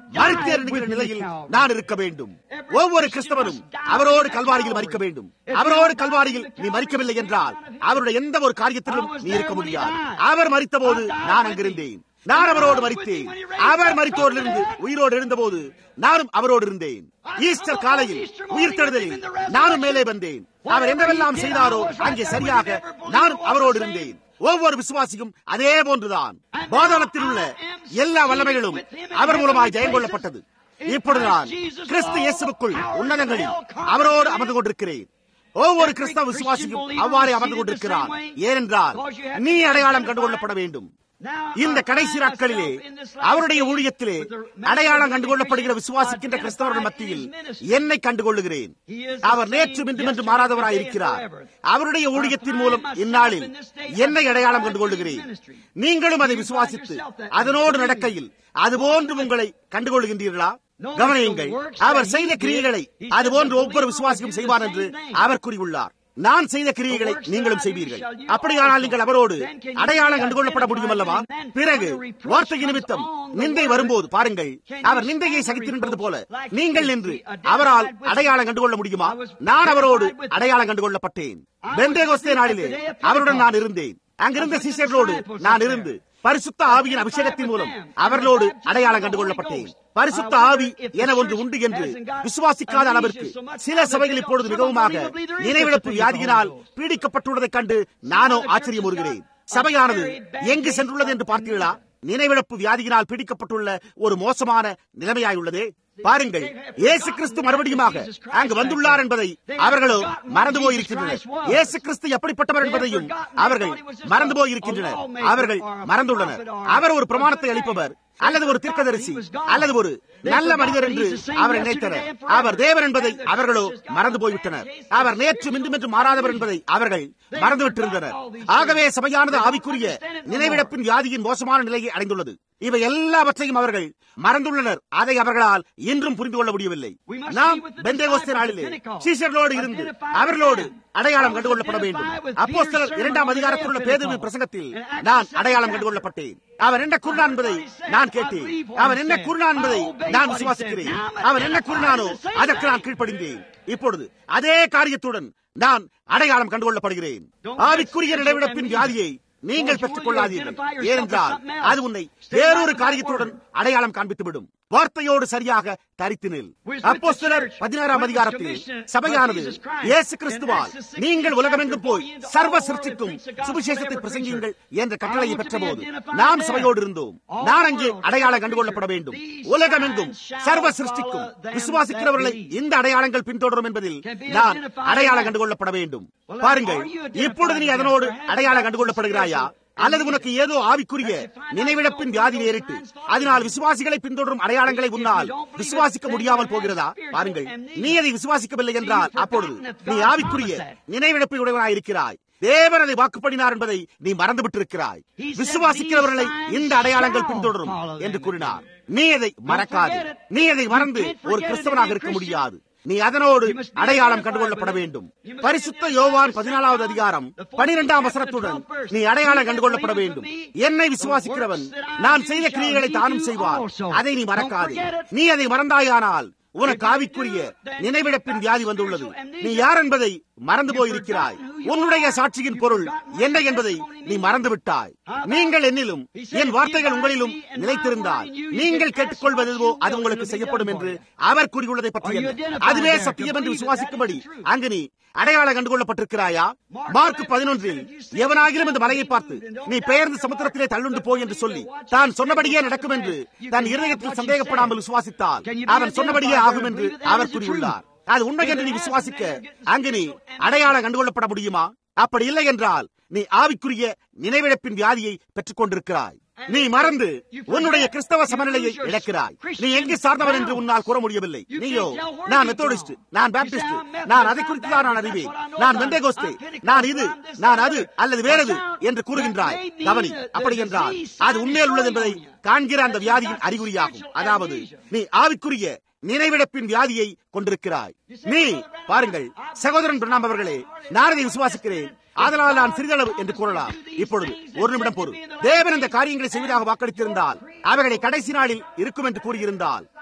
மறித்து எறிகிற நிலையில் நான் இருக்க வேண்டும் ஒவ்வொரு கிறிஸ்தவனும் அவரோடு கல்வாரியில் மறிக்க வேண்டும் அவரோடு கல்வாரியில் நீ மறிக்கவில்லை என்றால் அவருடைய எந்த ஒரு காரியத்திலும் நீ இருக்க முடியாது அவர் மறித்த போது நான் அங்கிருந்தேன் நான் அவரோடு மறித்தேன் அவர் மறித்தோரிலிருந்து உயிரோடு இருந்தபோது நானும் அவரோடு இருந்தேன் ஈஸ்டர் காலையில் உயிர்த்தெழுதலில் நானும் மேலே வந்தேன் அவர் என்னவெல்லாம் செய்தாரோ அங்கே சரியாக நானும் அவரோடு இருந்தேன் ஒவ்வொரு விசுவாசியும் அதே போன்றுதான் போதனத்தில் உள்ள எல்லா வல்லமைகளும் அவர் மூலமாய் ஜெயம் கொள்ளப்பட்டது இப்பொழுது நான் கிறிஸ்து இயேசுக்குள் உன்னதங்களில் அவரோடு அமர்ந்து கொண்டிருக்கிறேன் ஒவ்வொரு கிறிஸ்தவ விசுவாசியும் அவ்வாறே அமர்ந்து கொண்டிருக்கிறார் ஏனென்றால் நீ அடையாளம் கண்டுகொள்ளப்பட வேண்டும் இந்த கடைசி நாட்களிலே அவருடைய ஊழியத்திலே அடையாளம் கண்டுகொள்ளப்படுகிற விசுவாசிக்கின்ற கிறிஸ்தவர்கள் மத்தியில் என்னை கண்டுகொள்ளுகிறேன் அவர் நேற்று இன்றும் என்று மாறாதவராய் இருக்கிறார் அவருடைய ஊழியத்தின் மூலம் இந்நாளில் என்னை அடையாளம் கண்டுகொள்ளுகிறேன் நீங்களும் அதை விசுவாசித்து அதனோடு நடக்கையில் அதுபோன்று உங்களை கண்டுகொள்கின்றீர்களா கவனியுங்கள் அவர் செய்த கிரியைகளை அதுபோன்று ஒவ்வொரு விசுவாசியும் செய்வார் என்று அவர் கூறியுள்ளார் நான் செய்த கிரியைகளை நீங்களும் செய்வீர்கள் அப்படியானால் நீங்கள் அவரோடு அடையாளம் கண்டுகொள்ளப்பட முடியும் அல்லவா பிறகு வார்த்தை நிமித்தம் நிந்தை வரும்போது பாருங்கள் அவர் நிந்தையை சகித்து நின்றது போல நீங்கள் நின்று அவரால் அடையாளம் கண்டுகொள்ள முடியுமா நான் அவரோடு அடையாளம் கண்டுகொள்ளப்பட்டேன் பெந்தேகோஸ்தே நாளிலே அவருடன் நான் இருந்தேன் அங்கிருந்த சீசர்களோடு நான் இருந்து பரிசுத்த ஆவியின் அபிஷேகத்தின் மூலம் அவர்களோடு அடையாளம் கண்டுகொள்ளப்பட்டேன் பரிசுத்த ஆவி என ஒன்று உண்டு என்று விசுவாசிக்காத அளவிற்கு சில சபைகள் இப்பொழுது மிகவுமாக நினைவிழப்பு வியாதியினால் பீடிக்கப்பட்டுள்ளதைக் கண்டு நானோ ஆச்சரியம் வருகிறேன் சபையானது எங்கு சென்றுள்ளது என்று பார்த்தீர்களா நினைவிழப்பு வியாதியினால் பீடிக்கப்பட்டுள்ள ஒரு மோசமான நிலைமையாயுள்ளதே பாருங்கள் இயேசு கிறிஸ்து மறுபடியுமாக அங்கு வந்துள்ளார் என்பதை அவர்களோ மறந்து போயிருக்கின்றனர் இயேசு கிறிஸ்து எப்படிப்பட்டவர் என்பதையும் அவர்கள் மறந்து போயிருக்கின்றனர் அவர்கள் மறந்துள்ளனர் அவர் ஒரு பிரமாணத்தை அளிப்பவர் அல்லது ஒரு தீர்க்கதரிசி அல்லது ஒரு நல்ல மனிதர் என்று அவர் நினைத்தனர் அவர் தேவன் என்பதை அவர்களோ மறந்து போய்விட்டனர் அவர் நேற்று மின்றும் என்று மாறாதவர் என்பதை அவர்கள் மறந்துவிட்டிருந்தனர் ஆகவே சபையானது ஆவிக்குரிய நினைவிழப்பின் வியாதியின் மோசமான நிலையை அடைந்துள்ளது இவை எல்லாவற்றையும் அவர்கள் மறந்துள்ளனர் அதை அவர்களால் இன்றும் புரிந்து கொள்ள முடியவில்லை நாம் பெந்தேகோஸ்தே நாளிலே சீசர்களோடு இருந்து அவர்களோடு அடையாளம் கண்டுகொள்ளப்பட வேண்டும் அப்போ சிலர் இரண்டாம் அதிகாரத்தில் உள்ள பேதுவின் பிரசங்கத்தில் நான் அடையாளம் கண்டுகொள்ளப்பட்டேன் அவர் என்ன கூறினான் என்பதை நான் கேட்டேன் அவர் என்ன கூறினான் என்பதை நான் விசுவாசிக்கிறேன் அவர் என்ன கூறினானோ அதற்கு நான் கீழ்ப்படிந்தேன் இப்பொழுது அதே காரியத்துடன் நான் அடையாளம் கண்டுகொள்ளப்படுகிறேன் ஆவிக்குரிய நிலைவிடப்பின் வியாதியை நீங்கள் பெற்றுக் கொள்ளாதீர்கள் ஏனென்றால் அது உன்னை வேறொரு காரியத்துடன் அடையாளம் காண்பித்துவிடும் வார்த்தையோடு சரியாக தரித்து நில் அப்போ சிலர் பதினாறாம் அதிகாரத்தில் சபையானது இயேசு கிறிஸ்துவால் நீங்கள் உலகமெங்கும் போய் சர்வ சிருஷ்டிக்கும் சுவிசேஷத்தை பிரசங்கியுங்கள் என்ற கட்டளையை பெற்றபோது நாம் சபையோடு இருந்தோம் நான் அங்கே அடையாளம் கண்டுகொள்ளப்பட வேண்டும் உலகமெங்கும் சர்வ சிருஷ்டிக்கும் விசுவாசிக்கிறவர்களை இந்த அடையாளங்கள் பின்தொடரும் என்பதில் நான் அடையாளம் கண்டுகொள்ளப்பட வேண்டும் பாருங்கள் இப்பொழுது நீ அதனோடு அடையாளம் கண்டுகொள்ளப்படுகிறாயா அல்லது உனக்கு ஏதோ ஆவிக்குரிய நினைவிழப்பின் வியாதி நேரிட்டு அதனால் விசுவாசிகளை பின்தொடரும் அடையாளங்களை உன்னால் விசுவாசிக்க முடியாமல் போகிறதா பாருங்கள் நீ அதை விசுவாசிக்கவில்லை என்றால் அப்பொழுது நீ ஆவிக்குரிய நினைவிழப்பை உடையவனாயிருக்கிறாய் தேவன் அதை வாக்குப்படினார் என்பதை நீ மறந்துவிட்டிருக்கிறாய் விசுவாசிக்கிறவர்களை இந்த அடையாளங்கள் பின்தொடரும் என்று கூறினார் நீ அதை மறக்காது நீ அதை மறந்து ஒரு கிறிஸ்தவனாக இருக்க முடியாது நீ அதனோடு அடையாளம் கண்டுகொள்ளப்பட வேண்டும் பரிசுத்த யோவான் பதினாலாவது அதிகாரம் பனிரெண்டாம் வசனத்துடன் நீ அடையாளம் கண்டுகொள்ளப்பட வேண்டும் என்னை விசுவாசிக்கிறவன் நான் செய்த கிரியைகளை தானும் செய்வார் அதை நீ மறக்காது நீ அதை மறந்தாயானால் உனக்கு ஆவிக்குரிய நினைவிடப்பின் வியாதி வந்துள்ளது நீ யார் என்பதை மறந்து போயிருக்கிறாய் உன்னுடைய சாட்சியின் பொருள் என்ன என்பதை நீ மறந்து விட்டாய் நீங்கள் என்னிலும் என் வார்த்தைகள் உங்களிலும் நிலைத்திருந்தால் நீங்கள் கேட்டுக்கொள்வதுவோ அது உங்களுக்கு செய்யப்படும் என்று அவர் கூறியுள்ளதை பற்றி அதுவே சத்தியம் என்று விசுவாசிக்கும்படி அங்கு நீ அடையாளம் கண்டுகொள்ளப்பட்டிருக்கிறாயா மார்க் பதினொன்றில் எவனாகிலும் இந்த மலையை பார்த்து நீ பெயர்ந்து சமுத்திரத்திலே தள்ளுண்டு போய் என்று சொல்லி தான் சொன்னபடியே நடக்கும் என்று தன் இருதயத்தில் சந்தேகப்படாமல் விசுவாசித்தால் அவன் சொன்னபடியே ஆகும் என்று அவர் கூறியுள்ளார் அது உண்மை என்று நீ விசுவாசிக்க அங்கு நீ அடையாளம் கண்டுகொள்ளப்பட முடியுமா அப்படி இல்லை என்றால் நீ ஆவிக்குரிய நினைவிழப்பின் வியாதியை பெற்றுக் கொண்டிருக்கிறாய் நீ மறந்து உன்னுடைய கிறிஸ்தவ சமநிலையை இழக்கிறாய் நீ எங்கு சார்ந்தவன் என்று உன்னால் கூற முடியவில்லை நீயோ நான் மெத்தோடிஸ்ட் நான் பேப்டிஸ்ட் நான் அதை குறித்து தான் நான் அறிவேன் நான் வெந்தேகோஸ்தே நான் இது நான் அது அல்லது வேறது என்று கூறுகின்றாய் கவனி அப்படி என்றால் அது உண்மையில் உள்ளது என்பதை காண்கிற அந்த வியாதியின் அறிகுறியாகும் அதாவது நீ ஆவிக்குரிய நினைவிடப்பின் வியாதியை கொண்டிருக்கிறாய் நீ பாருங்கள் சகோதரன் பிரணாம் அவர்களே நான் அதை விசுவாசிக்கிறேன் அதனால் நான் சிறிதளவு என்று கூறலாம் இப்பொழுது ஒரு நிமிடம் பொருள் தேவன் இந்த காரியங்களை செய்வதாக வாக்களித்திருந்தால் அவைகளை கடைசி நாளில் இருக்கும் என்று கூறியிருந்தால்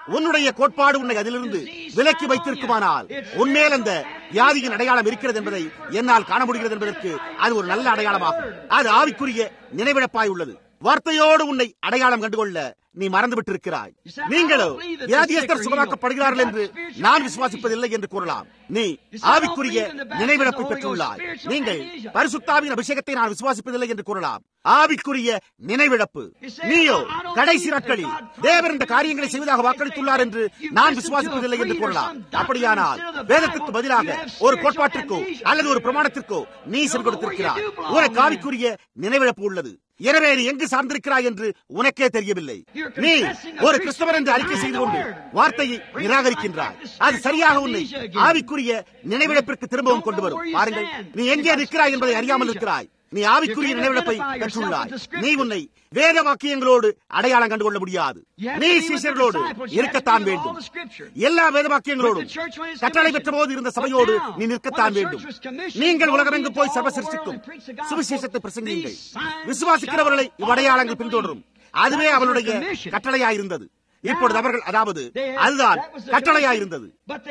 உன்னுடைய கோட்பாடு உன்னை அதிலிருந்து விலக்கி வைத்திருக்குமானால் உன்மேல் அந்த வியாதியின் அடையாளம் இருக்கிறது என்பதை என்னால் காண முடிகிறது என்பதற்கு அது ஒரு நல்ல அடையாளமாகும் அது ஆவிக்குரிய நினைவிழப்பாய் உள்ளது வார்த்தையோடு உன்னை அடையாளம் கண்டுகொள்ள நீ மறந்து விட்டிருக்கிறாய் நீங்களோ வியாதியஸ்தர் சுகமாக்கப்படுகிறார்கள் என்று நான் விசுவாசிப்பதில்லை என்று கூறலாம் நீ ஆவிக்குரிய நினைவிழப்பை பெற்றுள்ளாய் நீங்கள் பரிசுத்தாவின் அபிஷேகத்தை நான் விசுவாசிப்பதில்லை என்று கூறலாம் ஆவிக்குரிய நினைவிழப்பு நீயோ கடைசி நாட்களில் தேவர் இந்த காரியங்களை செய்வதாக வாக்களித்துள்ளார் என்று நான் விசுவாசிப்பதில்லை என்று கூறலாம் அப்படியானால் வேதத்துக்கு பதிலாக ஒரு கோட்பாட்டிற்கோ அல்லது ஒரு பிரமாணத்திற்கோ நீ சென்று கொடுத்திருக்கிறாய் உனக்கு ஆவிக்குரிய நினைவிழப்பு உள்ளது எனவே நீ எங்கு சார்ந்திருக்கிறாய் என்று உனக்கே தெரியவில்லை நீ ஒரு கிறிஸ்தவர் என்று அறிக்கை செய்து கொண்டு வார்த்தையை நிராகரிக்கின்றாய் அது சரியாக உன்னை ஆவிக்குரிய நினைவிழப்பிற்கு திரும்பவும் கொண்டு வரும் பாருங்கள் நீ எங்கே நிற்கிறாய் என்பதை அறியாமல் இருக்கிறாய் நீ ஆவிக்குரிய நினைவிழப்பை பெற்றுள்ளாய் நீ உன்னை வேத வாக்கியங்களோடு அடையாளம் கண்டுகொள்ள முடியாது நீ சீசர்களோடு இருக்கத்தான் வேண்டும் எல்லா வேத வாக்கியங்களோடும் கட்டளை பெற்ற போது இருந்த சபையோடு நீ நிற்கத்தான் வேண்டும் நீங்கள் உலகமெங்கு போய் சர்வ சிருஷ்டிக்கும் சுவிசேஷத்தை பிரசங்கியுங்கள் விசுவாசிக்கிறவர்களை இவ்வடையாளங்கள் பின்தொடரும் அதுவே அவளுடைய கட்டளையாயிருந்தது இப்பொழுது அவர்கள் அதாவது அதுதான் கட்டளையாயிருந்தது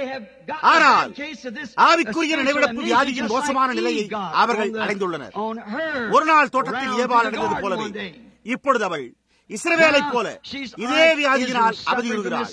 ஆனால் ஆவிக்குரிய நினைவிழப்பு வியாதியின் மோசமான நிலையை அவர்கள் அடைந்துள்ளனர் ஒரு நாள் தோட்டத்தில் ஏவாள் அடைந்தது போலவே இப்பொழுது அவள் இஸ்ரவேலை போல இதே வியாதியினால் அவதியுறுகிறாள்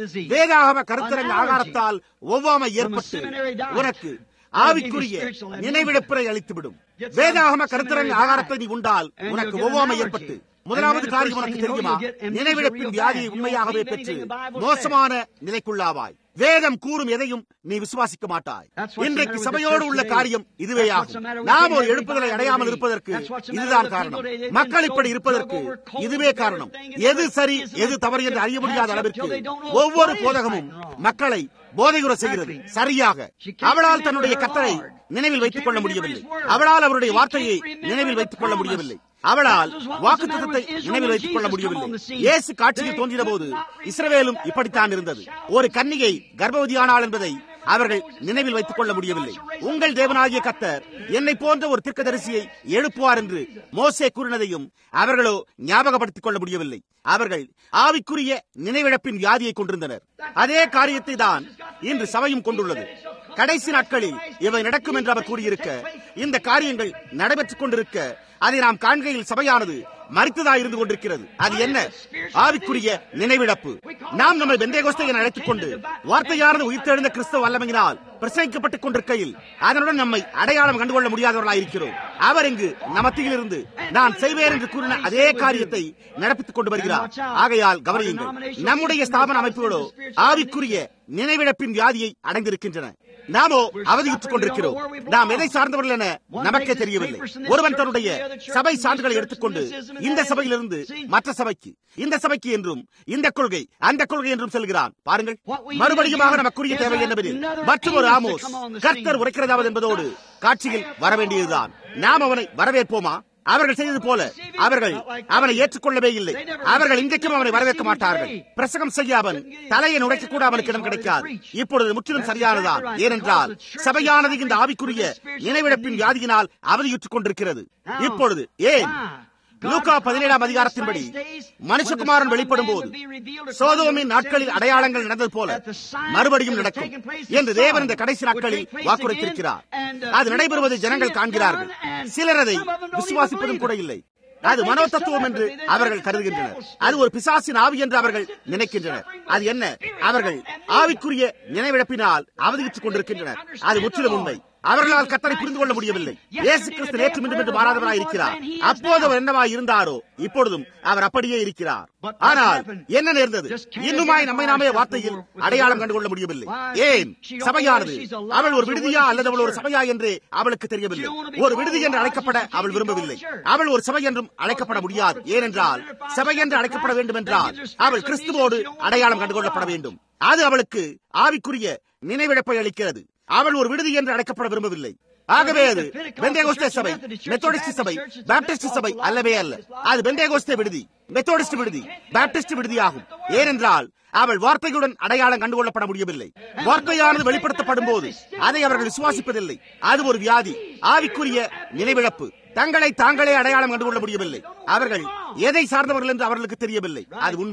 வேதாகம கருத்தரங்க ஆகாரத்தால் ஒவ்வாமை ஏற்பட்டு உனக்கு ஆவிக்குரிய நினைவிழப்பினை அளித்துவிடும் வேதாகம கருத்தரங்க ஆகாரத்தை நீ உண்டால் உனக்கு ஒவ்வாமை ஏற்பட்டு முதலாவது காரியம் உனக்கு தெரியுமா நினைவிழப்பின் வியாதியை உண்மையாகவே பெற்று மோசமான நிலைக்குள்ளாவாய் வேதம் கூறும் எதையும் நீ விசுவாசிக்க மாட்டாய் இன்றைக்கு சபையோடு உள்ள காரியம் இதுவே ஆகும் நாம் ஒரு எழுப்புதலை அடையாமல் இருப்பதற்கு இதுதான் காரணம் மக்கள் இப்படி இருப்பதற்கு இதுவே காரணம் எது சரி எது தவறு என்று அறிய முடியாத அளவிற்கு ஒவ்வொரு போதகமும் மக்களை போதையுற செய்கிறது சரியாக அவளால் தன்னுடைய கத்தரை நினைவில் வைத்துக் கொள்ள முடியவில்லை அவளால் அவருடைய வார்த்தையை நினைவில் வைத்துக் கொள்ள முடியவில்லை அவளால் வாக்குத்தத்தை நினைவில் வைத்துக் கொள்ள முடியவில்லை இயேசு காட்சியில் தோன்றின போது இஸ்ரவேலும் இப்படித்தான் இருந்தது ஒரு கன்னிகை கர்ப்பவதியானாள் என்பதை அவர்கள் நினைவில் வைத்துக் கொள்ள முடியவில்லை உங்கள் தேவனாகிய கத்தர் என்னை போன்ற ஒரு தீர்க்கதரிசியை எழுப்புவார் என்று மோசே கூறினதையும் அவர்களோ ஞாபகப்படுத்திக் கொள்ள முடியவில்லை அவர்கள் ஆவிக்குரிய நினைவிழப்பின் வியாதியை கொண்டிருந்தனர் அதே காரியத்தை தான் இன்று சபையும் கொண்டுள்ளது கடைசி நாட்களில் இவை நடக்கும் என்று அவர் கூறியிருக்க இந்த காரியங்கள் நடைபெற்றுக் கொண்டிருக்க அதை நாம் காண்கையில் சபையானது மறித்ததா இருந்து கொண்டிருக்கிறது அது என்ன ஆவிக்குரிய நினைவிழப்பு நாம் நம்மை பெந்தேகோஸ்தை என அழைத்துக் கொண்டு வார்த்தையானது உயிர்த்தெழுந்த கிறிஸ்தவ வல்லமையினால் பிரசவிக்கப்பட்டுக் கொண்டிருக்கையில் அதனுடன் நம்மை அடையாளம் கண்டுகொள்ள முடியாதவர்களாயிருக்கிறோம் அவர் இங்கு நமத்தியில் இருந்து நான் செய்வேன் என்று கூறின அதே காரியத்தை நடப்பித்துக் கொண்டு வருகிறார் ஆகையால் கவனியுங்கள் நம்முடைய ஸ்தாபன அமைப்புகளோ ஆவிக்குரிய நினைவிழப்பின் வியாதியை அடைந்திருக்கின்றன நாமோ அவதியுற்றுக் கொண்டிருக்கிறோம் நாம் எதை சார்ந்தவர்கள் என நமக்கே தெரியவில்லை ஒருவன் தன்னுடைய சபை சான்றுகளை எடுத்துக்கொண்டு இந்த சபையிலிருந்து மற்ற சபைக்கு இந்த சபைக்கு என்றும் இந்த கொள்கை அந்த கொள்கை என்றும் செல்கிறான் பாருங்கள் மறுபடியுமாக நமக்குரிய தேவை என்னவெனில் மற்றும் ஒரு ஆமோஸ் கர்த்தர் உரைக்கிறதாவது என்பதோடு காட்சியில் வரவேண்டியதுதான் நாம் அவனை வரவேற்போமா அவர்கள் செய்தது போல அவர்கள் அவனை ஏற்றுக்கொள்ளவே இல்லை அவர்கள் இன்றைக்கும் அவனை வரவேற்க மாட்டார்கள் பிரசங்கம் செய்ய அவன் தலையை நுழைக்க கூட அவனுக்கு இடம் கிடைக்காது இப்பொழுது முற்றிலும் சரியானதான் ஏனென்றால் சபையானது இந்த ஆவிக்குரிய நினைவிழப்பின் வியாதியினால் அவதியுற்றுக் கொண்டிருக்கிறது இப்பொழுது ஏன் லூகா பதினேழாம் அதிகாரத்தின்படி மனுஷகுமாரன் வெளிப்படும் போது சோதோமின் நாட்களில் அடையாளங்கள் நடந்தது போல மறுபடியும் நடக்கும் என்று தேவன் இந்த கடைசி நாட்களில் வாக்குறுத்திருக்கிறார் அது நடைபெறுவதை ஜனங்கள் காண்கிறார்கள் சிலர் அதை விசுவாசிப்பதும் கூட இல்லை அது மனோ தத்துவம் என்று அவர்கள் கருதுகின்றனர் அது ஒரு பிசாசின் ஆவி என்று அவர்கள் நினைக்கின்றனர் அது என்ன அவர்கள் ஆவிக்குரிய நினைவிழப்பினால் அவதிச்சுக் கொண்டிருக்கின்றனர் அது முற்றிலும் உண்மை அவர்களால் கத்தரை புரிந்து கொள்ள முடியவில்லை இயேசு கிறிஸ்து நேற்று மீண்டும் என்று மாறாதவராய் இருக்கிறார் அப்போது அவர் என்னவாய் இருந்தாரோ இப்பொழுதும் அவர் அப்படியே இருக்கிறார் ஆனால் என்ன நேர்ந்தது இன்னுமாய் நம்மை நாமே வார்த்தையில் அடையாளம் கண்டுகொள்ள முடியவில்லை ஏன் சபையானது அவள் ஒரு விடுதியா அல்லது அவள் ஒரு சபையா என்று அவளுக்கு தெரியவில்லை ஒரு விடுதி என்று அழைக்கப்பட அவள் விரும்பவில்லை அவள் ஒரு சபை என்றும் அழைக்கப்பட முடியாது ஏனென்றால் சபை என்று அழைக்கப்பட வேண்டும் என்றால் அவள் கிறிஸ்துவோடு அடையாளம் கண்டுகொள்ளப்பட வேண்டும் அது அவளுக்கு ஆவிக்குரிய நினைவிழப்பை அளிக்கிறது அவள் ஒரு விடுதி என்று அழைக்கப்பட விரும்பவில்லை ஆகவே அது பெந்தேகோஸ்தே சபை மெத்தோடிஸ்ட் சபை பாப்டிஸ்ட் சபை அல்லவே அல்ல அது பெந்தேகோஸ்தே விடுதி மெத்தோடிஸ்ட் விடுதி பாப்டிஸ்ட் விடுதி ஆகும் ஏனென்றால் அவள் வார்த்தையுடன் அடையாளம் கண்டுகொள்ளப்பட முடியவில்லை வார்த்தையானது வெளிப்படுத்தப்படும் போது அதை அவர்கள் விசுவாசிப்பதில்லை அது ஒரு வியாதி ஆவிக்குரிய நினைவிழப்பு தங்களை தாங்களே அடையாளம் கண்டுகொள்ள முடியவில்லை அவர்கள் எதை சார்ந்தவர்கள் என்று அவர்களுக்கு தெரியவில்லை அது உண்மை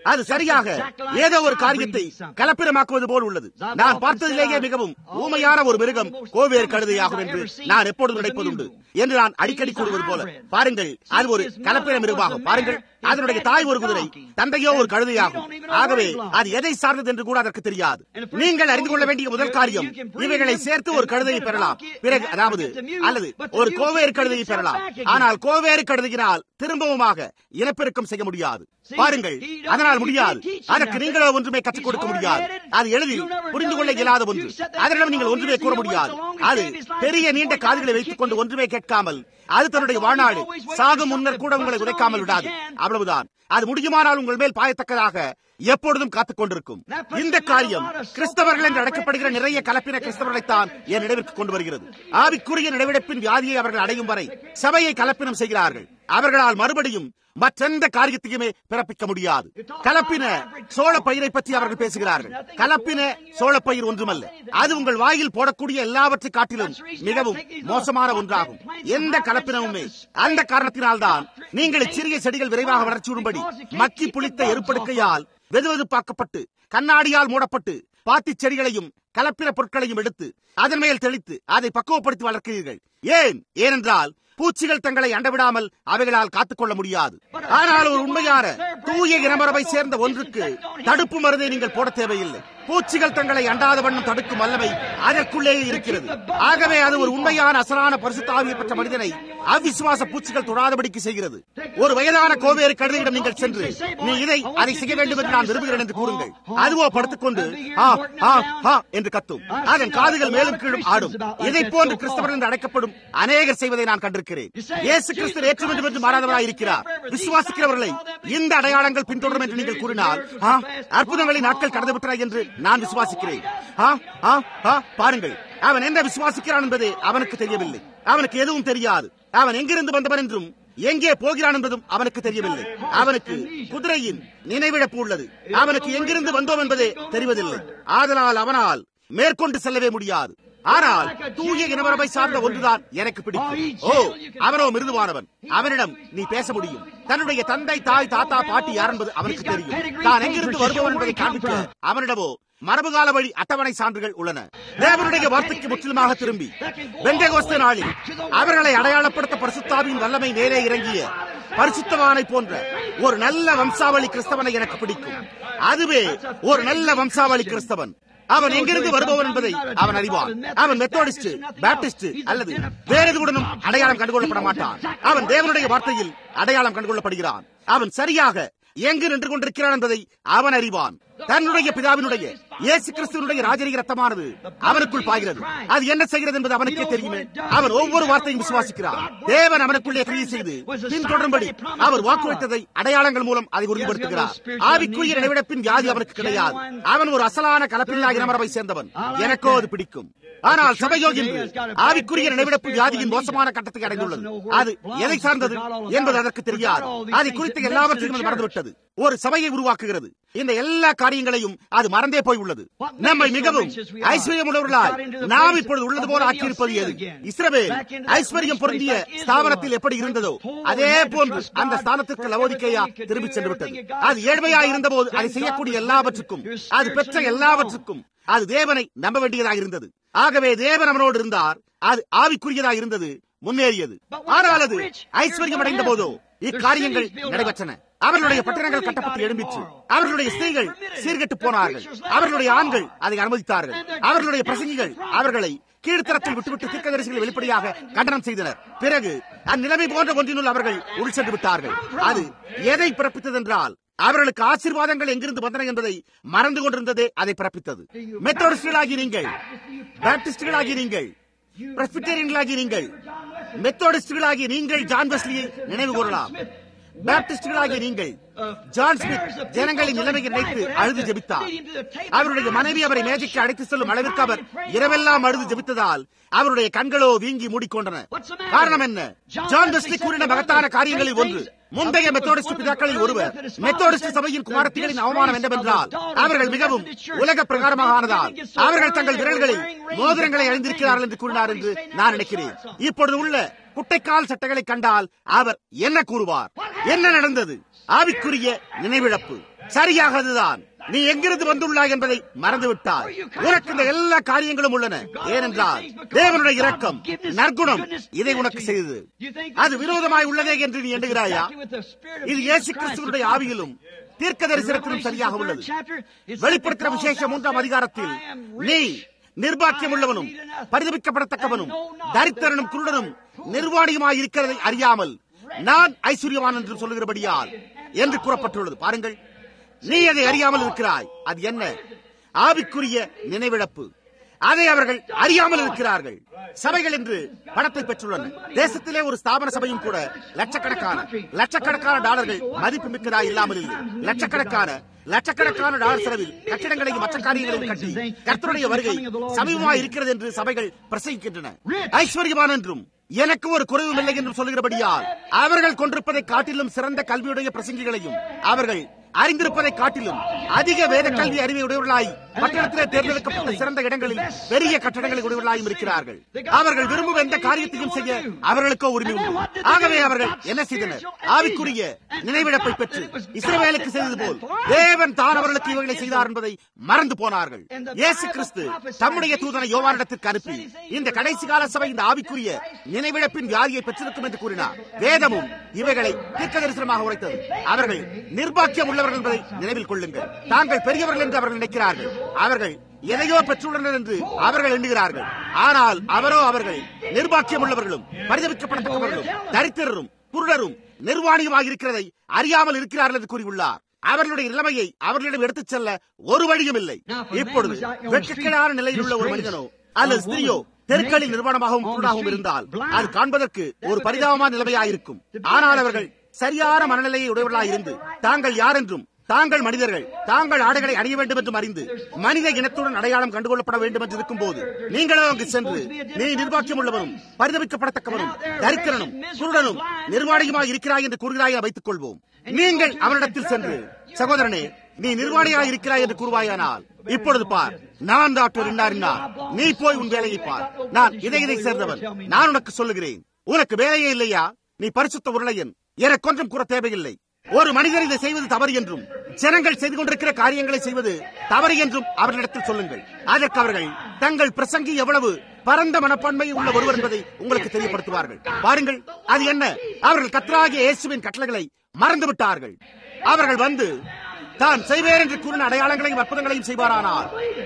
அது சரியாக ஏதோ ஒரு காரியத்தை கலப்பிரமாக்குவது போல் உள்ளது நான் பார்த்ததிலேயே மிகவும் ஊமையான ஒரு மிருகம் கோவேறு கழுதையாகும் என்று நான் எப்பொழுதும் நினைப்பதுண்டு என்று நான் அடிக்கடி கூறுவது போல பாருங்கள் அது ஒரு கலப்பின மிருகமாகும் பாருங்கள் அதனுடைய தாய் ஒரு குதிரை தந்தையோ ஒரு கழுதையாகும் ஆகவே அது எதை சார்ந்தது என்று கூட அதற்கு தெரியாது நீங்கள் அறிந்து கொள்ள வேண்டிய முதல் காரியம் இவைகளை சேர்த்து ஒரு கழுதையை பெறலாம் பிறகு அதாவது அல்லது ஒரு கோவேறு கழுதையை பெறலாம் ஆனால் கோவேறு கழுதையினால் திரும்பவுமாக இனப்பெருக்கம் செய்ய முடியாது பாருங்கள் அதனால் முடியாது அதற்கு நீங்களோ ஒன்றுமே கற்றுக் கொடுக்க முடியாது அது எளிதில் புரிந்து கொள்ள இயலாத ஒன்று அதனிடம் நீங்கள் ஒன்றுமே கூற முடியாது அது பெரிய நீண்ட காதுகளை வைத்துக் கொண்டு ஒன்றுமே கேட்காமல் அது தன்னுடைய வாழ்நாடு சாகும் முன்னர் கூட உங்களை உதைக்காமல் விடாது அவ்வளவுதான் அது முடியுமானால் உங்கள் மேல் பாயத்தக்கதாக எப்பொழுதும் காத்துக் கொண்டிருக்கும் இந்த காரியம் கிறிஸ்தவர்கள் என்று அழைக்கப்படுகிற நிறைய கலப்பின கிறிஸ்தவர்களைத்தான் என் நினைவிற்கு கொண்டு வருகிறது ஆவிக்குரிய நினைவிடப்பின் வியாதியை அவர்கள் அடையும் வரை சபையை கலப்பினம் செய்கிறார்கள் அவர்களால் மறுபடியும் மற்றெந்த காரியத்தையுமே பிறப்பிக்க முடியாது கலப்பின சோழ பயிரை பற்றி அவர்கள் பேசுகிறார்கள் கலப்பின சோழ பயிர் ஒன்றுமல்ல அது உங்கள் வாயில் போடக்கூடிய எல்லாவற்றை காட்டிலும் மிகவும் மோசமான ஒன்றாகும் எந்த கலப்பினமுமே அந்த காரணத்தினால்தான் நீங்கள் சிறிய செடிகள் விரைவாக வளர்ச்சியுடும்படி மக்கி புளித்த எருப்படுக்கையால் வெதுவெதுப்பாக்கப்பட்டு கண்ணாடியால் மூடப்பட்டு பாத்தி செடிகளையும் கலப்பின பொருட்களையும் எடுத்து அதன் மேல் தெளித்து அதை பக்குவப்படுத்தி வளர்க்கிறீர்கள் ஏன் ஏனென்றால் பூச்சிகள் தங்களை அண்டவிடாமல் அவைகளால் காத்துக்கொள்ள முடியாது ஆனால் ஒரு உண்மையான தூய இனமரபை சேர்ந்த ஒன்றுக்கு தடுப்பு மருந்தை நீங்கள் போட தேவையில்லை பூச்சிகள் தங்களை அண்டாத வண்ணம் தடுக்கும் வல்லமை அதற்குள்ளேயே இருக்கிறது ஆகவே அது ஒரு உண்மையான அசலான பரிசுத்தாவியை பெற்ற மனிதனை அவிசுவாச பூச்சிகள் தொடாதபடிக்கு செய்கிறது ஒரு வயதான கோவேறு கழுதையிடம் நீங்கள் சென்று நீ இதை அதை செய்ய வேண்டும் என்று நான் விரும்புகிறேன் என்று கூறுங்கள் அதுவோ படுத்துக் கொண்டு ஆ ஆ ஆ என்று கத்தும் அதன் காதுகள் மேலும் கீழும் ஆடும் இதை போன்று கிறிஸ்தவர் என்று அழைக்கப்படும் அநேகர் செய்வதை நான் கண்டிருக்கிறேன் இயேசு கிறிஸ்து ஏற்று வேண்டும் என்று மாறாதவராய் இருக்கிறார் விசுவாசிக்கிறவர்களை இந்த அடையாளங்கள் பின்தொடரும் என்று நீங்கள் கூறினால் ஆ, அற்புதங்களின் நாட்கள் கடந்து விட்டன என்று நான் விசுவாசிக்கிறேன் ஆ, ஆ, ஆ, பாருங்கள் அவன் என்ன விசுவாசிக்கிறான் என்பது அவனுக்கு தெரியவில்லை அவனுக்கு எதுவும் தெரியாது அவன் எங்கிருந்து வந்தவன் என்றும் எங்கே போகிறான் என்பதும் அவனுக்கு தெரியவில்லை அவனுக்கு குதிரையின் நினைவிழப்பு உள்ளது அவனுக்கு எங்கிருந்து வந்தோம் என்பதே தெரிவதில்லை ஆதலால் அவனால் மேற்கொண்டு செல்லவே முடியாது ஆனால் தூய இனவரவை சார்ந்த ஒன்றுதான் எனக்கு பிடிக்கும் ஓ அவனோ மிருதுவானவன் அவனிடம் நீ பேச முடியும் தன்னுடைய தந்தை தாய் தாத்தா பாட்டி யார் என்பது அவனுக்கு தெரியும் தான் எங்கிருந்து வருபவன் என்பதை காண்பிக்க அவனிடமோ மரபுகால வழி அட்டவணை சான்றுகள் உள்ளன தேவனுடைய வார்த்தைக்கு முற்றிலுமாக திரும்பி வெந்தகோஸ்த நாளில் அவர்களை அடையாளப்படுத்த பரிசுத்தாவின் வல்லமை மேலே இறங்கிய பரிசுத்தவானை போன்ற ஒரு நல்ல வம்சாவளி கிறிஸ்தவனை எனக்கு பிடிக்கும் அதுவே ஒரு நல்ல வம்சாவளி கிறிஸ்தவன் அவன் எங்கிருந்து வருபவன் என்பதை அவன் அறிவான் அவன் மெத்தோடிஸ்ட் பாப்டிஸ்ட் அல்லது வேற எதுவுடனும் அடையாளம் கண்டுகொள்ளப்பட மாட்டான் அவன் தேவனுடைய வார்த்தையில் அடையாளம் கண்டுகொள்ளப்படுகிறான் அவன் சரியாக எங்கு நின்று கொண்டிருக்கிறான் என்பதை அவன் அறிவான் தன்னுடைய பிதாவினுடைய இயேசு கிறிஸ்துவனுடைய ராஜரீக ரத்தமானது அவனுக்குள் பாய்கிறது அது என்ன செய்கிறது என்பது அவனுக்கே தெரியுமே அவன் ஒவ்வொரு வார்த்தையும் விசுவாசிக்கிறான் தேவன் அவனுக்குள்ளே கிரியை செய்து பின்தொடரும்படி அவர் வாக்குறுத்ததை அடையாளங்கள் மூலம் அதை உறுதிப்படுத்துகிறார் ஆவிக்குரிய நினைவிடப்பின் வியாதி அவனுக்கு கிடையாது அவன் ஒரு அசலான கலப்பில்லா இனமரபை சேர்ந்தவன் எனக்கோ அது பிடிக்கும் ஆனால் சபையோ இன்று ஆவிக்குரிய நினைவிடப்பு வியாதியின் மோசமான கட்டத்தை அடைந்துள்ளது அது எதை சார்ந்தது என்பது அதற்கு தெரியாது அதை குறித்த எல்லாவற்றையும் அது மறந்துவிட்டது ஒரு சபையை உருவாக்குகிறது இந்த எல்லா காரியங்களையும் அது மறந்தே போய் உள்ளது நம்மை மிகவும் ஐஸ்வர்யம் உள்ளவர்களாய் நாம் இப்பொழுது உள்ளது போல ஆக்கியிருப்பது எது இஸ்ரவேல் ஐஸ்வர்யம் பொருந்திய ஸ்தாபனத்தில் எப்படி இருந்ததோ அதே போன்று அந்த ஸ்தானத்திற்கு லவோதிக்கேயா திரும்பி சென்று விட்டது அது ஏழ்மையாய் இருந்தபோது அதை செய்யக்கூடிய எல்லாவற்றுக்கும் அது பெற்ற எல்லாவற்றுக்கும் அது தேவனை நம்ப வேண்டியதாக இருந்தது ஆகவே தேவன் அவனோடு இருந்தார் அது ஆவிக்குரியதாக இருந்தது முன்னேறியது ஆனால் அது ஐஸ்வர்யம் அடைந்த போதோ இக்காரியங்கள் நடைபெற்றன அவர்களுடைய பட்டணங்கள் கட்டப்பட்டு எழும்பிற்று அவர்களுடைய ஸ்திரீகள் சீர்கெட்டு போனார்கள் அவர்களுடைய ஆண்கள் அதை அனுமதித்தார்கள் அவர்களுடைய பிரசங்கிகள் அவர்களை கீழ்த்தரத்தில் விட்டுவிட்டு தீர்க்கதரிசிகளை வெளிப்படையாக கண்டனம் செய்தனர் பிறகு அந்நிலைமை போன்ற ஒன்றினுள் அவர்கள் உள் சென்று விட்டார்கள் அது எதை பிறப்பித்ததென்றால் அவர்களுக்கு ஆசீர்வாதங்கள் எங்கிருந்து வந்தன என்பதை மறந்து கொண்டிருந்ததே அதை பிறப்பித்தது மெத்தோடிஸ்டுகளாகி நீங்கள் பாப்டிஸ்டுகளாகி நீங்கள் பிரஸ்பிட்டேரியன்களாகி நீங்கள் மெத்தோடிஸ்டுகளாகி நீங்கள் ஜான் வெஸ்லியை நினைவு கூறலாம் பாப்டிஸ்டுகளாகிய நீங்கள் ஜான் ஸ்மித் ஜனங்களின் நிலைமையை நினைத்து அழுது ஜெபித்தார் அவருடைய மனைவி அவரை மேஜைக்கு அழைத்து செல்லும் அளவிற்கு அவர் இரவெல்லாம் அழுது ஜெபித்ததால் அவருடைய கண்களோ வீங்கி மூடிக்கொண்டன காரணம் என்ன ஜான் வெஸ்லி கூறின மகத்தான காரியங்களில் ஒன்று முந்தைய மெத்தோடிஸ்ட் பிதாக்களில் ஒருவர் மெத்தோடிஸ்ட் சபையின் குமாரத்திகளின் அவமானம் என்னவென்றால் அவர்கள் மிகவும் உலக பிரகாரமாக ஆனதால் அவர்கள் தங்கள் விரல்களில் மோதிரங்களை அணிந்திருக்கிறார்கள் என்று கூறினார் என்று நான் நினைக்கிறேன் இப்பொழுது உள்ள குட்டைக்கால் சட்டைகளை கண்டால் அவர் என்ன கூறுவார் என்ன நடந்தது ஆவிக்குரிய நினைவிழப்பு சரியாக அதுதான் நீ எங்கிருந்து வந்துள்ளாய் என்பதை மறந்துவிட்டாய் உனக்கு இந்த எல்லா காரியங்களும் உள்ளன ஏனென்றால் தேவனுடைய இரக்கம் நற்குணம் இதை உனக்கு செய்தது அது விரோதமாய் உள்ளதே என்று நீ எண்ணுகிறாயா இது இயேசு கிறிஸ்துவனுடைய ஆவியிலும் தீர்க்க தரிசனத்திலும் சரியாக உள்ளது வெளிப்படுத்துகிற விசேஷம் மூன்றாம் அதிகாரத்தில் நீ நிர்பாக்கியம் உள்ளவனும் பரிதபிக்கப்படத்தக்கவனும் தரித்திரனும் குருடனும் நிர்வாணியுமாய் இருக்கிறதை அறியாமல் நான் ஐஸ்வர்யவான் என்று சொல்லுகிறபடியால் என்று கூறப்பட்டுள்ளது பாருங்கள் நீ அதை அறியாமல் இருக்கிறாய் அது என்ன ஆவிக்குரிய நினைவிழப்பு அதை அவர்கள் அறியாமல் இருக்கிறார்கள் சபைகள் என்று பணத்தை பெற்றுள்ளன தேசத்திலே ஒரு ஸ்தாபன சபையும் கூட லட்சக்கணக்கான லட்சக்கணக்கான டாலர்கள் மதிப்பு மிக்கதாய் இல்லாமல் இல்லை லட்சக்கணக்கான லட்சக்கணக்கான டாலர் செலவில் கட்டிடங்களையும் மற்ற காரியங்களையும் கட்டி கர்த்தருடைய வருகை சமீபமாக இருக்கிறது என்று சபைகள் பிரசங்கிக்கின்றன ஐஸ்வர்யவான் என்றும் எனக்கு ஒரு குறைவும் இல்லை என்று சொல்லுகிறபடியால் அவர்கள் கொண்டிருப்பதை காட்டிலும் சிறந்த கல்வியுடைய பிரசங்கிகளையும் அவர்கள் அறிந்திருப்பதை காட்டிலும் அதிக வேத கல்வி அறிவை உடையவர்களாய் பட்டணத்திலே தேர்ந்தெடுக்கப்பட்ட சிறந்த இடங்களில் பெரிய கட்டடங்களை உடையவர்களாயும் இருக்கிறார்கள் அவர்கள் விரும்பும் எந்த காரியத்தையும் செய்ய அவர்களுக்கோ உரிமை உண்டு ஆகவே அவர்கள் என்ன செய்தனர் ஆவிக்குரிய நினைவிழப்பை பெற்று இஸ்ரவேலுக்கு செய்தது போல் தேவன் தான் அவர்களுக்கு இவர்களை செய்தார் என்பதை மறந்து போனார்கள் இயேசு கிறிஸ்து தம்முடைய தூதனை யோவானிடத்திற்கு அனுப்பி இந்த கடைசி கால சபை இந்த ஆவிக்குரிய நினைவிழப்பின் வியாதியை பெற்றிருக்கும் என்று கூறினார் வேதமும் இவைகளை தீர்க்க தரிசனமாக உரைத்தது அவர்கள் நிர்பாக்கியம் உள்ளவர்கள் என்பதை நினைவில் கொள்ளுங்கள் தாங்கள் பெரியவர்கள் என்று அவர்கள் நினைக்கிறார்கள் அவர்கள் எதையோ பெற்றுள்ளனர் என்று அவர்கள் எண்ணுகிறார்கள் ஆனால் அவரோ அவர்கள் நிர்பாக்கியம் உள்ளவர்களும் பரிதவிக்கப்படத்தக்கவர்களும் தரித்திரரும் குருடரும் நிர்வாணியுமாக இருக்கிறதை அறியாமல் இருக்கிறார்கள் என்று கூறியுள்ளார் அவர்களுடைய நிலைமையை அவர்களிடம் எடுத்துச் செல்ல ஒரு வழியும் இல்லை இப்பொழுது வெட்கக்கேடான நிலையில் உள்ள ஒரு மனிதனோ அல்லது ஸ்திரியோ தெருக்களில் நிர்வாணமாகவும் குருடாகவும் இருந்தால் அது காண்பதற்கு ஒரு பரிதாபமான நிலைமையாயிருக்கும் ஆனால் அவர்கள் சரியான மனநிலையை உடையவர்களாய் இருந்து தாங்கள் யார் என்றும் தாங்கள் மனிதர்கள் தாங்கள் ஆடைகளை அணிய வேண்டும் என்றும் அறிந்து மனித இனத்துடன் அடையாளம் கண்டுகொள்ளப்பட வேண்டும் என்று இருக்கும் போது நீங்களோ அங்கு சென்று நீ நிர்வாக்கியம் உள்ளவனும் பரிதவிக்கப்படத்தக்கவனும் தரித்திரனும் குருடனும் நிர்வாணியுமாக இருக்கிறாய் என்று கூறுகிறாய் என வைத்துக் கொள்வோம் நீங்கள் அவரிடத்தில் சென்று சகோதரனே நீ நிர்வாணியாக இருக்கிறாய் என்று கூறுவாயானால் இப்பொழுது பார் நான் டாக்டர் இன்னார் இன்னார் நீ போய் உன் வேலையை பார் நான் இதை இதை சேர்ந்தவன் நான் உனக்கு சொல்லுகிறேன் உனக்கு வேலையே இல்லையா நீ பரிசுத்த உருளையன் எனக்கு கொஞ்சம் கூற தேவையில்லை ஒரு மனிதர் இதை செய்வது தவறு என்றும் ஜனங்கள் செய்து கொண்டிருக்கிற காரியங்களை செய்வது தவறு என்றும் அவர்களிடத்தில் சொல்லுங்கள் அதற்கு அவர்கள் தங்கள் பிரசங்கி எவ்வளவு பரந்த மனப்பான்மை உள்ள ஒருவர் என்பதை உங்களுக்கு தெரியப்படுத்துவார்கள் பாருங்கள் அது என்ன அவர்கள் கத்ராகிய இயேசுவின் கட்டளைகளை மறந்து விட்டார்கள் அவர்கள் வந்து தான் செய்வேன் என்று கூறின அடையாளங்களையும் அற்புதங்களையும் செய்வாரானால்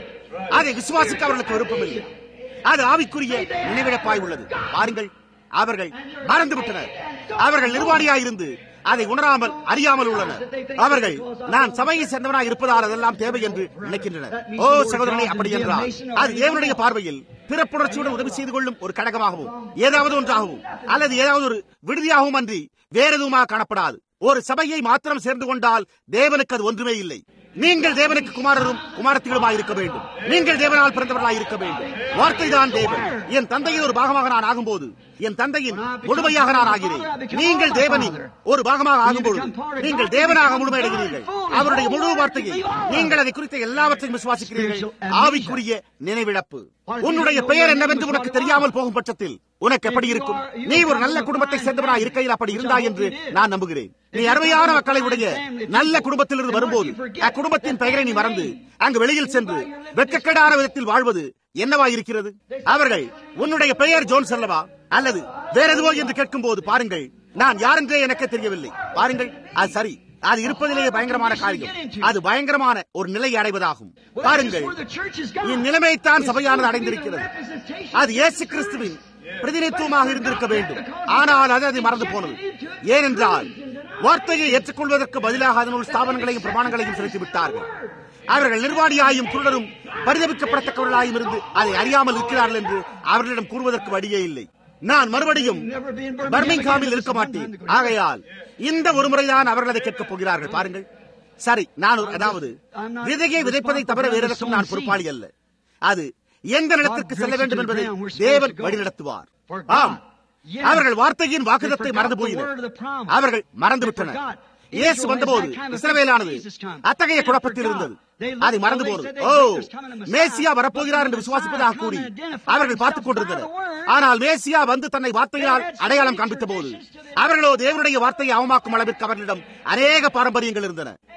அதை விசுவாசிக்க அவர்களுக்கு விருப்பமில்லை அது ஆவிக்குரிய நினைவிழப்பாய் உள்ளது பாருங்கள் அவர்கள் மறந்து விட்டனர் அவர்கள் நிர்வாணியாயிருந்து அதை உணராமல் அறியாமல் உள்ளனர் அவர்கள் நான் சபையை சேர்ந்தவனாக இருப்பதால் அதெல்லாம் தேவை என்று நினைக்கின்றனர் ஓ சகோதரனை அப்படி என்றால் அது தேவனுடைய பார்வையில் பிறப்புணர்ச்சியுடன் உதவி செய்து கொள்ளும் ஒரு கடகமாகவும் ஏதாவது ஒன்றாகவும் அல்லது ஏதாவது ஒரு விடுதியாகவும் அன்றி வேற எதுவுமாக காணப்படாது ஒரு சபையை மாத்திரம் சேர்ந்து கொண்டால் தேவனுக்கு அது ஒன்றுமே இல்லை நீங்கள் தேவனுக்கு குமாரரும் குமாரத்திகளுமாய் இருக்க வேண்டும் நீங்கள் தேவனால் பிறந்தவர்களாய் இருக்க வேண்டும் வார்த்தை தான் தேவன் என் தந்தையின் ஒரு பாகமாக நான் ஆகும்போது என் தந்தையின் முழுமையாக நான் ஆகிறேன் நீங்கள் தேவனின் ஒரு பாகமாக ஆகும்பொழுது நீங்கள் தேவனாக முழுமையடைகிறீர்கள் அவருடைய முழு வார்த்தையை நீங்கள் அதை குறித்த எல்லாவற்றையும் விசுவாசிக்கிறீர்கள் ஆவிக்குரிய நினைவிழப்பு உன்னுடைய பெயர் என்னவென்று உனக்கு தெரியாமல் போகும் பட்சத்தில் உனக்கு எப்படி இருக்கும் நீ ஒரு நல்ல குடும்பத்தை சேர்ந்தவனா இருக்கையில் அப்படி இருந்தாய் என்று நான் நம்புகிறேன் நீ அருமையான மக்களை உடைய நல்ல குடும்பத்திலிருந்து வரும்போது அக்குடும்பத்தின் பெயரை நீ மறந்து அங்கு வெளியில் சென்று வெட்கக்கேடான விதத்தில் வாழ்வது என்னவா இருக்கிறது அவர்கள் உன்னுடைய பெயர் ஜோன்ஸ் அல்லவா அல்லது வேற எதுவோ என்று கேட்கும் போது பாருங்கள் நான் யாரென்றே எனக்கு தெரியவில்லை பாருங்கள் அது சரி அது இருப்பதிலேயே பயங்கரமான காரியம் அது பயங்கரமான ஒரு நிலை அடைவதாகும் பாருங்கள் இந்நிலைமைத்தான் சபையானது அடைந்திருக்கிறது அது இயேசு கிறிஸ்துவின் பிரதிநிதித்துவமாக இருந்திருக்க வேண்டும் ஆனால் அது அதை மறந்து போனது ஏனென்றால் வார்த்தையை ஏற்றுக்கொள்வதற்கு பதிலாக அதனுள் ஸ்தாபனங்களையும் பிரமாணங்களையும் செலுத்தி விட்டார்கள் அவர்கள் நிர்வாணியாயும் குருடரும் பரிதவிக்கப்படத்தக்கவர்களாயும் இருந்து அதை அறியாமல் இருக்கிறார்கள் என்று அவர்களிடம் கூறுவதற்கு வழியே இல்லை நான் மறுபடியும் பர்மிங்ஹாமில் இருக்க மாட்டேன் ஆகையால் இந்த ஒரு முறைதான் அவர்கள் அதை கேட்கப் போகிறார்கள் பாருங்கள் சரி நான் ஒரு- அதாவது விதையை விதைப்பதை தவிர வேறு எதற்கும் நான் பொறுப்பாளி அல்ல அது எந்த நிலத்திற்கு செல்ல வேண்டும் என்பதை தேவன் வழிநடத்துவார் ஆம் அவர்கள் வார்த்தையின் வாக்குதத்தை மறந்து போயினர் அவர்கள் மறந்து விட்டனர் இயேசு வந்தபோது இஸ்ரவேலானது அத்தகைய குழப்பத்தில் இருந்தது அதை மறந்து போனது ஓ மேசியா வரப்போகிறார் என்று விசுவாசிப்பதாக கூறி அவர்கள் பார்த்துக் கொண்டிருந்தனர் ஆனால் மேசியா வந்து தன்னை வார்த்தையால் அடையாளம் காண்பித்த போது அவர்களோ தேவனுடைய வார்த்தையை அவமாக்கும் அளவிற்கு அவர்களிடம் அநேக பாரம்பரியங்கள் இருந்தன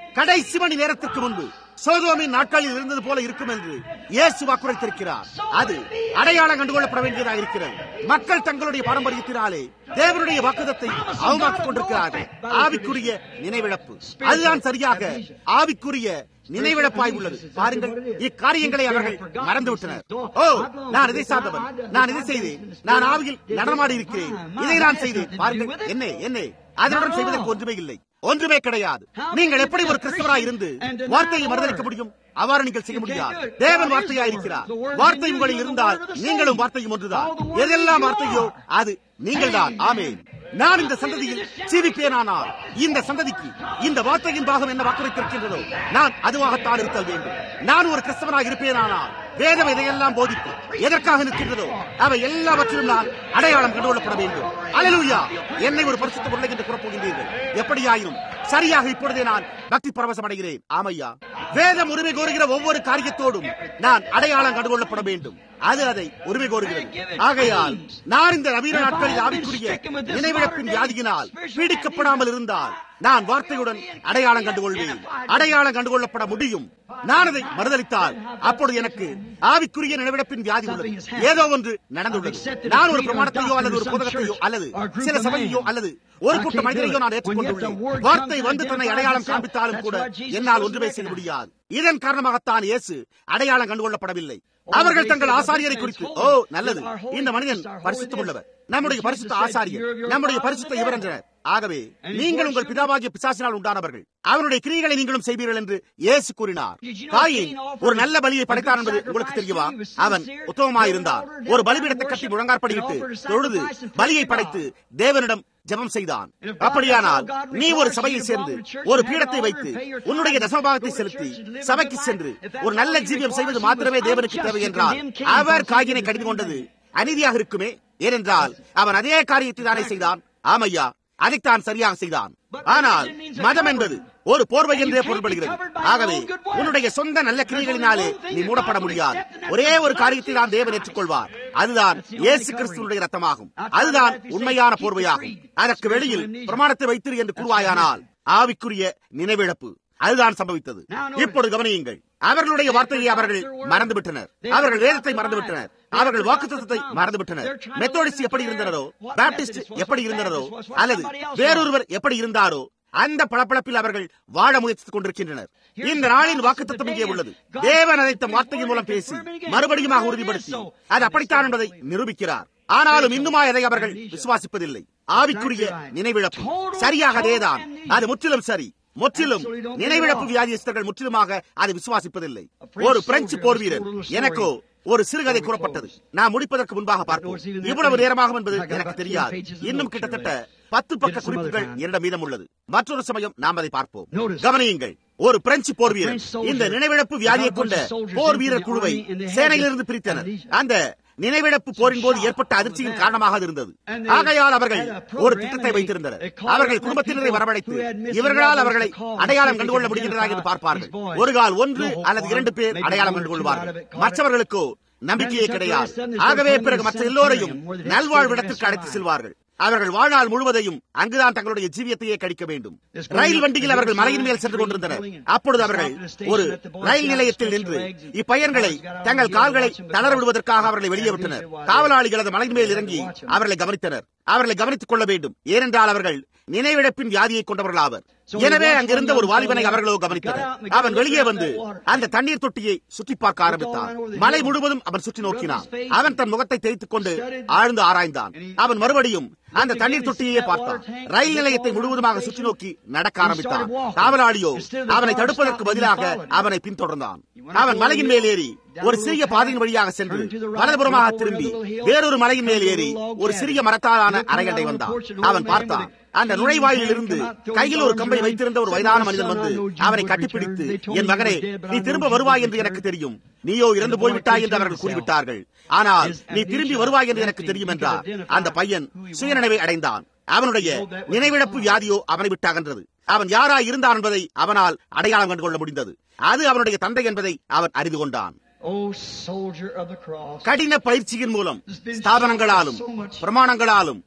கடைசி மணி நேரத்திற்கு முன்பு சோதோமின் நாட்களில் இருந்தது போல இருக்கும் என்று இயேசு வாக்குரைத்திருக்கிறார் அது அடையாளம் கண்டுகொள்ளப்பட வேண்டியதாக இருக்கிறது மக்கள் தங்களுடைய பாரம்பரியத்தினாலே தேவனுடைய வாக்குதத்தை அவமாக்கிக் கொண்டிருக்கிறார்கள் ஆவிக்குரிய நினைவிழப்பு அதுதான் சரியாக ஆவிக்குரிய நினைவிழப்பாய் உள்ளது பாருங்கள் இக்காரியங்களை அவர்கள் மறந்துவிட்டனர் ஓ நான் இதை சார்ந்தவன் நான் இதை செய்தேன் நான் ஆவியில் நடனமாடி இருக்கிறேன் இதை நான் செய்தேன் பாருங்கள் என்ன என்ன அதனுடன் செய்வதற்கு ஒன்றுமே இல்லை ஒன்றுமே கிடையாது நீங்கள் எப்படி ஒரு கிறிஸ்தவராய் இருந்து வார்த்தையை மறுதளிக்க முடியும் அவ்வாறு நீங்கள் செய்ய முடியாது தேவன் வார்த்தையா இருக்கிறார் வார்த்தை உங்களில் இருந்தால் நீங்களும் வார்த்தையும் ஒன்றுதான் எதெல்லாம் வார்த்தையோ அது நீங்கள் தான் ஆமேன் நான் இந்த சந்ததியில் ஜீவிப்பேனானால் இந்த சந்ததிக்கு இந்த வார்த்தையின் பாகம் என்ன வாக்குறுத்திருக்கின்றதோ நான் அதுவாகத்தான் இருத்தல் வேண்டும் நான் ஒரு கிறிஸ்தவனாக இருப்பேனானால் வேதம் இதையெல்லாம் போதித்து எதற்காக நிற்கின்றதோ அவை எல்லாவற்றிலும் நான் அடையாளம் கண்டுகொள்ளப்பட வேண்டும் அலலூயா என்னை ஒரு பரிசுத்த பொருளை என்று கூறப்போகின்றீர்கள் எப்படியாயினும் சரியாக இப்பொழுதே நான் பக்தி பரவசம் அடைகிறேன் ஆமையா வேதம் உரிமை கோருகிற ஒவ்வொரு காரியத்தோடும் நான் அடையாளம் கண்டுகொள்ளப்பட வேண்டும் அது அதை உரிமை கோருகிறது ஆகையால் நான் இந்த நவீன நாட்களில் ஆவிக்குரிய நினைவிழப்பின் வியாதியினால் பீடிக்கப்படாமல் இருந்தால் நான் வார்த்தையுடன் அடையாளம் கண்டுகொள்வேன் அடையாளம் கண்டுகொள்ளப்பட முடியும் நான் அதை மறுதளித்தால் அப்பொழுது எனக்கு ஆவிக்குரிய நினைவிடப்பின் வியாதி உள்ளது ஏதோ ஒன்று நடந்துள்ளது நான் ஒரு பிரமாணத்தையோ அல்லது ஒரு புதகத்தையோ அல்லது சில சபையோ அல்லது ஒரு கூட்ட மனிதரையோ நான் ஏற்றுக்கொண்டுள்ளேன் வார்த்தை வந்து தன்னை அடையாளம் காண்பித்தாலும் கூட என்னால் ஒன்றுமே செய்ய முடியாது இதன் காரணமாகத்தான் இயேசு அடையாளம் கண்டுகொள்ளப்படவில்லை அவர்கள் தங்கள் ஆசாரியரை குறித்து ஓ நல்லது இந்த மனிதன் பரிசுத்தம் உள்ளவர் நம்முடைய பரிசுத்த ஆசாரியர் நம்முடைய பரிசுத்த இவர் என்றனர் ஆகவே நீங்கள் உங்கள் பிதாவாகிய பிசாசினால் உண்டானவர்கள் அவருடைய கிரிகளை நீங்களும் செய்வீர்கள் என்று இயேசு கூறினார் காயின் ஒரு நல்ல பலியை படைத்தார் என்பது உங்களுக்கு தெரியுமா அவன் உத்தமமாயிருந்தார் ஒரு பலிபீடத்தை கட்டி முழங்காற்படியிட்டு தொழுது பலியை படைத்து தேவனிடம் ஜெபம் செய்தான் அப்படியானால் நீ ஒரு சபையில் சேர்ந்து ஒரு பீடத்தை வைத்து உன்னுடைய தசமபாகத்தை செலுத்தி சபைக்கு சென்று ஒரு நல்ல ஜீவியம் செய்வது மாத்திரமே தேவனுக்கு தேவை என்றால் அவர் காயினை கடிந்து கொண்டது அநீதியாக இருக்குமே ஏனென்றால் அவன் அதே காரியத்தை தானே செய்தான் ஆமையா அதைத்தான் சரியாக செய்தான் ஆனால் மதம் என்பது ஒரு போர்வை என்றே பொருள்படுகிறது ஆகவே உன்னுடைய சொந்த நல்ல கிரிகளினாலே நீ மூடப்பட முடியாது ஒரே ஒரு காரியத்தை தான் தேவன் ஏற்றுக்கொள்வார் அதுதான் இயேசு கிறிஸ்துவனுடைய ரத்தமாகும் அதுதான் உண்மையான போர்வையாகும் அதற்கு வெளியில் பிரமாணத்தை வைத்திரு என்று கூறுவாயானால் ஆவிக்குரிய நினைவிழப்பு அதுதான் சம்பவித்தது இப்பொழுது கவனியுங்கள் அவர்களுடைய வார்த்தையை அவர்கள் மறந்துவிட்டனர் அவர்கள் வேதத்தை மறந்துவிட்டனர் அவர்கள் வாக்குத்தத்தை மறந்துவிட்டனர் மெத்தோடிஸ்ட் எப்படி இருந்தனரோ பாப்டிஸ்ட் எப்படி இருந்தனரோ அல்லது வேறொருவர் எப்படி இருந்தாரோ அந்த பளபளப்பில் அவர்கள் வாழ முயற்சித்துக் கொண்டிருக்கின்றனர் இந்த நாளின் வாக்குத்தத்தம் இங்கே உள்ளது தேவன் அதை தம் வார்த்தையின் மூலம் பேசி மறுபடியும் உறுதிப்படுத்தி அது அப்படித்தான் என்பதை நிரூபிக்கிறார் ஆனாலும் இன்னுமா அதை அவர்கள் விசுவாசிப்பதில்லை ஆவிக்குரிய நினைவிழப்பு சரியாக அதேதான் அது முற்றிலும் சரி முற்றிலும் நினைவிழப்பு வியாதியஸ்தர்கள் முற்றிலுமாக அதை விசுவாசிப்பதில்லை ஒரு பிரெஞ்சு போர் வீரர் எனக்கோ ஒரு சிறுகதை கூறப்பட்டது நான் முடிப்பதற்கு முன்பாக பார்ப்போம் இவ்வளவு நேரமாகும் என்பது எனக்கு தெரியாது இன்னும் கிட்டத்தட்ட பத்து பக்க குறிப்புகள் என்னிடம் மீதம் உள்ளது மற்றொரு சமயம் நாம் அதை பார்ப்போம் கவனியுங்கள் ஒரு பிரெஞ்சு போர் வீரர் இந்த நினைவிழப்பு வியாதியை கொண்ட போர் வீரர் குழுவை சேனையிலிருந்து பிரித்தனர் அந்த நினைவிழப்பு போரின் போது ஏற்பட்ட அதிர்ச்சியின் காரணமாக அது இருந்தது ஆகையால் அவர்கள் ஒரு திட்டத்தை வைத்திருந்தனர் அவர்கள் குடும்பத்தினரை வரவழைத்து இவர்களால் அவர்களை அடையாளம் கண்டுகொள்ள முடிகின்றதா என்று பார்ப்பார்கள் ஒரு கால் ஒன்று அல்லது இரண்டு பேர் அடையாளம் கண்டுகொள்வார்கள் மற்றவர்களுக்கோ நம்பிக்கையே கிடையாது ஆகவே பிறகு மற்ற எல்லோரையும் நல்வாழ்விடத்திற்கு அழைத்து செல்வார்கள் அவர்கள் வாழ்நாள் முழுவதையும் அங்குதான் தங்களுடைய ஜீவியத்தையே கழிக்க வேண்டும் ரயில் வண்டியில் அவர்கள் மலையின் மேல் சென்று கொண்டிருந்தனர் அப்பொழுது அவர்கள் ஒரு ரயில் நிலையத்தில் நின்று இப்பயன்களை தங்கள் கால்களை தளர விடுவதற்காக அவர்களை வெளியே விட்டனர் காவலாளிகள் அந்த மலையின் மேல் இறங்கி அவர்களை கவனித்தனர் அவர்களை கவனித்துக் கொள்ள வேண்டும் ஏனென்றால் அவர்கள் நினைவிழப்பின் வியாதியை கொண்டவர்களாவர் எனவே அங்கிருந்த ஒரு வாலிபனை அவர்களோ கவனித்தனர் அவன் வெளியே வந்து அந்த தண்ணீர் தொட்டியை சுற்றி பார்க்க ஆரம்பித்தான் மலை முழுவதும் அவன் சுற்றி நோக்கினான் அவன் தன் முகத்தை தேய்த்துக் கொண்டு ஆழ்ந்து ஆராய்ந்தான் அவன் மறுபடியும் அந்த தண்ணீர் தொட்டியே பார்த்தான் ரயில் நிலையத்தை முழுவதுமாக சுற்றி நோக்கி நடக்க ஆரம்பித்தான் காவலாளியோ அவனை தடுப்பதற்கு பதிலாக அவனை பின்தொடர்ந்தான் அவன் மலையின் மேல் ஏறி ஒரு சிறிய பாதையின் வழியாக சென்று வலதுபுறமாக திரும்பி வேறொரு மலையின் மேல் ஏறி ஒரு சிறிய மரத்தாலான அரைகண்டை வந்தான் அவன் பார்த்தான் அந்த நுழைவாயில் இருந்து கையில் ஒரு கம்பை வைத்திருந்த ஒரு வயதான மனிதன் வந்து அவனை கட்டிப்பிடித்து என் மகனே நீ திரும்ப வருவாய் என்று எனக்கு தெரியும் நீயோ இறந்து போய்விட்டாய் என்று அவர்கள் கூறிவிட்டார்கள் ஆனால் நீ திரும்பி வருவாய் என்று எனக்கு தெரியும் என்றார் அந்த பையன் சுயநினைவை அடைந்தான் அவனுடைய நினைவிழப்பு வியாதியோ அவனை விட்டு அகன்றது அவன் யாராய் இருந்தான் என்பதை அவனால் அடையாளம் கண்டு கொள்ள முடிந்தது அது அவனுடைய தந்தை என்பதை அவன் அறிந்து கொண்டான் கடின பயிற்சியின் மூலம் ஸ்தாபனங்களாலும் பிரமாணங்களாலும்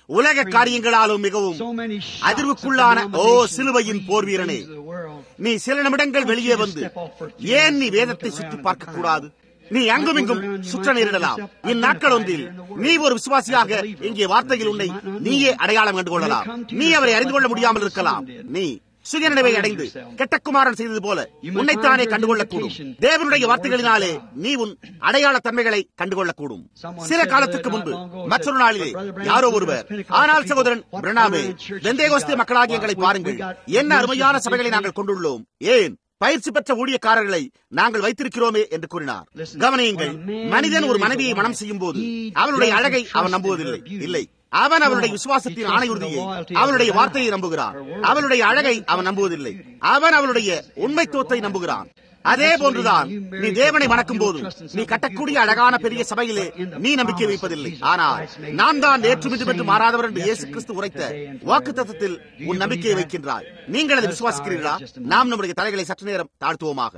உலக காரியங்களாலும் மிகவும் so many shocks அதிர்வுக்குள்ளான of O denominations, சிலுவையின் creeds, போர் வீரனே things of the world. நீ சில நிமிடங்கள் வெளியே வந்து ஏன் நீ வேதத்தை சுற்றி பார்க்க கூடாது நீ அங்கும் இங்கும் சுற்ற நேரிடலாம் இந்நாட்கள் ஒன்றில் நீ ஒரு விசுவாசியாக இங்கே வார்த்தையில் உன்னை நீயே அடையாளம் கண்டு கொள்ளலாம் நீ அவரை அறிந்து கொள்ள முடியாமல் இருக்கலாம் நீ சுயநினைவை அடைந்து கெட்டக்குமாரன் செய்தது போல உன்னைத்தானே கண்டுகொள்ளக்கூடும் தேவனுடைய வார்த்தைகளினாலே நீ உன் அடையாள தன்மைகளை கண்டுகொள்ளக்கூடும் சில காலத்துக்கு முன்பு மற்றொரு நாளிலே யாரோ ஒருவர் ஆனால் சகோதரன் பிரணாமே வெந்தேகோஸ்தே மக்களாகிய எங்களை பாருங்கள் என்ன அருமையான சபைகளை நாங்கள் கொண்டுள்ளோம் ஏன் பயிற்சி பெற்ற ஊழியக்காரர்களை நாங்கள் வைத்திருக்கிறோமே என்று கூறினார் கவனியுங்கள் மனிதன் ஒரு மனைவியை மனம் செய்யும் போது அவனுடைய அழகை அவன் நம்புவதில்லை இல்லை அவன் அவனுடைய விசுவாசத்தின் ஆணையுறுதியை அவனுடைய வார்த்தையை நம்புகிறான் அவனுடைய அழகை அவன் நம்புவதில்லை அவன் அவனுடைய உண்மைத்துவத்தை நம்புகிறான் அதே போன்றுதான் நீ தேவனை மணக்கும் போது நீ கட்டக்கூடிய அழகான பெரிய சபையிலே நீ நம்பிக்கை வைப்பதில்லை ஆனால் நான் தான் நேற்று மின்று என்று மாறாதவர் என்று இயேசு கிறிஸ்து உரைத்த வாக்கு தத்துவத்தில் உன் நம்பிக்கையை வைக்கின்றாய் நீங்கள் அதை விசுவாசிக்கிறீர்களா நாம் நம்முடைய தலைகளை சற்று நேரம் தாழ்த்துவோமாக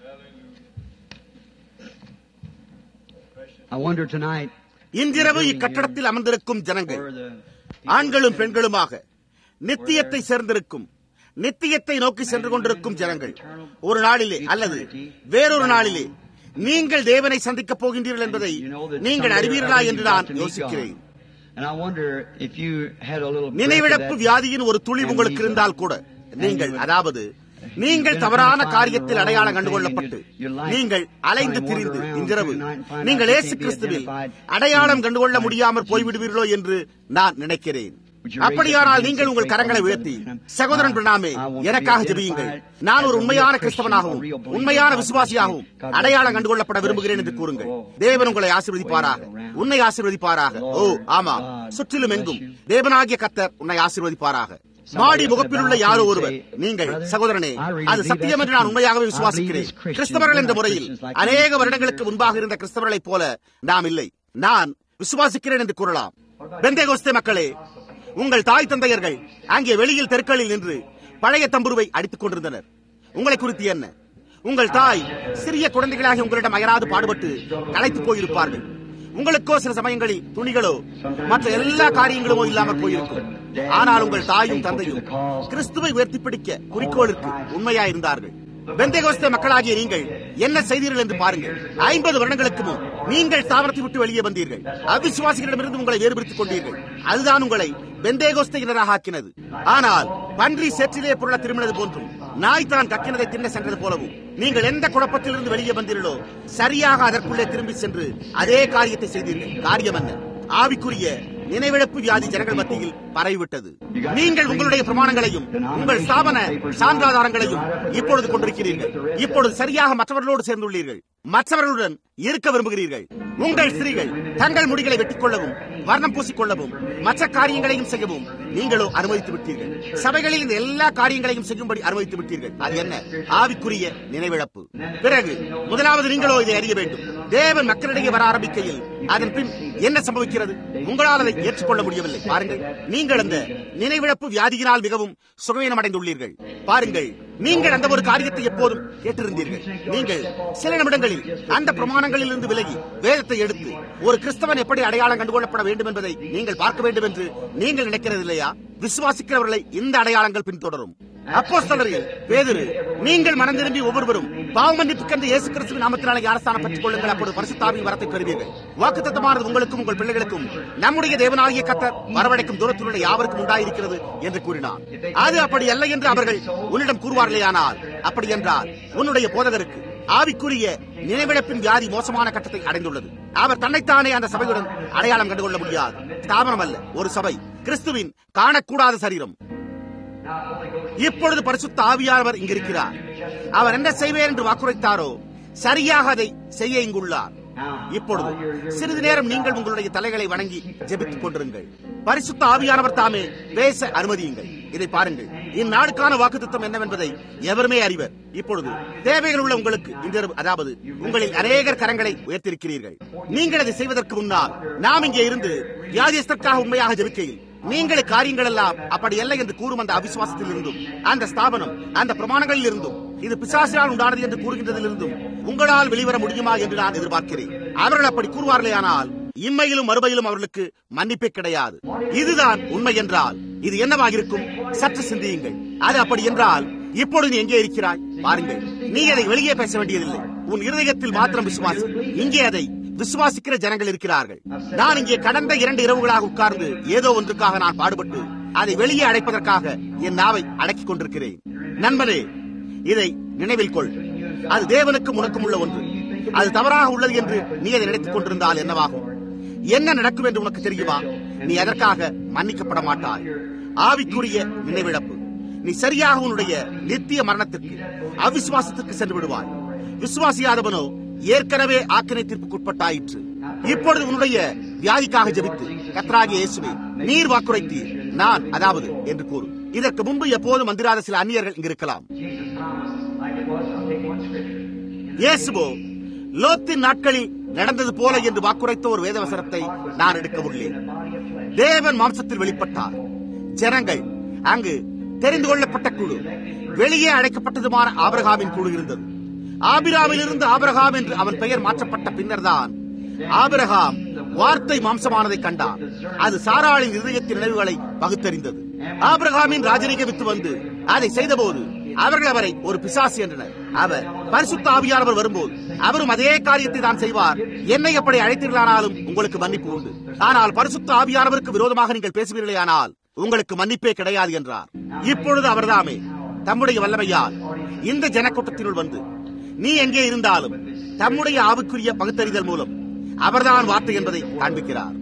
I wonder tonight இன்றிரவு இக்கட்டடத்தில் அமர்ந்திருக்கும் ஜனங்கள் where the ஆண்களும் பெண்களுமாக நித்தியத்தை சேர்ந்திருக்கும் நித்தியத்தை நோக்கி சென்று கொண்டிருக்கும் ஜனங்கள் ஒரு நாளிலே அல்லது வேறொரு நாளிலே நீங்கள் தேவனை சந்திக்கப் போகின்றீர்கள் என்பதை நீங்கள் அறிவீர்களா என்று நான் யோசிக்கிறேன் And I wonder if you had a little நினைவிழப்பு வியாதியின் ஒரு துளி உங்களுக்கு இருந்தால் கூட நீங்கள் அதாவது நீங்கள் தவறான காரியத்தில் அடையாளம் கண்டுகொள்ளப்பட்டு நீங்கள் அலைந்து திரிந்து இன்றிரவு நீங்கள் இயேசு கிறிஸ்துவில் அடையாளம் கண்டுகொள்ள முடியாமல் போய்விடுவீர்களோ என்று நான் நினைக்கிறேன் அப்படியானால் நீங்கள் உங்கள் கரங்களை உயர்த்தி சகோதரன் பிரணாமே எனக்காக ஜெபியுங்கள் நான் ஒரு உண்மையான கிறிஸ்தவனாகவும் உண்மையான விசுவாசியாகவும் அடையாளம் கண்டுகொள்ளப்பட விரும்புகிறேன் என்று கூறுங்கள் தேவன் உங்களை ஆசீர்வதிப்பாராக உன்னை ஆசீர்வதிப்பாராக ஓ ஆமா சுற்றிலும் எங்கும் தேவனாகிய கத்தர் உன்னை ஆசீர்வதிப்பாராக மாடி முகப்பில் உள்ள யாரோ ஒருவர் நீங்கள் சகோதரனே அது சத்தியம் என்று நான் உண்மையாகவே விசுவாசிக்கிறேன் கிறிஸ்தவர்கள் என்ற முறையில் அநேக வருடங்களுக்கு முன்பாக இருந்த கிறிஸ்தவர்களைப் போல நாம் இல்லை நான் விசுவாசிக்கிறேன் என்று கூறலாம் பெந்தேகோஸ்தே மக்களே உங்கள் தாய் தந்தையர்கள் அங்கே வெளியில் தெருக்களில் நின்று பழைய தம்புருவை அடித்துக் கொண்டிருந்தனர் உங்களை குறித்து என்ன உங்கள் தாய் சிறிய குழந்தைகளாக உங்களிடம் அயராது பாடுபட்டு களைத்து போயிருப்பார்கள் உங்களுக்கோ சில சமயங்களில் துணிகளோ மற்ற எல்லா காரியங்களுமோ இல்லாமல் போயிருக்கும் ஆனால் உங்கள் தாயும் தந்தையும் கிறிஸ்துவை உயர்த்தி பிடிக்க குறிக்கோளுக்கு உண்மையா இருந்தார்கள் பெந்தேகோஸ்தே மக்களாகிய நீங்கள் என்ன செய்தீர்கள் என்று பாருங்கள் ஐம்பது வருடங்களுக்கு முன் நீங்கள் ஸ்தாபனத்தை விட்டு வெளியே வந்தீர்கள் அவிசுவாசிகளிடமிருந்து உங்களை வேறுபடுத்திக் கொண்டீர்கள் அதுதான் உங்களை பெந்தேகோஸ்தையினராக ஆக்கினது ஆனால் பன்றி சேற்றிலே புரள திரும்பினது போன்றும் நாய் தான் கக்கினதை தின்ன சென்றது போலவும் நீங்கள் எந்த குழப்பத்திலிருந்து வெளியே வந்தீர்களோ சரியாக அதற்குள்ளே திரும்பி சென்று அதே காரியத்தை செய்தீர்கள் காரியம் என்ன ஆவிக்குரிய நினைவிழப்பு வியாதி ஜனங்கள் மத்தியில் பரவிவிட்டது நீங்கள் உங்களுடைய பிரமாணங்களையும் உங்கள் ஸ்தாபன சான்றாதாரங்களையும் இப்பொழுது கொண்டிருக்கிறீர்கள் இப்பொழுது சரியாக மற்றவர்களோடு சேர்ந்துள்ளீர்கள் மற்றவர்களுடன் இருக்க விரும்புகிறீர்கள் உங்கள் ஸ்திரீகள் தங்கள் முடிகளை வெட்டிக் கொள்ளவும் வர்ணம் பூசிக்கொள்ளவும் மற்ற காரியங்களையும் செய்யவும் நீங்களோ அனுமதித்து விட்டீர்கள் சபைகளில் இந்த எல்லா காரியங்களையும் செய்யும்படி அனுமதித்து விட்டீர்கள் அது என்ன ஆவிக்குரிய நினைவிழப்பு பிறகு முதலாவது நீங்களோ இதை அறிய வேண்டும் தேவன் மக்களிடையே வர ஆரம்பிக்கையில் அதன் பின் என்ன சம்பவிக்கிறது உங்களால் அதை ஏற்றுக்கொள்ள முடியவில்லை பாருங்கள் நீங்கள் அந்த நினைவிழப்பு வியாதியினால் மிகவும் சுகவீனம் அடைந்துள்ளீர்கள் பாருங்கள் நீங்கள் அந்த ஒரு காரியத்தை எப்போதும் கேட்டிருந்தீர்கள் நீங்கள் சில நிமிடங்களில் அந்த பிரமாணங்களில் இருந்து விலகி வேதத்தை எடுத்து ஒரு கிறிஸ்தவன் எப்படி அடையாளம் கண்டுகொள்ளப்பட வேண்டும் என்பதை நீங்கள் பார்க்க வேண்டும் என்று நீங்கள் நினைக்கிறது இல்லையா விசுவாசிக்கிறவர்களை இந்த அடையாளங்கள் பின்தொடரும் அப்போஸ்தலர்கள் பேதுரு நீங்கள் மனம் திரும்பி ஒவ்வொருவரும் பாவ மன்னிப்புக்கென்று இயேசு கிறிஸ்துவின் நாமத்தினாலே அரசாணம் பெற்றுக் கொள்ளுங்கள் அப்பொழுது பரிசுத்தாவின் வரத்தை பெறுவீர்கள் வாக்குத்தத்தமானது உங்களுக்கும் உங்கள் பிள்ளைகளுக்கும் நம்முடைய தேவனாகிய கத்தர் வரவழைக்கும் தூரத்தில் உள்ள யாவருக்கும் உண்டாயிருக்கிறது என்று கூறினார் அது அப்படி அல்ல என்று அவர்கள் உன்னிடம் கூறுவார்களேயானால் அப்படி என்றால் உன்னுடைய போதகருக்கு ஆவிக்குரிய நினைவிழப்பின் வியாதி மோசமான கட்டத்தை அடைந்துள்ளது அவர் தன்னைத்தானே அந்த சபையுடன் அடையாளம் கண்டுகொள்ள முடியாது ஸ்தாபனம் அல்ல ஒரு சபை கிறிஸ்துவின் காணக்கூடாத சரீரம் இப்பொழுது பரிசுத்த ஆவியானவர் இங்கிருக்கிறார் அவர் என்ன செய்வேன் என்று வாக்குரைத்தாரோ சரியாக அதை செய்ய இங்குள்ளார் இப்பொழுது சிறிது நேரம் நீங்கள் உங்களுடைய தலைகளை வணங்கி ஜெபித்துக் கொண்டிருங்கள் பரிசுத்த ஆவியானவர் தாமே பேச அனுமதியுங்கள் இதை பாருங்கள் இந்நாடுக்கான வாக்குத்தம் என்னவென்பதை எவருமே அறிவர் இப்பொழுது தேவைகள் உள்ள உங்களுக்கு இந்த அதாவது உங்களில் அநேகர் கரங்களை உயர்த்திருக்கிறீர்கள் நீங்கள் அதை செய்வதற்கு முன்னால் நாம் இங்கே இருந்து வியாதியஸ்தற்காக உண்மையாக ஜெபிக்கையில் நீங்கள் காரியங்கள் எல்லாம் அப்படி இல்லை என்று கூறும் அந்த அவிசுவாசத்தில் இருந்தும் அந்த ஸ்தாபனம் அந்த பிரமாணங்களில் இருந்தும் இது பிசாசினால் உண்டானது என்று கூறுகின்றதிலிருந்தும் உங்களால் வெளிவர முடியுமா என்று நான் எதிர்பார்க்கிறேன் அவர்கள் அப்படி கூறுவார்களே ஆனால் இம்மையிலும் மறுமையிலும் அவர்களுக்கு மன்னிப்பே கிடையாது இதுதான் உண்மை என்றால் இது என்னவாக இருக்கும் சற்று சிந்தியுங்கள் அது அப்படி என்றால் இப்பொழுது நீ எங்கே இருக்கிறாய் பாருங்கள் நீ அதை வெளியே பேச வேண்டியதில்லை உன் இருதயத்தில் மாத்திரம் விசுவாசி இங்கே அதை விசுவாசிக்கிற ஜனங்கள் இருக்கிறார்கள் நான் இங்கே கடந்த இரண்டு இரவுகளாக உட்கார்ந்து ஏதோ ஒன்றுக்காக நான் பாடுபட்டு அதை வெளியே அடைப்பதற்காக என் நாவை அடக்கிக் கொண்டிருக்கிறேன் நண்பனே இதை நினைவில் கொள் அது தேவனுக்கும் உனக்கும் உள்ள ஒன்று அது தவறாக உள்ளது என்று நீ அதை நினைத்துக் கொண்டிருந்தால் என்னவாகும் என்ன நடக்கும் என்று உனக்கு தெரியுமா நீ அதற்காக மன்னிக்கப்பட மாட்டாய் ஆவிக்குரிய நினைவிழப்பு நீ சரியாக உன்னுடைய நித்திய மரணத்திற்கு அவிசுவாசத்திற்கு சென்று விடுவாய் விசுவாசியாதவனோ ஏற்கனவே ஆக்கினை தீர்ப்புக்குட்பட்டாயிற்று இப்பொழுது உன்னுடைய வியாதிக்காக ஜெபித்து கத்ராகிய இயேசுவே நீர் வாக்குரைத்தீர் நான் அதாவது என்று கூறு இதற்கு முன்பு எப்போதும் வந்திராத சில அந்நியர்கள் இங்கிருக்கலாம் இயேசுவோ லோத்தின் நாட்களில் நடந்தது போல என்று வாக்குரைத்த ஒரு வேதவசனத்தை நான் எடுக்க உள்ளேன் தேவன் மாம்சத்தில் வெளிப்பட்டார் ஜனங்கள் அங்கு தெரிந்து கொள்ளப்பட்ட குழு வெளியே அழைக்கப்பட்டதுமான ஆபிரகாமின் குழு இருந்தது ஆபிராமிலிருந்து ஆபிரகாம் என்று அவன் பெயர் மாற்றப்பட்ட பின்னர்தான் ஆபிரகாம் வார்த்தை மாம்சமானதை கண்டார் அது சாராளின் இதயத்தின் நினைவுகளை பகுத்தறிந்தது ஆபிரகாமின் ராஜரீக வித்து வந்து அதை செய்தபோது அவர்கள் அவரை ஒரு பிசாசு என்றனர் அவர் பரிசுத்த ஆவியானவர் வரும்போது அவரும் அதே காரியத்தை தான் செய்வார் என்னை அப்படி அழைத்தீர்களானாலும் உங்களுக்கு மன்னிப்பு உண்டு ஆனால் பரிசுத்த ஆவியானவருக்கு விரோதமாக நீங்கள் பேசுவீர்களே ஆனால் உங்களுக்கு மன்னிப்பே கிடையாது என்றார் இப்பொழுது அவர்தாமே தம்முடைய வல்லமையால் இந்த ஜனக்கூட்டத்தினுள் வந்து நீ எங்கே இருந்தாலும் தம்முடைய ஆவுக்குரிய பகுத்தறிதல் மூலம் அவர்தான் வார்த்தை என்பதை காண்பிக்கிறார்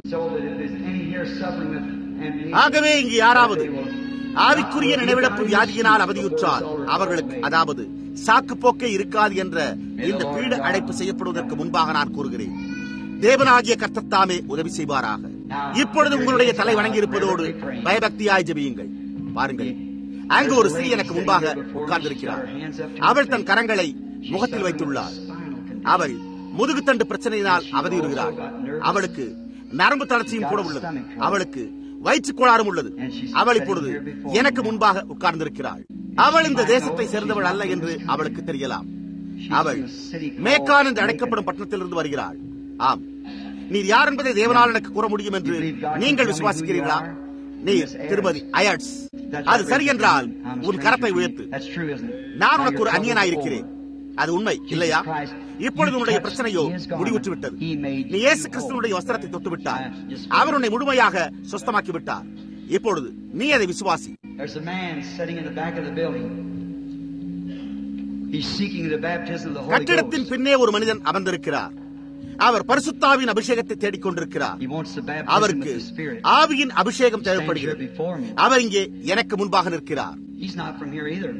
ஆகவே இங்கு யாராவது ஆவிக்குரிய நினைவிழப்பு வியாதியினால் அவதியுற்றால் அவர்களுக்கு அதாவது சாக்கு போக்கே இருக்காது என்ற இந்த பீட அழைப்பு செய்யப்படுவதற்கு முன்பாக நான் கூறுகிறேன் தேவனாகிய கர்த்தத்தாமே உதவி செய்வாராக இப்பொழுது உங்களுடைய தலை வணங்கி இருப்பதோடு பயபக்தியாய் ஜெபியுங்கள் பாருங்கள் அங்கு ஒரு ஸ்திரீ எனக்கு முன்பாக உட்கார்ந்திருக்கிறார் அவள் தன் கரங்களை முகத்தில் வைத்துள்ளார் அவள் முதுகுத்தண்டு பிரச்சனையினால் அவதியுறுகிறாள் அவளுக்கு நரம்பு தளர்ச்சியும் கூட உள்ளது அவளுக்கு வயிற்று கோளாறும் உள்ளது அவள் இப்பொழுது எனக்கு முன்பாக உட்கார்ந்திருக்கிறாள் அவள் இந்த தேசத்தை சேர்ந்தவள் அல்ல என்று அவளுக்கு தெரியலாம் அவள் மேக்கான் என்று அழைக்கப்படும் பட்டணத்திலிருந்து வருகிறாள் ஆம் நீர் யார் என்பதை தேவனால் எனக்கு கூற முடியும் என்று நீங்கள் விசுவாசிக்கிறீர்களா நீர் திருமதி அயட்ஸ் அது சரி என்றால் உன் கரத்தை உயர்த்து நான் உனக்கு ஒரு அந்நியனாயிருக்கிறேன் அது உண்மை இல்லையா இப்பொழுது உன்னுடைய பிரச்சனையோ முடிவுற்று விட்டது நீ இயேசு கிறிஸ்துவனுடைய வஸ்திரத்தை தொட்டு விட்டார் அவர் உன்னை முழுமையாக சுஸ்தமாக்கி விட்டார் இப்பொழுது நீ அதை விசுவாசி There's a man sitting in the back of the building. He's seeking the baptism of the Holy கட்டிடத்தின் Ghost. பின்னே ஒரு மனிதன் அமர்ந்திருக்கிறார் அவர் பரிசுத்தாவின் அபிஷேகத்தை தேடிக்கொண்டிருக்கிறார் He wants the baptism of அவருக்கு the Spirit. ஆவியின் அபிஷேகம் Stands here தேவைப்படுகிறது before me. அவர் இங்கே எனக்கு முன்பாக நிற்கிறார் He's not from here either.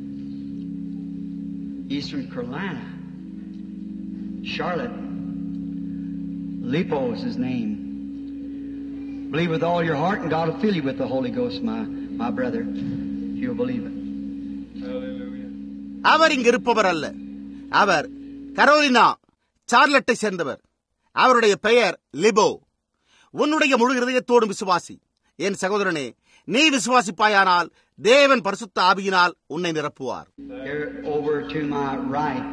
He's from Carolina. Charlotte. Lipo is his name. Believe with all your heart and God will fill you with the Holy Ghost, my, my brother. If you'll believe it. அவர் இங்கு இருப்பவர் அல்ல அவர் Carolina சார்லட்டை சேர்ந்தவர் அவருடைய பெயர் lipo உன்னுடைய முழு இருதயத்தோடும் விசுவாசி என் சகோதரனே நீ விசுவாசிப்பாயானால் தேவன் பரிசுத்த ஆவியினால் உன்னை நிரப்புவார் Here over to my right.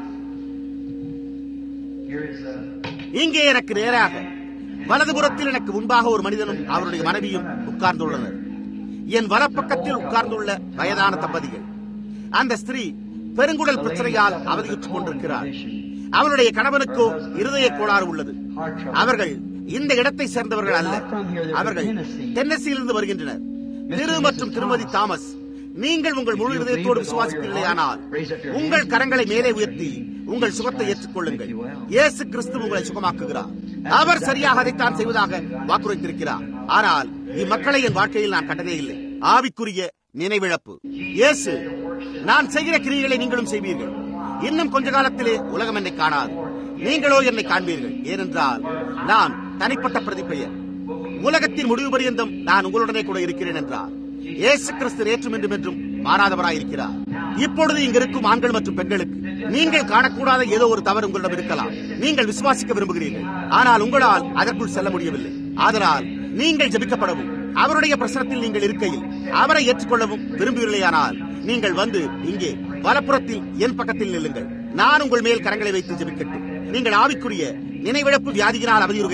Here is a இங்கே எனக்கு நேராக வலதுபுறத்தில் எனக்கு முன்பாக ஒரு மனிதனும் அவருடைய மனைவியும் உட்கார்ந்துள்ளனர் என் வலப்பக்கத்தில் உட்கார்ந்துள்ள வயதான தம்பதிகள் அந்த ஸ்திரீ பெருங்குடல் பிரச்சனையால் அவதியுற்றுக் கொண்டிருக்கிறார் அவருடைய கணவனுக்கோ இருதய கோளாறு உள்ளது அவர்கள் இந்த இடத்தை சேர்ந்தவர்கள் அல்ல அவர்கள் தென்னசியிலிருந்து வருகின்றனர் திரு மற்றும் திருமதி தாமஸ் நீங்கள் உங்கள் முழு இதயத்தோடு விசுவாசிப்பீர்களேயானால் உங்கள் கரங்களை மேலே உயர்த்தி உங்கள் சுகத்தை ஏற்றுக்கொள்ளுங்கள் இயேசு கிறிஸ்து உங்களை சுகமாக்குகிறார் அவர் சரியாக அதைத்தான் செய்வதாக வாக்குரைத்திருக்கிறார் ஆனால் இம்மக்களை என் வாழ்க்கையில் நான் கண்டதே இல்லை ஆவிக்குரிய நினைவிழப்பு இயேசு நான் செய்கிற கிரியைகளை நீங்களும் செய்வீர்கள் இன்னும் கொஞ்ச காலத்திலே உலகம் என்னை காணாது நீங்களோ என்னை காண்பீர்கள் ஏனென்றால் நான் தனிப்பட்ட பிரதிப்பெயர் உலகத்தின் முடிவு பரியந்தம் நான் உங்களுடனே கூட இருக்கிறேன் என்றார் இயேசு கிறிஸ்து நேற்றும் என்றும் என்றும் மாறாதவராயிருக்கிறார் இப்பொழுது இங்க இருக்கும் ஆண்கள் மற்றும் பெண்களுக்கு நீங்கள் காணக்கூடாத ஏதோ ஒரு தவறு உங்களிடம் இருக்கலாம் நீங்கள் விசுவாசிக்க விரும்புகிறீர்கள் ஆனால் உங்களால் அதற்குள் செல்ல முடியவில்லை ஆதலால் நீங்கள் ஜெபிக்கப்படவும் அவருடைய பிரசனத்தில் நீங்கள் இருக்கையில் அவரை ஏற்றுக்கொள்ளவும் விரும்புகிறீர்களானால் நீங்கள் வந்து இங்கே வலப்புறத்தில் என் பக்கத்தில் நில்லுங்கள் நான் உங்கள் மேல் கரங்களை வைத்து ஜெபிக்கட்டும் நீங்கள் ஆவிக்குரிய நினைவிழப்பு வியாதியினால் அவதியுறுகையில்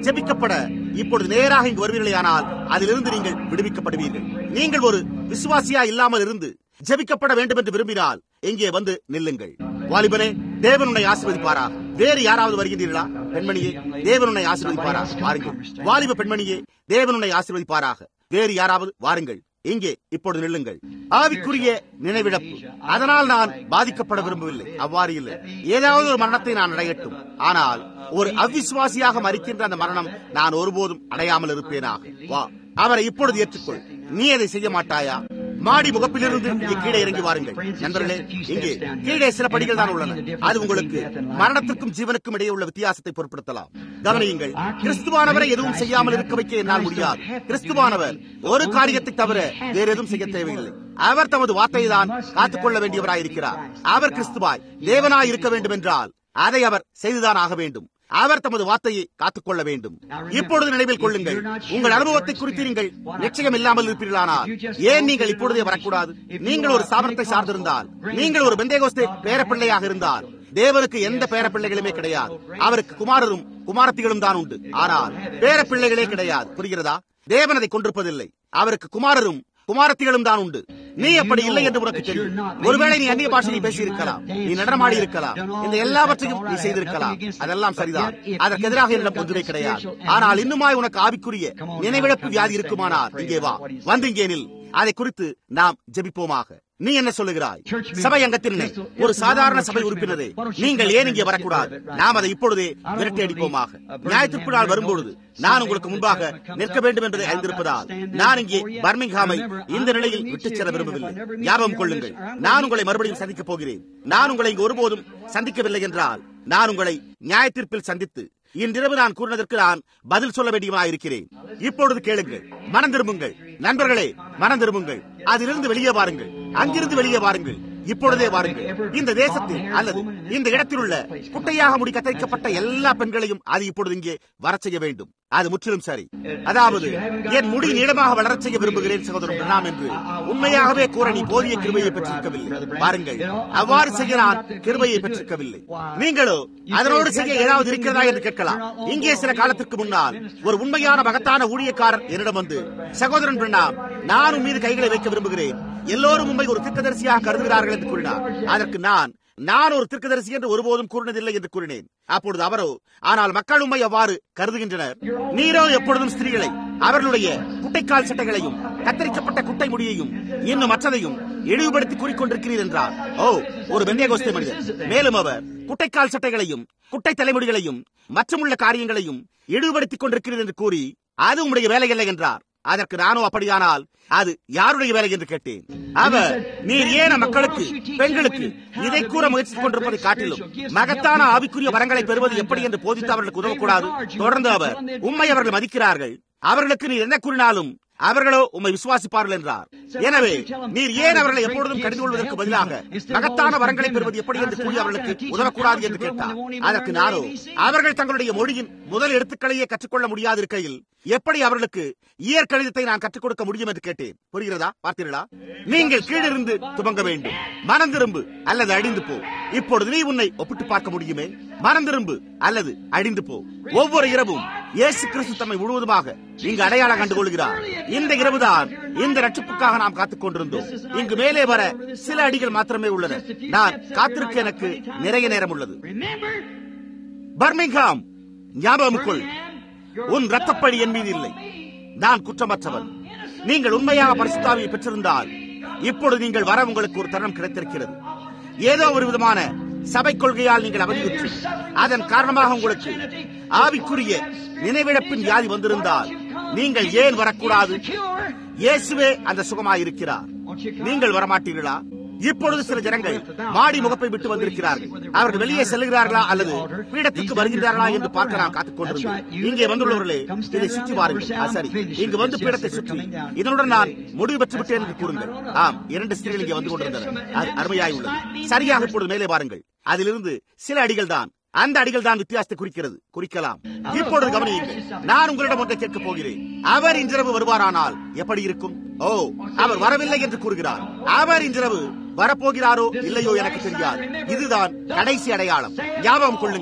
ஜெபிக்கப்பட இப்பொழுது நேராக இங்கு வருவீர்களேயானால் அதிலிருந்து நீங்கள் விடுவிக்கப்படுவீர்கள் நீங்கள் ஒரு விசுவாசியா இல்லாமல் இருந்து ஜெபிக்கப்பட வேண்டும் என்று விரும்பினால் இங்கே வந்து நில்லுங்கள் வாலிபனே தேவனுடைய ஆசிர்வதிப்பாரா வேறு யாராவது வருகின்றீர்களா பெண்மணியே தேவனுடைய ஆசிர்வதிப்பாரா வாருங்கள் வாலிப பெண்மணியே தேவனுடைய ஆசிர்வதிப்பாராக வேறு யாராவது வாருங்கள் இங்கே இப்பொழுது நில்லுங்கள் ஆவிக்குரிய நினைவிழப்பு அதனால் நான் பாதிக்கப்பட விரும்பவில்லை அவ்வாறு இல்லை ஏதாவது ஒரு மரணத்தை நான் அடையட்டும் ஆனால் ஒரு அவிசுவாசியாக மறிக்கின்ற அந்த மரணம் நான் ஒருபோதும் அடையாமல் இருப்பேனாக வா அவரை இப்பொழுது ஏற்றுக்கொள் நீ அதை செய்ய மாட்டாயா மாடி முகப்பிலிருந்து இங்கே கீழே இறங்கி வாருங்கள் நண்பர்களே இங்கே கீழே சில படிகள் தான் உள்ளன அது உங்களுக்கு மரணத்திற்கும் ஜீவனுக்கும் இடையே உள்ள வித்தியாசத்தை பொருட்படுத்தலாம் கவனியுங்கள் கிறிஸ்துவானவரை எதுவும் செய்யாமல் இருக்க வைக்க என்னால் முடியாது கிறிஸ்துவானவர் ஒரு காரியத்தை தவிர வேற எதுவும் செய்ய தேவையில்லை அவர் தமது வார்த்தையை தான் காத்துக்கொள்ள வேண்டியவராயிருக்கிறார் அவர் கிறிஸ்துவாய் தேவனாய் இருக்க வேண்டும் என்றால் அதை அவர் செய்துதான் ஆக வேண்டும் அவர் தமது வார்த்தையை காத்துக்கொள்ள வேண்டும் இப்பொழுது நினைவில் கொள்ளுங்கள் உங்கள் அனுபவத்தை குறித்து நீங்கள் நிச்சயம் இல்லாமல் இருப்பீர்களானால் ஏன் நீங்கள் இப்பொழுதே வரக்கூடாது நீங்கள் ஒரு ஸ்தாபனத்தை சார்ந்திருந்தால் நீங்கள் ஒரு பெந்தேகோஸ்தே பேரப்பிள்ளையாக இருந்தால் தேவனுக்கு எந்த பேரப்பிள்ளைகளுமே கிடையாது அவருக்கு குமாரரும் குமாரத்திகளும் தான் உண்டு ஆனால் பேரப்பிள்ளைகளே கிடையாது புரிகிறதா தேவன் அதை கொண்டிருப்பதில்லை அவருக்கு குமாரரும் குமாரத்திகளும் தான் உண்டு நீ அப்படி இல்லை என்று உனக்கு தெரியும் ஒருவேளை நீ அந்நிய பாஷையை பேசியிருக்கலாம் நீ நடமாடி இருக்கலாம் இந்த எல்லாவற்றையும் நீ செய்திருக்கலாம் அதெல்லாம் சரிதான் அதற்கு எதிராக என்னிடம் ஒன்றுமே கிடையாது ஆனால் இன்னுமாய் உனக்கு ஆவிக்குரிய நினைவிழப்பு வியாதி இருக்குமானால் இங்கே வா வந்து இங்கே நில் அதை குறித்து நாம் ஜெபிப்போமாக நீ என்ன சொல்லுகிறாய் சபை அங்கத்தினே ஒரு சாதாரண சபை உறுப்பினரே நீங்கள் ஏன் இங்கே வரக்கூடாது நாம் அதை இப்பொழுதே விரட்டி அடிப்போமாக ஞாயிற்றுக்கு நாள் வரும்பொழுது நான் உங்களுக்கு முன்பாக நிற்க வேண்டும் என்பதை அறிந்திருப்பதால் நான் இங்கே பர்மிங்ஹாமை இந்த நிலையில் விட்டுச் செல்ல விரும்பவில்லை ஞாபகம் கொள்ளுங்கள் நான் உங்களை மறுபடியும் சந்திக்கப் போகிறேன் நான் உங்களை இங்கு ஒருபோதும் சந்திக்கவில்லை என்றால் நான் உங்களை நியாயத்தீர்ப்பில் சந்தித்து இன்றிரவு நான் கூறினதற்கு நான் பதில் சொல்ல வேண்டியவனாக இருக்கிறேன் இப்பொழுது கேளுங்கள் மனம் திரும்புங்கள் நண்பர்களே மனம் திரும்புங்கள் அதிலிருந்து வெளியே வாருங்கள் அங்கிருந்து வெளியே வாருங்கள் இப்பொழுதே வாருங்கள் இந்த தேசத்தில் அல்லது இந்த இடத்தில் உள்ள குட்டையாக முடி கத்தரிக்கப்பட்ட எல்லா பெண்களையும் அது இப்பொழுது இங்கே வர செய்ய வேண்டும் அது முற்றிலும் சரி அதாவது என் முடி நீளமாக வளரச் செய்ய விரும்புகிறேன் சகோதரன் பிரணாம் என்று உண்மையாகவே கூற நீ போதிய கிருபையை பெற்றிருக்கவில்லை பாருங்கள் அவ்வாறு செய்ய நான் கிருபையை பெற்றிருக்கவில்லை நீங்களோ அதனோடு செய்ய ஏதாவது இருக்கிறதா என்று கேட்கலாம் இங்கே சில காலத்திற்கு முன்னால் ஒரு உண்மையான மகத்தான ஊழியக்காரர் என்னிடம் வந்து சகோதரன் பிரணாம் நான் உன் மீது கைகளை வைக்க விரும்புகிறேன் எல்லோரும் உண்மை ஒரு திட்டதரிசியாக கருதுகிறார்கள் என்று கூறினார் அதற்கு நான் நான் ஒரு திருக்கதரிசி என்று ஒருபோதும் கூறினதில்லை என்று கூறினேன் அப்பொழுது அவரோ ஆனால் மக்கள் உண்மை அவ்வாறு கருதுகின்றனர் நீரோ எப்பொழுதும் ஸ்திரீகளை அவர்களுடைய குட்டைக்கால் சட்டைகளையும் கத்தரிக்கப்பட்ட குட்டை முடியையும் இன்னும் மற்றதையும் இழிவுபடுத்தி கூறிக்கொண்டிருக்கிறீர் என்றார் ஓ ஒரு பெந்தேகோஸ்தே மனிதர் மேலும் அவர் குட்டைக்கால் சட்டைகளையும் குட்டை தலைமுடிகளையும் மற்றமுள்ள காரியங்களையும் இழிவுபடுத்திக் கொண்டிருக்கிறீர் என்று கூறி அது உம்முடைய வேலை இல்லை என்றார் அதற்கு நானும் அப்படியானால் அது யாருடைய வேலை என்று கேட்டேன் அவர் நீர் ஏன மக்களுக்கு பெண்களுக்கு இதை கூற முயற்சி கொண்டிருப்பதை காட்டிலும் மகத்தான ஆவிக்குரிய வரங்களை பெறுவது எப்படி என்று போதித்து அவர்களுக்கு உதவக்கூடாது தொடர்ந்து அவர் உண்மை அவர்கள் மதிக்கிறார்கள் அவர்களுக்கு நீர் என்ன கூறினாலும் அவர்களோ உம்மை விசுவாசிப்பார்கள் என்றார் எனவே நீர் ஏன் அவர்களை எப்பொழுதும் கடிந்து கொள்வதற்கு பதிலாக மகத்தான வரங்களை பெறுவது எப்படி என்று கூறி அவர்களுக்கு உதவக்கூடாது என்று கேட்டார் அதற்கு நானோ அவர்கள் தங்களுடைய மொழியின் முதல் எழுத்துக்களையே கற்றுக்கொள்ள முடியாது இருக்கையில் எப்படி அவர்களுக்கு இயற்கணிதத்தை நான் கற்றுக் கொடுக்க முடியும் என்று கேட்டேன் புரிகிறதா பார்த்தீர்களா நீங்கள் கீழிருந்து துவங்க வேண்டும் மனம் திரும்பு அல்லது அடிந்து போ இப்பொழுது நீ உன்னை ஒப்பிட்டு பார்க்க முடியுமே மனம் திரும்பு அல்லது அடிந்து போ ஒவ்வொரு இரவும் இயேசு கிறிஸ்து தம்மை முழுவதுமாக இங்கு அடையாளம் கண்டுகொள்கிறார் இந்த இரவுதான் இந்த ரட்சிப்புக்காக நாம் காத்துக் கொண்டிருந்தோம் இங்கு மேலே வர சில அடிகள் மாத்திரமே உள்ளன நான் காத்திருக்க எனக்கு நிறைய நேரம் உள்ளது பர்மிங்ஹாம் ஞாபகம் கொள் உன் ரத்தப்படி என் மீது இல்லை நான் குற்றமற்றவன் நீங்கள் உண்மையாக பரிசுத்தாவியை பெற்றிருந்தால் இப்பொழுது நீங்கள் வர உங்களுக்கு ஒரு தருணம் கிடைத்திருக்கிறது ஏதோ ஒரு விதமான சபை கொள்கையால் நீங்கள் அவதியுற்று அதன் காரணமாக உங்களுக்கு ஆவிக்குரிய நினைவிழப்பின் வியாதி வந்திருந்தால் நீங்கள் ஏன் வரக்கூடாது இயேசுவே அந்த சுகமாயிருக்கிறார் நீங்கள் வரமாட்டீர்களா இப்பொழுது சில ஜனங்கள் மாடி முகப்பை விட்டு வந்திருக்கிறார்கள் அவர்கள் வெளியே செல்லுகிறார்களா அல்லது பீடத்துக்கு வருகிறார்களா என்று பார்க்க நான் காத்துக் கொண்டிருந்தேன் இங்கே வந்துள்ளவர்களே இதை சுற்றி வாருங்கள் சரி இங்கு வந்து பீடத்தை சுற்றி இதனுடன் நான் முடிவு பெற்று விட்டேன் என்று கூறுங்கள் ஆம் இரண்டு ஸ்திரீகள் இங்கே வந்து கொண்டிருந்தனர் அது அருமையாய் உள்ளது சரியாக இப்பொழுது மேலே பாருங்கள் அதிலிருந்து சில அடிகள் தான் அந்த அடிகள் தான் வித்தியாசத்தை குறிக்கிறது குறிக்கலாம் இப்பொழுது கவனியுங்கள் நான் உங்களிடம் ஒன்றை கேட்கப் போகிறேன் அவர் இன்றிரவு வருவாரானால் எப்படி இருக்கும் ஓ அவர் வரவில்லை என்று கூறுகிறார் அவர் இன்றிரவு வரப்போகிறாரோ இல்லையோ எனக்கு தெரியாது இதுதான் கடைசி அடையாளம் ஞாபகம் கொள்ளுங்கள்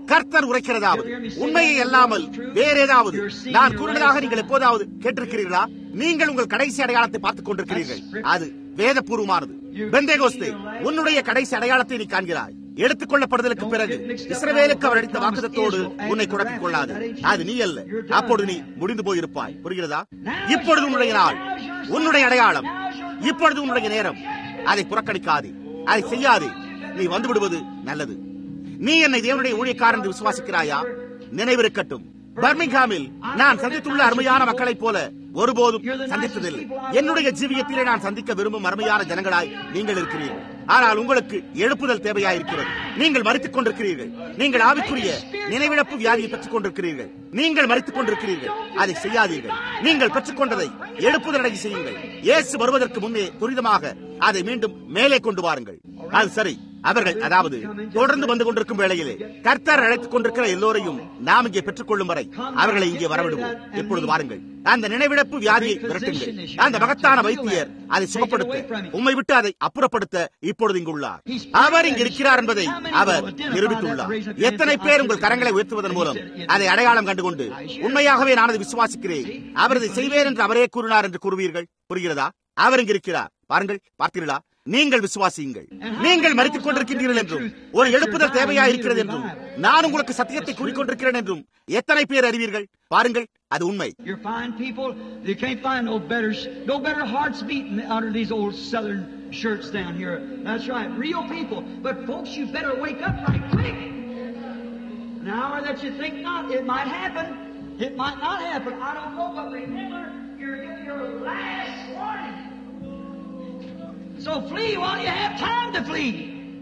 கர்த்தர் உரைக்கிறதாவது உண்மையை அல்லாமல் வேற ஏதாவது நான் கூறினதாக நீங்கள் எப்போதாவது கேட்டிருக்கிறீர்களா நீங்கள் உங்கள் கடைசி அடையாளத்தை பார்த்துக் கொண்டிருக்கிறீர்கள் அது வேதபூர்வமானது பெந்தேகோஸ்தே உன்னுடைய கடைசி அடையாளத்தை நீ காண்கிறாய் எடுத்துக் கொள்ளப்படுதலுக்கு பிறகு இஸ்ரவேலுக்கு அவர் அளித்த வாக்குதத்தோடு உன்னை குழப்பிக் கொள்ளாது அது நீ அல்ல அப்பொழுது நீ முடிந்து போயிருப்பாய் புரிகிறதா இப்பொழுது உன்னுடைய நாள் உன்னுடைய அடையாளம் இப்பொழுது உன்னுடைய நேரம் அதை புறக்கணிக்காதே அதை செய்யாதே நீ வந்து விடுவது நல்லது நீ என்னை தேவனுடைய ஊழியக்காரன் என்று விசுவாசிக்கிறாயா நினைவிருக்கட்டும் பர்மிங்ஹாமில் நான் சந்தித்துள்ள அருமையான மக்களைப் போல ஒருபோதும் சந்தித்ததில்லை என்னுடைய ஜீவியத்திலே நான் சந்திக்க விரும்பும் அருமையான ஜனங்களாய் நீங்கள் இருக்கிறீர்கள் ஆனால் உங்களுக்கு எழுப்புதல் தேவையாயிருக்கிறது நீங்கள் மறித்துக் கொண்டிருக்கிறீர்கள் நீங்கள் ஆவிக்குரிய நினைவிழப்பு வியாதியை பெற்றுக் கொண்டிருக்கிறீர்கள் நீங்கள் மறித்துக் கொண்டிருக்கிறீர்கள் அதை செய்யாதீர்கள் நீங்கள் பெற்றுக்கொண்டதை எழுப்புதலடை செய்யுங்கள் இயேசு வருவதற்கு முன்னே துரிதமாக அதை மீண்டும் மேலே கொண்டு வாருங்கள் அது சரி அவர்கள் அதாவது தொடர்ந்து வந்து கொண்டிருக்கும் வேளையிலே கர்த்தர் அழைத்துக் கொண்டிருக்கிற எல்லோரையும் நாம் இங்கே பெற்றுக் கொள்ளும் வரை அவர்களை இங்கே வரவிடுவோம் இப்பொழுது வாருங்கள் அந்த நினைவிழப்பு வியாதியை விரட்டுங்கள் அந்த மகத்தான வைத்தியர் அதை சுகப்படுத்த உம்மை விட்டு அதை அப்புறப்படுத்த இப்பொழுது இங்குள்ளார் அவர் இங்கு இருக்கிறார் என்பதை அவர் நிரூபித்துள்ளார் எத்தனை பேர் உங்கள் கரங்களை உயர்த்துவதன் மூலம் அதை அடையாளம் கண்டுகொண்டு உண்மையாகவே நான் அதை விசுவாசிக்கிறேன் அவர் இதை செய்வேன் என்று அவரே கூறினார் என்று கூறுவீர்கள் புரிகிறதா அவர் இங்கு இருக்கிறார் பாருங்கள் பார்த்தீர்களா நீங்கள் விசுவாசியுங்கள் நீங்கள் மறித்துக் கொண்டிருக்கின்றீர்கள் என்றும் ஒரு எழுப்புதல் தேவையா இருக்கிறது என்றும் நான் உங்களுக்கு சத்தியத்தை கூறிக்கொண்டிருக்கிறேன் என்றும் எத்தனை பேர் அறிவீர்கள் பாருங்கள் அது உண்மை You're fine people. You can't find no better, no better hearts beating under these old southern shirts down here. That's right, real people. But folks, you better wake up right quick. An hour that you think not, it might happen. It might not happen. I don't know, but remember, you're getting your last warning. So flee while you have time to flee.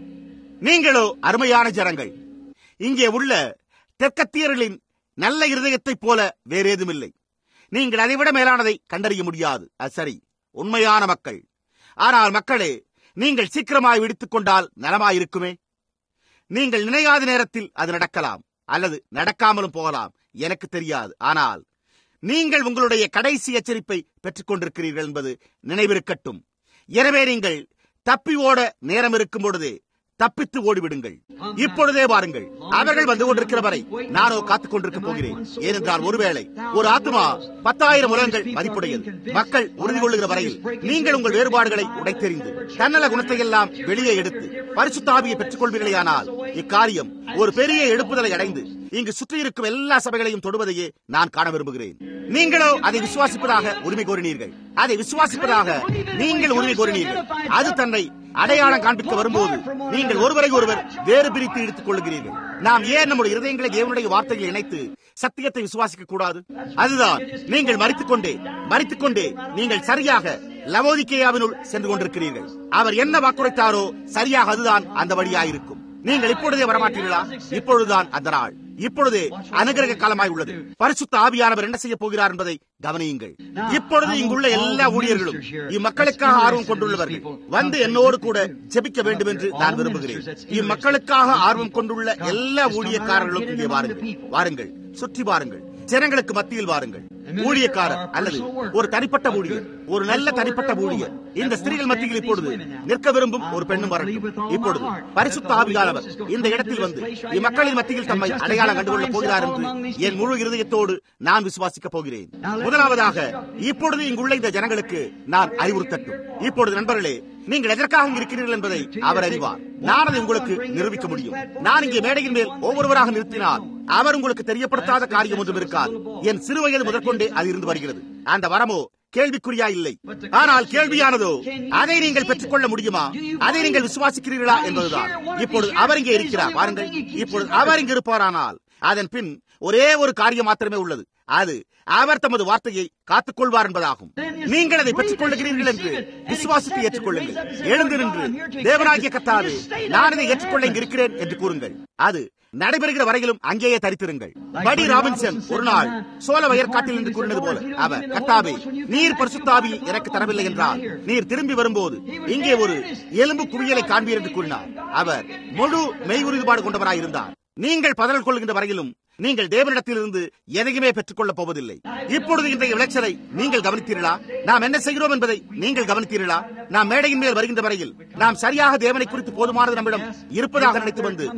நீங்களோ அருமையான ஜனங்கள் இங்கே உள்ள தெற்கத்தியர்களின் நல்ல இருதயத்தைப் போல வேறேதுமில்லை நீங்கள் அதைவிட மேலானதை கண்டறிய முடியாது அது சரி உண்மையான மக்கள் ஆனால் மக்களே நீங்கள் சீக்கிரமாய் விடுத்துக் கொண்டால் நலமாயிருக்குமே நீங்கள் நினையாத நேரத்தில் அது நடக்கலாம் அல்லது நடக்காமலும் போகலாம் எனக்கு தெரியாது ஆனால் நீங்கள் உங்களுடைய கடைசி எச்சரிப்பை பெற்றுக் கொண்டிருக்கிறீர்கள் என்பது நினைவிருக்கட்டும் எனவே நீங்கள் தப்பி ஓட நேரம் இருக்கும் பொழுதே தப்பித்து ஓடிவிடுங்கள் இப்பொழுதே வாருங்கள் அவர்கள் வந்து கொண்டிருக்கிற வரை நானோ காத்துக் கொண்டிருக்க போகிறேன் ஏனென்றால் ஒருவேளை ஒரு ஆத்மா பத்தாயிரம் உலகங்கள் மதிப்புடையது மக்கள் உறுதி கொள்ளுகிற வரையில் நீங்கள் உங்கள் வேறுபாடுகளை உடைத்தெறிந்து தன்னல குணத்தை எல்லாம் வெளியே எடுத்து பரிசுத்தாவியை பெற்றுக் கொள்வீர்களேயானால் இக்காரியம் ஒரு பெரிய எழுப்புதலை அடைந்து இங்கு சுற்றி இருக்கும் எல்லா சபைகளையும் தொடுவதையே நான் காண விரும்புகிறேன் நீங்களோ அதை விசுவாசிப்பதாக உரிமை கோரினீர்கள் அதை விசுவாசிப்பதாக நீங்கள் உரிமை கோரினீர்கள் அது தன்னை அடையாளம் காண்பிக்க வரும்போது நீங்கள் ஒருவரை ஒருவர் வேறு பிரித்து எடுத்துக் கொள்கிறீர்கள் நாம் ஏன் நம்முடைய இருதயங்களை தேவனுடைய வார்த்தைகளை இணைத்து சத்தியத்தை விசுவாசிக்க கூடாது அதுதான் நீங்கள் மறித்துக் கொண்டே மறித்துக் கொண்டே நீங்கள் சரியாக லவோதிக்கேயாவினுள் சென்று கொண்டிருக்கிறீர்கள் அவர் என்ன வாக்குரைத்தாரோ சரியாக அதுதான் அந்த வழியாயிருக்கும் நீங்கள் இப்பொழுதே வரமாட்டீர்களா இப்பொழுதுதான் அந்த நாள் இப்பொழுதே அனுகிரக காலமாய் உள்ளது பரிசுத்த ஆவியானவர் என்ன செய்ய போகிறார் என்பதை கவனியுங்கள் இப்பொழுது இங்குள்ள எல்லா ஊழியர்களும் இம்மக்களுக்காக ஆர்வம் கொண்டுள்ளவர்கள் வந்து என்னோடு கூட ஜெபிக்க வேண்டும் என்று நான் விரும்புகிறேன் இம்மக்களுக்காக ஆர்வம் கொண்டுள்ள எல்லா ஊழியக்காரர்களும் இங்கே வாருங்கள் வாருங்கள் சுற்றி வாருங்கள் ஜனங்களுக்கு மத்தியில் வாருங்கள் ஊழியக்காரர் அல்லது ஒரு தனிப்பட்ட ஊழியர் ஒரு நல்ல தனிப்பட்ட ஊழியர் இந்த ஸ்திரீகள் மத்தியில் இப்பொழுது நிற்க விரும்பும் ஒரு பெண்ணும் வரட்டும் இப்பொழுது பரிசுத்த ஆவியானவர் இந்த இடத்தில் வந்து இம்மக்களின் மத்தியில் தம்மை அடையாளம் கண்டுகொள்ளப் போகிறார் என்று என் முழு இருதயத்தோடு நான் விசுவாசிக்கப் போகிறேன் முதலாவதாக இப்பொழுது இங்குள்ள இந்த ஜனங்களுக்கு நான் அறிவுறுத்தட்டும் இப்பொழுது நண்பர்களே நீங்கள் எதற்காக இங்கு இருக்கிறீர்கள் என்பதை அவர் அறிவார் நான் அதை உங்களுக்கு நிரூபிக்க முடியும் நான் இங்கே மேடையின் மேல் ஒவ்வொருவராக நிறுத்தினால் அவர் உங்களுக்கு தெரியப்படுத்தாத காரியம் ஒன்றும் இருக்காது என் சிறு வயது முதற்கொண்டே அது இருந்து வருகிறது அந்த வரமோ கேள்விக்குறியா இல்லை ஆனால் கேள்வியானதோ அதை நீங்கள் பெற்றுக்கொள்ள முடியுமா அதை நீங்கள் விசுவாசிக்கிறீர்களா என்பதுதான் இப்பொழுது அவர் இங்கே இருக்கிறார் பாருங்கள் இப்பொழுது அவர் இங்கு இருப்பாரானால் அதன் பின் ஒரே ஒரு காரியம் மாத்திரமே உள்ளது அது அவர் தமது வார்த்தையை காத்துக் கொள்வார் என்பதாகும் நீங்கள் அதை பெற்றுக் கொள்ளுகிறீர்கள் என்று விசுவாசித்து ஏற்றுக்கொள்ளுங்கள் எழுந்து நின்று தேவனாகிய கத்தாது நான் இதை ஏற்றுக்கொள்ள இங்கு இருக்கிறேன் என்று கூறுங்கள் அது நடைபெறுகிற வரையிலும் அங்கேயே தரித்திருங்கள் படி ராபின்சன் ஒரு நாள் சோழ வயற்காட்டில் என்று கூறினது போல அவர் கத்தாவே நீர் பரிசுத்தாவி எனக்கு தரவில்லை என்றால் நீர் திரும்பி வரும்போது இங்கே ஒரு எலும்பு குவியலை காண்பீர் என்று கூறினார் அவர் முழு மெய் உறுதிப்பாடு கொண்டவராய் இருந்தார் நீங்கள் பதறல் கொள்கின்ற வரையிலும் நீங்கள் தேவனிடத்திலிருந்து எதையுமே பெற்றுக் கொள்ளப் போவதில்லை இப்பொழுது இன்றைய விளைச்சலை நீங்கள் கவனித்தீர்களா நாம் என்ன செய்கிறோம் என்பதை நீங்கள் கவனித்தீர்களா நாம் மேடையின் மேல் வருகின்ற வரையில் நாம் சரியாக தேவனை குறித்து போதுமானது நம்மிடம் இருப்பதாக நினைத்து வந்து ஆம்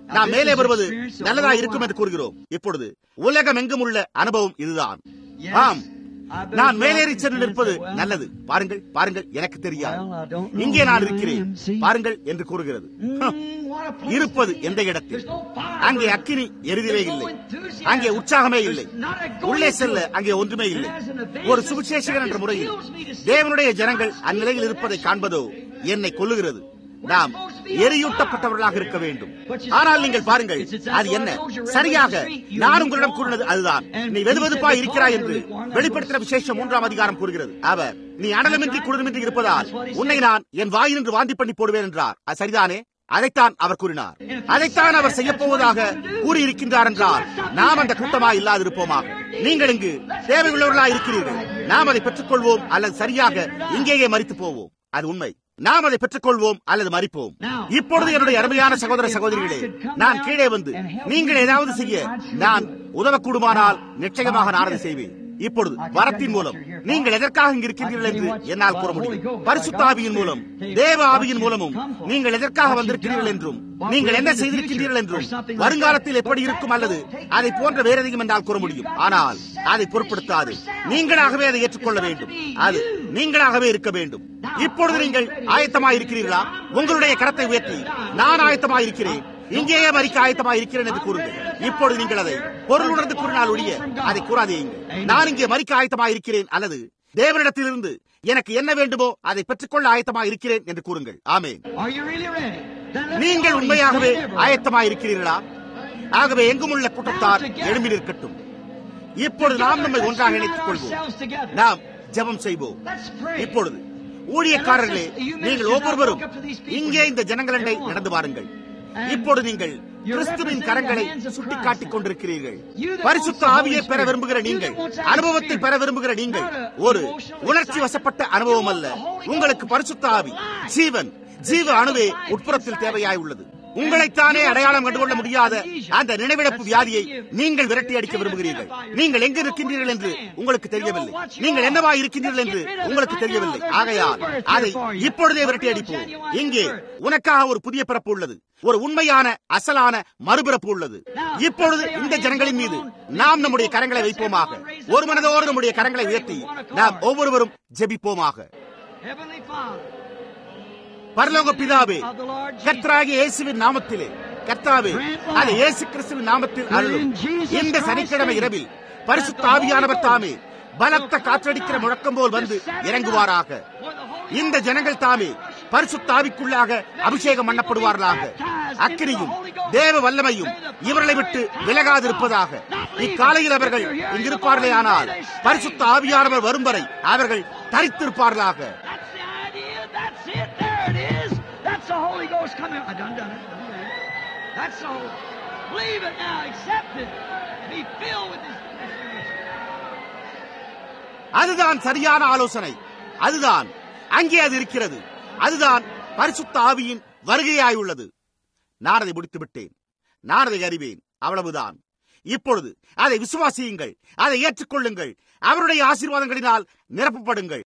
நாம் மேலே வருவது நல்லதா இருக்கும் என்று கூறுகிறோம் இப்பொழுது உலகம் எங்கும் உள்ள அனுபவம் இதுதான் ஆம் நான் மேலேறி சென்று நிற்பது நல்லது பாருங்கள் பாருங்கள் எனக்கு தெரியாது இங்கே நான் இருக்கிறேன் பாருங்கள் என்று கூறுகிறது இருப்பது எந்த இடத்தில் அங்கே அக்கினி எரிதலே இல்லை அங்கே உற்சாகமே இல்லை உள்ளே செல்ல அங்கே ஒன்றுமே இல்லை ஒரு சுவிசேஷகன் என்ற முறையில் தேவனுடைய ஜனங்கள் அந்நிலையில் இருப்பதை காண்பதோ என்னை கொல்லுகிறது நாம் எரியூட்டப்பட்டவர்களாக இருக்க வேண்டும் ஆனால் நீங்கள் பாருங்கள் அது என்ன சரியாக நான் உங்களிடம் கூறினது அதுதான் நீ வெதுவெதுப்பா இருக்கிறாய் என்று வெளிப்படுத்தின விசேஷம் மூன்றாம் அதிகாரம் கூறுகிறது அவர் நீ அடலமின்றி குளிர்மின்றி இருப்பதால் உன்னை நான் என் வாயினின்று வாந்தி பண்ணி போடுவேன் என்றார் அது சரிதானே அதைத்தான் அவர் கூறினார் அதைத்தான் அவர் செய்ய போவதாக கூறியிருக்கின்றார் என்றால் நாம் அந்த கூட்டமாக இல்லாதிருப்போமாக நீங்கள் இங்கு தேவை உள்ளவர்களாக இருக்கிறீர்கள் நாம் அதை பெற்றுக்கொள்வோம் அல்லது சரியாக இங்கேயே மறித்து போவோம் அது உண்மை நாம் அதை பெற்றுக்கொள்வோம் அல்லது மறிப்போம் இப்பொழுது என்னுடைய அருமையான சகோதர சகோதரிகளே நான் கீழே வந்து நீங்கள் ஏதாவது செய்ய நான் உதவக்கூடுமானால் நிச்சயமாக நான் அதை செய்வேன் இப்பொழுது வரத்தின் மூலம் நீங்கள் எதற்காக இங்கு இருக்கின்றீர்கள் என்று என்னால் கூற முடியும் பரிசுத்த ஆவியின் மூலம் தேவ ஆவியின் மூலமும் நீங்கள் எதற்காக வந்திருக்கிறீர்கள் என்றும் நீங்கள் என்ன செய்திருக்கின்றீர்கள் என்றும் வருங்காலத்தில் எப்படி இருக்கும் அல்லது அதை போன்ற வேற எதையும் என்றால் கூற முடியும் ஆனால் அதை பொருட்படுத்தாது நீங்களாகவே அதை ஏற்றுக்கொள்ள வேண்டும் அது நீங்களாகவே இருக்க வேண்டும் இப்பொழுது நீங்கள் ஆயத்தமாக இருக்கிறீர்களா உங்களுடைய கரத்தை உயர்த்தி நான் ஆயத்தமாக இருக்கிறேன் இங்கேயே மறிக்க ஆயத்தமாக இருக்கிறேன் என்று கூறுங்கள் இப்பொழுது நீங்கள் அதை பொருள் உணர்ந்து கூறினால் ஒழிய அதை கூறாதீங்க நான் இங்கே மறிக்க ஆயத்தமாக இருக்கிறேன் அல்லது தேவனிடத்திலிருந்து எனக்கு என்ன வேண்டுமோ அதை பெற்றுக்கொள்ள ஆயத்தமாக இருக்கிறேன் என்று கூறுங்கள் ஆமே நீங்கள் உண்மையாகவே ஆயத்தமாக இருக்கிறீர்களா ஆகவே எங்கும் உள்ள கூட்டத்தார் எழும்பி நிற்கட்டும் இப்பொழுது நாம் நம்மை ஒன்றாக இணைத்துக் கொள்வோம் நாம் ஜெபம் செய்வோம் இப்பொழுது ஊழியக்காரர்களே நீங்கள் ஒவ்வொருவரும் இங்கே இந்த ஜனங்களண்டை நடந்து வாருங்கள் இப்பொழுது நீங்கள் கிறிஸ்துவின் கரங்களை சுட்டிக்காட்டிக் கொண்டிருக்கிறீர்கள் பரிசுத்த ஆவியை பெற விரும்புகிற நீங்கள் அனுபவத்தை பெற விரும்புகிற நீங்கள் ஒரு உணர்ச்சி வசப்பட்ட அனுபவம் அல்ல உங்களுக்கு பரிசுத்த ஆவி ஜீவன் ஜீவ அணுவே உட்புறத்தில் தேவையாய் உள்ளது உங்களைத்தானே அடையாளம் கண்டுகொள்ள முடியாத அந்த நினைவிழப்பு வியாதியை நீங்கள் விரட்டி அடிக்க விரும்புகிறீர்கள் நீங்கள் எங்க இருக்கின்றீர்கள் என்று உங்களுக்கு தெரியவில்லை நீங்கள் என்னவா இருக்கின்றீர்கள் என்று உங்களுக்கு தெரியவில்லை ஆகையால் அதை இப்பொழுதே விரட்டி அடிப்போம் இங்கே உனக்காக ஒரு புதிய பிறப்பு உள்ளது ஒரு உண்மையான அசலான மறுபிறப்பு உள்ளது இப்பொழுது இந்த ஜனங்களின் மீது நாம் நம்முடைய கரங்களை வைப்போமாக ஒரு மனதோடு நம்முடைய கரங்களை உயர்த்தி நாம் ஒவ்வொருவரும் ஜெபிப்போமாக பரலோக பிதாவே கர்த்தராகிய இயேசுவின் நாமத்திலே கர்த்தாவே அது இயேசு கிறிஸ்துவின் நாமத்தில் அருளும் இந்த சனிக்கிழமை இரவில் பரிசுத்த ஆவியானவர் தாமே பலத்த காற்றடிக்கிற முழக்கம் போல் வந்து இறங்குவாராக இந்த ஜனங்கள் தாமே பரிசுத்த ஆவிக்குள்ளாக அபிஷேகம் பண்ணப்படுவார்களாக அக்கினியும் தேவ வல்லமையும் இவர்களை விட்டு விலகாதிருப்பதாக இக்காலையில் அவர்கள் இங்கிருப்பார்களே ஆனால் பரிசுத்த ஆவியானவர் வரும் வரை அவர்கள் தரித்திருப்பார்களாக That's it. There it is. That's the Holy Ghost coming. I done done it. Done done it. That's the Holy. Believe it now. Accept it. Be filled with this. அதுதான் சரியான ஆலோசனை அதுதான் அங்கே அது இருக்கிறது அதுதான் பரிசுத்த ஆவியின் வருகையாயுள்ளது நான் அதை முடித்து விட்டேன் நான் அதை அறிவேன் அவ்வளவுதான் இப்பொழுது அதை விசுவாசியுங்கள் அதை ஏற்றுக்கொள்ளுங்கள் அவருடைய ஆசீர்வாதங்களினால் நிரப்பப்படுங்கள்